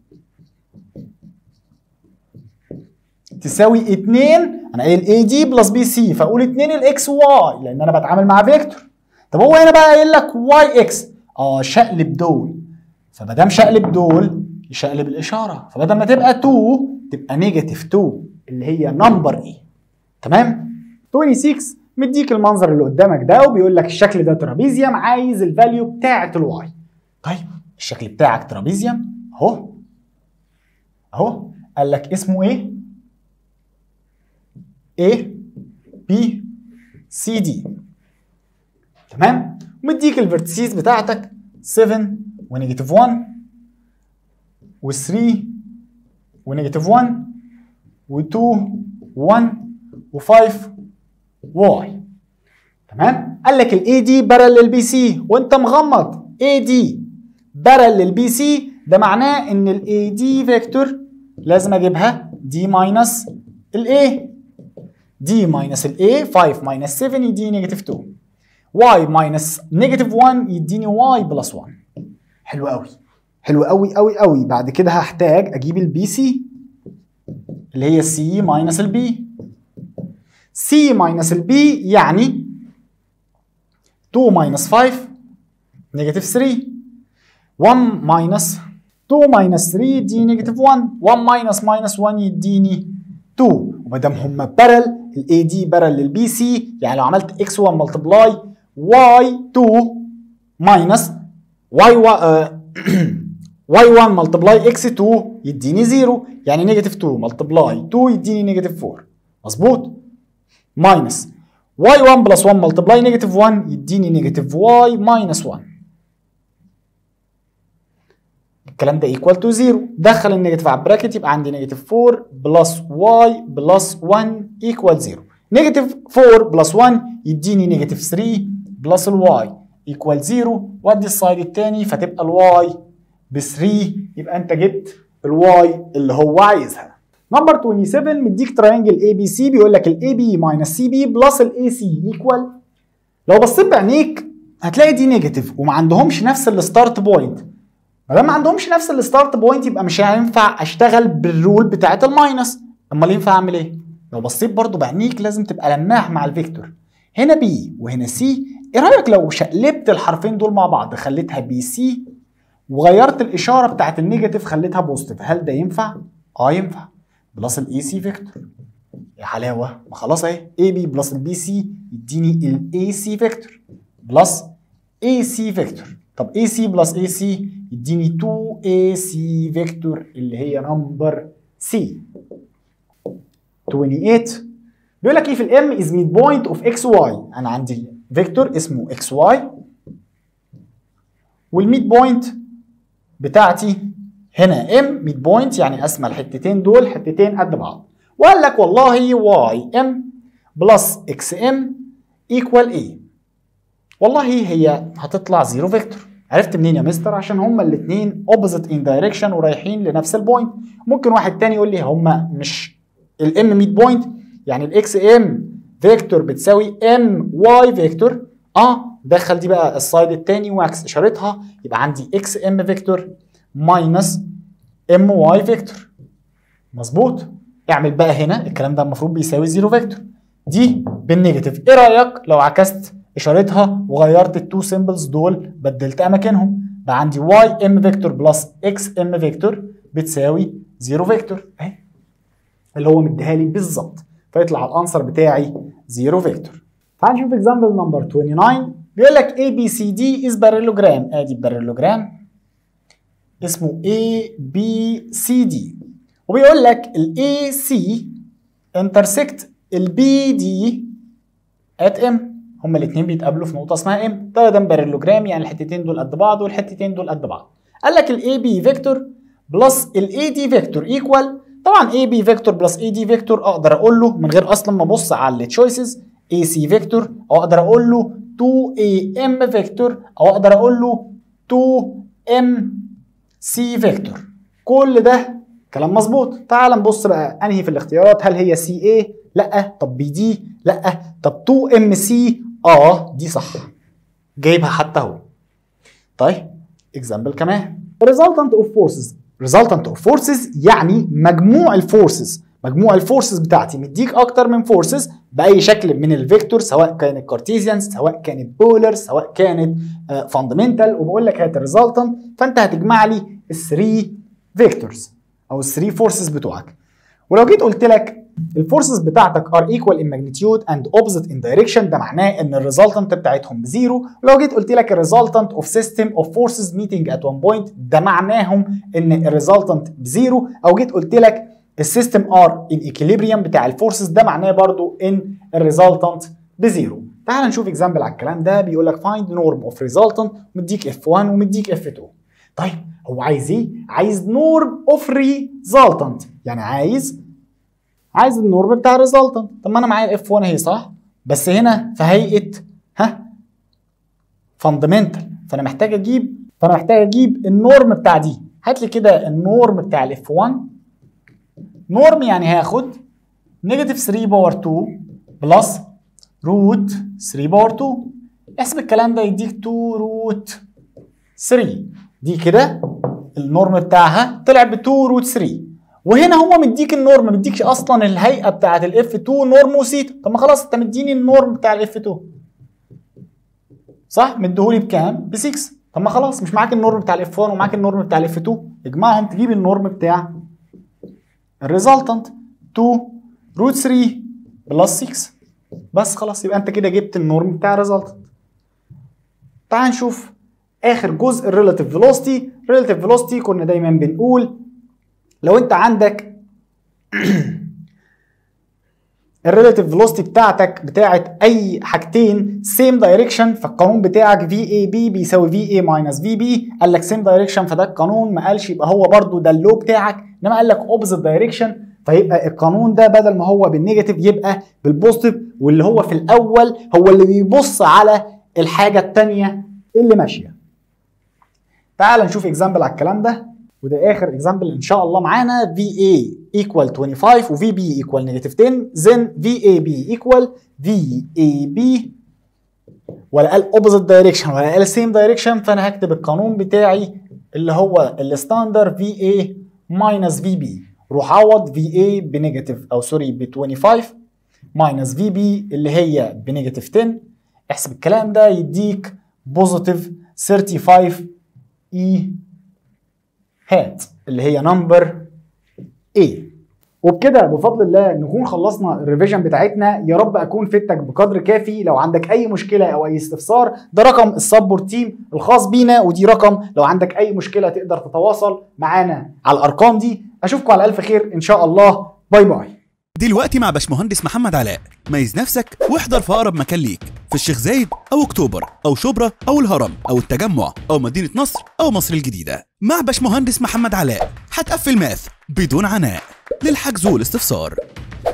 تساوي 2 انا قايل اي دي بلس بي سي فاقول 2 الاكس واي لان انا بتعامل مع فيكتور طب هو هنا بقى قايل لك واي اكس اه شقلب دول فما دام شقلب دول يشقلب الاشاره فبدل ما تبقى 2 تبقى نيجاتيف 2 اللي هي نمبر ايه تمام 26 مديك المنظر اللي قدامك ده وبيقول لك الشكل ده ترابيزيوم عايز الفاليو بتاعه الواي طيب الشكل بتاعك ترابيزيوم اهو اهو قال لك اسمه ايه A B C D تمام ومديك الفيرتسيز بتاعتك 7 ونيجاتيف 1 و3 ونيجاتيف 1 و2 1 و5 واي تمام قال لك الاي دي بارل للبي سي وانت مغمض اي دي بارل للبي سي ده معناه ان الاي دي فيكتور لازم اجيبها دي ماينس الاي دي ماينس الاي 5 ماينس 7 يديني نيجاتيف 2 واي ماينس نيجاتيف 1 يديني واي بلس 1 حلو قوي حلو قوي قوي قوي بعد كده هحتاج اجيب البي سي اللي هي سي ماينس البي سي ماينس البي يعني 2 ماينس 5 نيجاتيف 3 1 ماينس 2 ماينس 3 دي نيجاتيف 1 1 ماينس ماينس 1 يديني 2 وما دام هم بارل الاي دي بارل للبي سي يعني لو عملت اكس 1 ملتبلاي واي 2 ماينس واي واي 1 ملتبلاي اكس 2 يديني 0 يعني نيجاتيف 2 ملتبلاي 2 يديني نيجاتيف 4 مظبوط ماينس واي 1 بلس 1 ملتبلاي نيجاتيف 1 يديني نيجاتيف واي ماينس 1 الكلام ده ايكوال تو 0 دخل النيجاتيف على البراكت يبقى عندي نيجاتيف 4 بلس واي بلس 1 ايكوال 0 نيجاتيف 4 بلس 1 يديني نيجاتيف 3 بلس الواي ايكوال 0 وادي السايد الثاني فتبقى الواي ب 3 يبقى انت جبت الواي اللي هو عايزها نمبر 27 مديك تراينجل اي بي سي بيقول لك الاي بي ماينس سي بي بلس الاي سي ايكوال لو بصيت بعينيك هتلاقي دي نيجاتيف وما عندهمش نفس الستارت بوينت ما دام ما عندهمش نفس الستارت بوينت يبقى مش هينفع اشتغل بالرول بتاعه الماينس امال ينفع اعمل ايه لو بصيت برضو بعينيك لازم تبقى لماح مع الفيكتور هنا بي وهنا سي ايه رايك لو شقلبت الحرفين دول مع بعض خليتها بي سي وغيرت الاشاره بتاعت النيجاتيف خليتها بوزيتيف هل ده ينفع اه ينفع بلس الاي سي فيكتور يا حلاوه ما خلاص اهي اي بي بلس البي سي يديني الاي سي فيكتور بلس اي سي فيكتور طب اي سي بلس اي سي يديني 2 اي سي فيكتور اللي هي نمبر سي 28 بيقول لك ايه في الام از ميد بوينت اوف اكس واي انا عندي فيكتور اسمه اكس واي والميد بوينت بتاعتي هنا ام ميد بوينت يعني قسمه الحتتين دول حتتين قد بعض وقال لك والله واي ام بلس اكس ام ايكوال ايه والله هي هتطلع زيرو فيكتور عرفت منين يا مستر عشان هما الاثنين اوبوزيت ان دايركشن ورايحين لنفس البوينت ممكن واحد تاني يقول لي هما مش الام 100 بوينت يعني الاكس ام فيكتور بتساوي ام واي فيكتور اه دخل دي بقى السايد التاني واعكس اشارتها يبقى عندي اكس ام فيكتور ماينس ام واي فيكتور مظبوط اعمل بقى هنا الكلام ده المفروض بيساوي زيرو فيكتور دي بالنيجاتيف ايه رايك لو عكست اشارتها وغيرت التو سيمبلز دول بدلت اماكنهم بقى عندي واي ام فيكتور بلس اكس ام فيكتور بتساوي زيرو فيكتور اهي اللي هو مديها لي بالظبط فيطلع الانسر بتاعي زيرو فيكتور تعال نشوف اكزامبل نمبر 29 بيقول لك A B C D is parallelogram ادي parallelogram اسمه A B C D وبيقول لك ال A C intersect ال B D at M هما الاثنين بيتقابلوا في نقطة اسمها M ده ده بارالوجرام يعني الحتتين دول قد بعض والحتتين دول قد بعض قال لك ال AB فيكتور بلس ال AD فيكتور ايكوال طبعا AB فيكتور بلس AD فيكتور اقدر اقول له من غير اصلا ما ابص على التشويسز AC فيكتور او اقدر اقول له 2AM فيكتور او اقدر اقول له 2MC فيكتور كل ده كلام مظبوط تعال نبص بقى انهي في الاختيارات هل هي CA لا طب بي دي لا طب 2MC اه دي صح جايبها حتى اهو طيب اكزامبل كمان resultant of forces resultant of forces يعني مجموع الفورسز مجموع الفورسز بتاعتي مديك اكتر من فورسز باي شكل من الفيكتور سواء كانت كارتيزيان سواء كانت بولر سواء كانت فاندمنتال وبقول لك هات الريزلتنت فانت هتجمع لي الثري فيكتورز او الثري فورسز بتوعك ولو جيت قلت لك الفورسز بتاعتك are equal in magnitude and opposite in direction ده معناه ان الريزلتنت بتاعتهم بزيرو ولو جيت قلت لك الريزلتنت of system of forces meeting at one point ده معناهم ان الريزلتنت بزيرو او جيت قلت لك السيستم ار ان equilibrium بتاع الفورسز ده معناه برضو ان الريزلتنت بزيرو تعال نشوف اكزامبل على الكلام ده بيقول لك find norm of resultant مديك F1 ومديك F2 طيب هو عايز ايه؟ عايز norm of resultant يعني عايز عايز النورم بتاع الريزلتنت طب ما انا معايا الاف 1 اهي صح بس هنا في هيئه ها فاندمنتال فانا محتاج اجيب فانا محتاج اجيب النورم بتاع دي هات لي كده النورم بتاع الاف 1 نورم يعني هاخد نيجاتيف 3 باور 2 بلس روت 3 باور 2 احسب الكلام ده يديك 2 روت 3 دي كده النورم بتاعها طلع ب 2 روت 3 وهنا هو مديك النورم مديكش اصلا الهيئه بتاعه الاف 2 نورم وسيتا طب ما خلاص انت مديني النورم بتاع الاف 2 صح مديهولي بكام ب 6 طب ما خلاص مش معاك النورم بتاع الاف 1 ومعاك النورم بتاع الاف 2 اجمعهم تجيب النورم بتاع الريزلتنت 2 روت 3 بلس 6 بس خلاص يبقى انت كده جبت النورم بتاع الريزلتنت تعال نشوف اخر جزء الريلاتيف فيلوسيتي الريلاتيف فيلوسيتي كنا دايما بنقول لو انت عندك الريلاتيف فيلوسيتي بتاعتك بتاعت اي حاجتين سيم دايركشن فالقانون بتاعك في اي بي بيساوي في اي ماينس في بي قال لك سيم دايركشن فده القانون ما قالش يبقى هو برضو ده اللو بتاعك انما قال لك اوبزيت دايركشن فيبقى القانون ده بدل ما هو بالنيجاتيف يبقى بالبوزيتيف واللي هو في الاول هو اللي بيبص على الحاجه الثانيه اللي ماشيه تعال نشوف اكزامبل على الكلام ده وده اخر اكزامبل ان شاء الله معانا في اي ايكوال 25 وفي بي ايكوال نيجاتيف 10 زين في اي بي ايكوال في اي بي ولا قال اوبوزيت دايركشن ولا قال سيم دايركشن فانا هكتب القانون بتاعي اللي هو الستاندر في اي ماينس في بي روح عوض في اي بنيجاتيف او سوري ب 25 ماينس في بي اللي هي بنيجاتيف 10 احسب الكلام ده يديك بوزيتيف 35 اي هات اللي هي نمبر A وبكده بفضل الله نكون خلصنا الريفيجن بتاعتنا يا رب اكون فدتك بقدر كافي لو عندك اي مشكله او اي استفسار ده رقم السبورت تيم الخاص بينا ودي رقم لو عندك اي مشكله تقدر تتواصل معانا على الارقام دي اشوفكم على الف خير ان شاء الله باي باي دلوقتي مع باشمهندس محمد علاء ميز نفسك واحضر في اقرب مكان ليك في الشيخ زايد او اكتوبر او شبرا او الهرم او التجمع او مدينه نصر او مصر الجديده مع باشمهندس محمد علاء هتقفل ماث بدون عناء للحجز والاستفسار